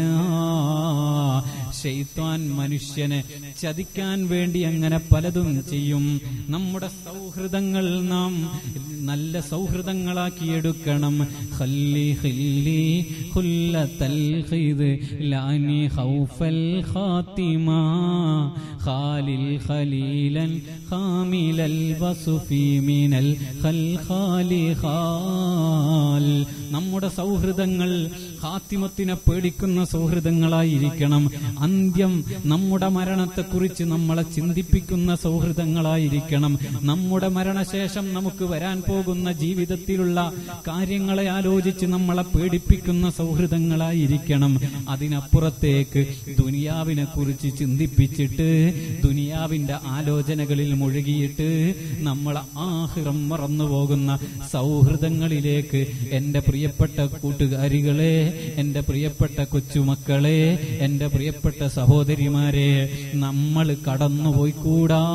ശൈത്താൻ മനുഷ്യനെ ചതിക്കാൻ വേണ്ടി അങ്ങനെ പലതും ചെയ്യും നമ്മുടെ സൗഹൃദങ്ങൾ നാം നല്ല സൗഹൃദങ്ങളാക്കി എടുക്കണം ഖല്ലി ഖല്ലി ഖുല്ലത്തൽ ഖിദ് ലാനി ഖൗഫൽ ഖാത്തിമ ഖാലിൽ ഖലീലൻ ഖാമിലൽ വസുഫി മിനൽ ഖൽഖാലി ഖാൽ നമ്മുടെ സൗഹൃദങ്ങൾ ഹാത്തിമത്തിനെ പേടിക്കുന്ന സൗഹൃദങ്ങളായിരിക്കണം അന്ത്യം നമ്മുടെ മരണത്തെക്കുറിച്ച് നമ്മളെ ചിന്തിപ്പിക്കുന്ന സൗഹൃദങ്ങളായിരിക്കണം നമ്മുടെ മരണശേഷം നമുക്ക് വരാൻ പോകുന്ന ജീവിതത്തിലുള്ള കാര്യങ്ങളെ ആലോചിച്ച് നമ്മളെ പേടിപ്പിക്കുന്ന സൗഹൃദങ്ങളായിരിക്കണം അതിനപ്പുറത്തേക്ക് ദുനിയാവിനെ കുറിച്ച് ചിന്തിപ്പിച്ചിട്ട് ദുനിയാവിന്റെ ആലോചനകളിൽ മുഴുകിയിട്ട് നമ്മൾ ആഹിറം മറന്നു പോകുന്ന സൗഹൃദങ്ങളിലേക്ക് എന്റെ പ്രിയപ്പെട്ട കൂട്ടുകാരികളെ എന്റെ പ്രിയപ്പെട്ട കൊച്ചുമക്കളെ എന്റെ പ്രിയപ്പെട്ട സഹോദരിമാരെ നമ്മൾ കടന്നുപോയിക്കൂടാ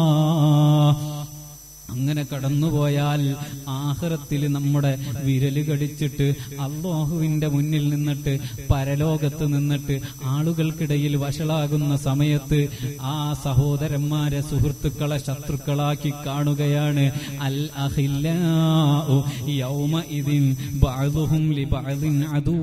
അങ്ങനെ കടന്നുപോയാൽ ആഹ്റത്തിൽ നമ്മുടെ വിരല് കടിച്ചിട്ട് അള്ളാഹുവിന്റെ മുന്നിൽ നിന്നിട്ട് പരലോകത്ത് നിന്നിട്ട് ആളുകൾക്കിടയിൽ വഷളാകുന്ന സമയത്ത് ആ സഹോദരന്മാരെ സുഹൃത്തുക്കളെ ശത്രുക്കളാക്കി കാണുകയാണ് അൽ അഹില്ലാഉ യൗമ ഇതിൻ ബഅദുഹും ലി ബഅദിൻ അദൂ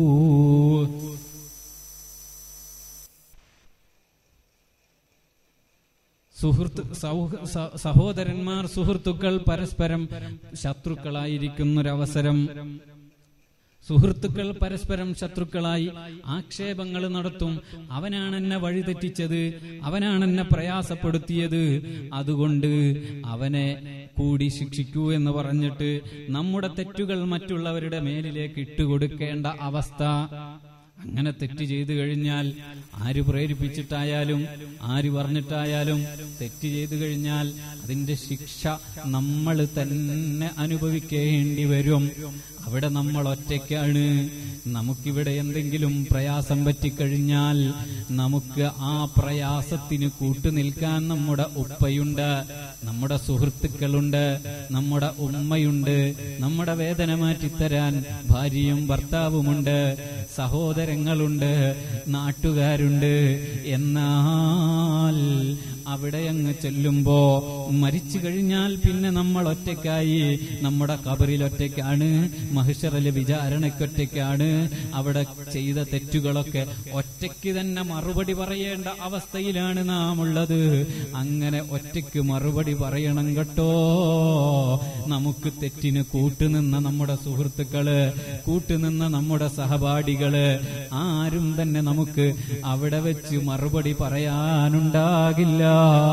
സുഹൃത്ത് സൗഹ- സ- സഹോദരന്മാർ സുഹൃത്തുക്കൾ പരസ്പരം ശത്രുക്കളായിരിക്കുന്നൊരവസരം സുഹൃത്തുക്കൾ പരസ്പരം ശത്രുക്കളായി ആക്ഷേപങ്ങൾ നടത്തും അവനാണ് എന്നെ വഴിതെറ്റിച്ചത് അവനാണ് എന്നെ പ്രയാസപ്പെടുത്തിയത് അതുകൊണ്ട് അവനെ കൂടി ശിക്ഷിക്കൂ എന്ന് പറഞ്ഞിട്ട് നമ്മുടെ തെറ്റുകൾ മറ്റുള്ളവരുടെ മേലിലേക്ക് ഇട്ടുകൊടുക്കേണ്ട അവസ്ഥ അങ്ങനെ തെറ്റ് ചെയ്തു കഴിഞ്ഞാൽ ആര് പ്രേരിപ്പിച്ചിട്ടായാലും ആര് പറഞ്ഞിട്ടായാലും തെറ്റ് ചെയ്തു കഴിഞ്ഞാൽ അതിന്റെ ശിക്ഷ നമ്മൾ തന്നെ അനുഭവിക്കേണ്ടി വരും അവിടെ നമ്മൾ ഒറ്റയ്ക്കാണ് നമുക്കിവിടെ എന്തെങ്കിലും പ്രയാസം പറ്റിക്കഴിഞ്ഞാൽ നമുക്ക് ആ പ്രയാസത്തിന് കൂട്ടുനിൽക്കാൻ നമ്മുടെ ഉപ്പയുണ്ട് നമ്മുടെ സുഹൃത്തുക്കളുണ്ട് നമ്മുടെ ഉമ്മയുണ്ട് നമ്മുടെ വേദന മാറ്റിത്തരാൻ ഭാര്യയും ഭർത്താവുമുണ്ട് സഹോദരങ്ങളുണ്ട് നാട്ടുകാരുണ്ട് എന്നാൽ അവിടെ അങ്ങ് ചെല്ലുമ്പോ മരിച്ചു കഴിഞ്ഞാൽ പിന്നെ നമ്മൾ ഒറ്റയ്ക്കായി നമ്മുടെ കബറിൽ ഒറ്റയ്ക്കാണ് മഹിഷറല് വിചാരണയ്ക്കൊറ്റയ്ക്കാണ് അവിടെ ചെയ്ത തെറ്റുകളൊക്കെ ഒറ്റയ്ക്ക് തന്നെ മറുപടി പറയേണ്ട അവസ്ഥയിലാണ് നാം ഉള്ളത് അങ്ങനെ ഒറ്റയ്ക്ക് മറുപടി പറയണം കേട്ടോ നമുക്ക് തെറ്റിന് കൂട്ടുനിന്ന നമ്മുടെ സുഹൃത്തുക്കള് കൂട്ടുനിന്ന നമ്മുടെ സഹപാഠികള് ആരും തന്നെ നമുക്ക് അവിടെ വെച്ച് മറുപടി പറയാനുണ്ടാകില്ല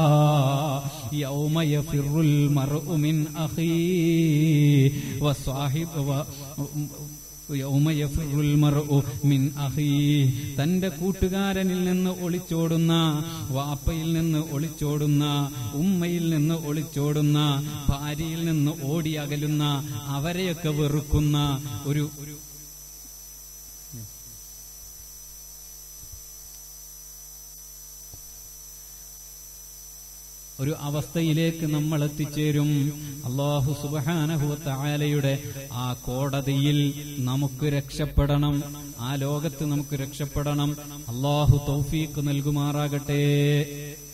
യൗമ യഫിറുൽ മർഉ മിൻ അഖീ വസ്വാഹിബ് വ- യൗമ യഫിറുൽ മർഉ മിൻ അഖീ തന്റെ കൂട്ടുകാരനിൽ നിന്ന് ഒളിച്ചോടുന്ന വാപ്പയിൽ നിന്ന് ഒളിച്ചോടുന്ന ഉമ്മയിൽ നിന്ന് ഒളിച്ചോടുന്ന ഭാര്യയിൽ നിന്ന് ഓടി അകലുന്ന അവരെയൊക്കെ വെറുക്കുന്ന ഒരു ഒരു അവസ്ഥയിലേക്ക് നമ്മൾ എത്തിച്ചേരും അള്ളാഹു സുബാനഹുത്തായാലയുടെ ആ കോടതിയിൽ നമുക്ക് രക്ഷപ്പെടണം ആ ലോകത്ത് നമുക്ക് രക്ഷപ്പെടണം അള്ളാഹു തൗഫീഖ് നൽകുമാറാകട്ടെ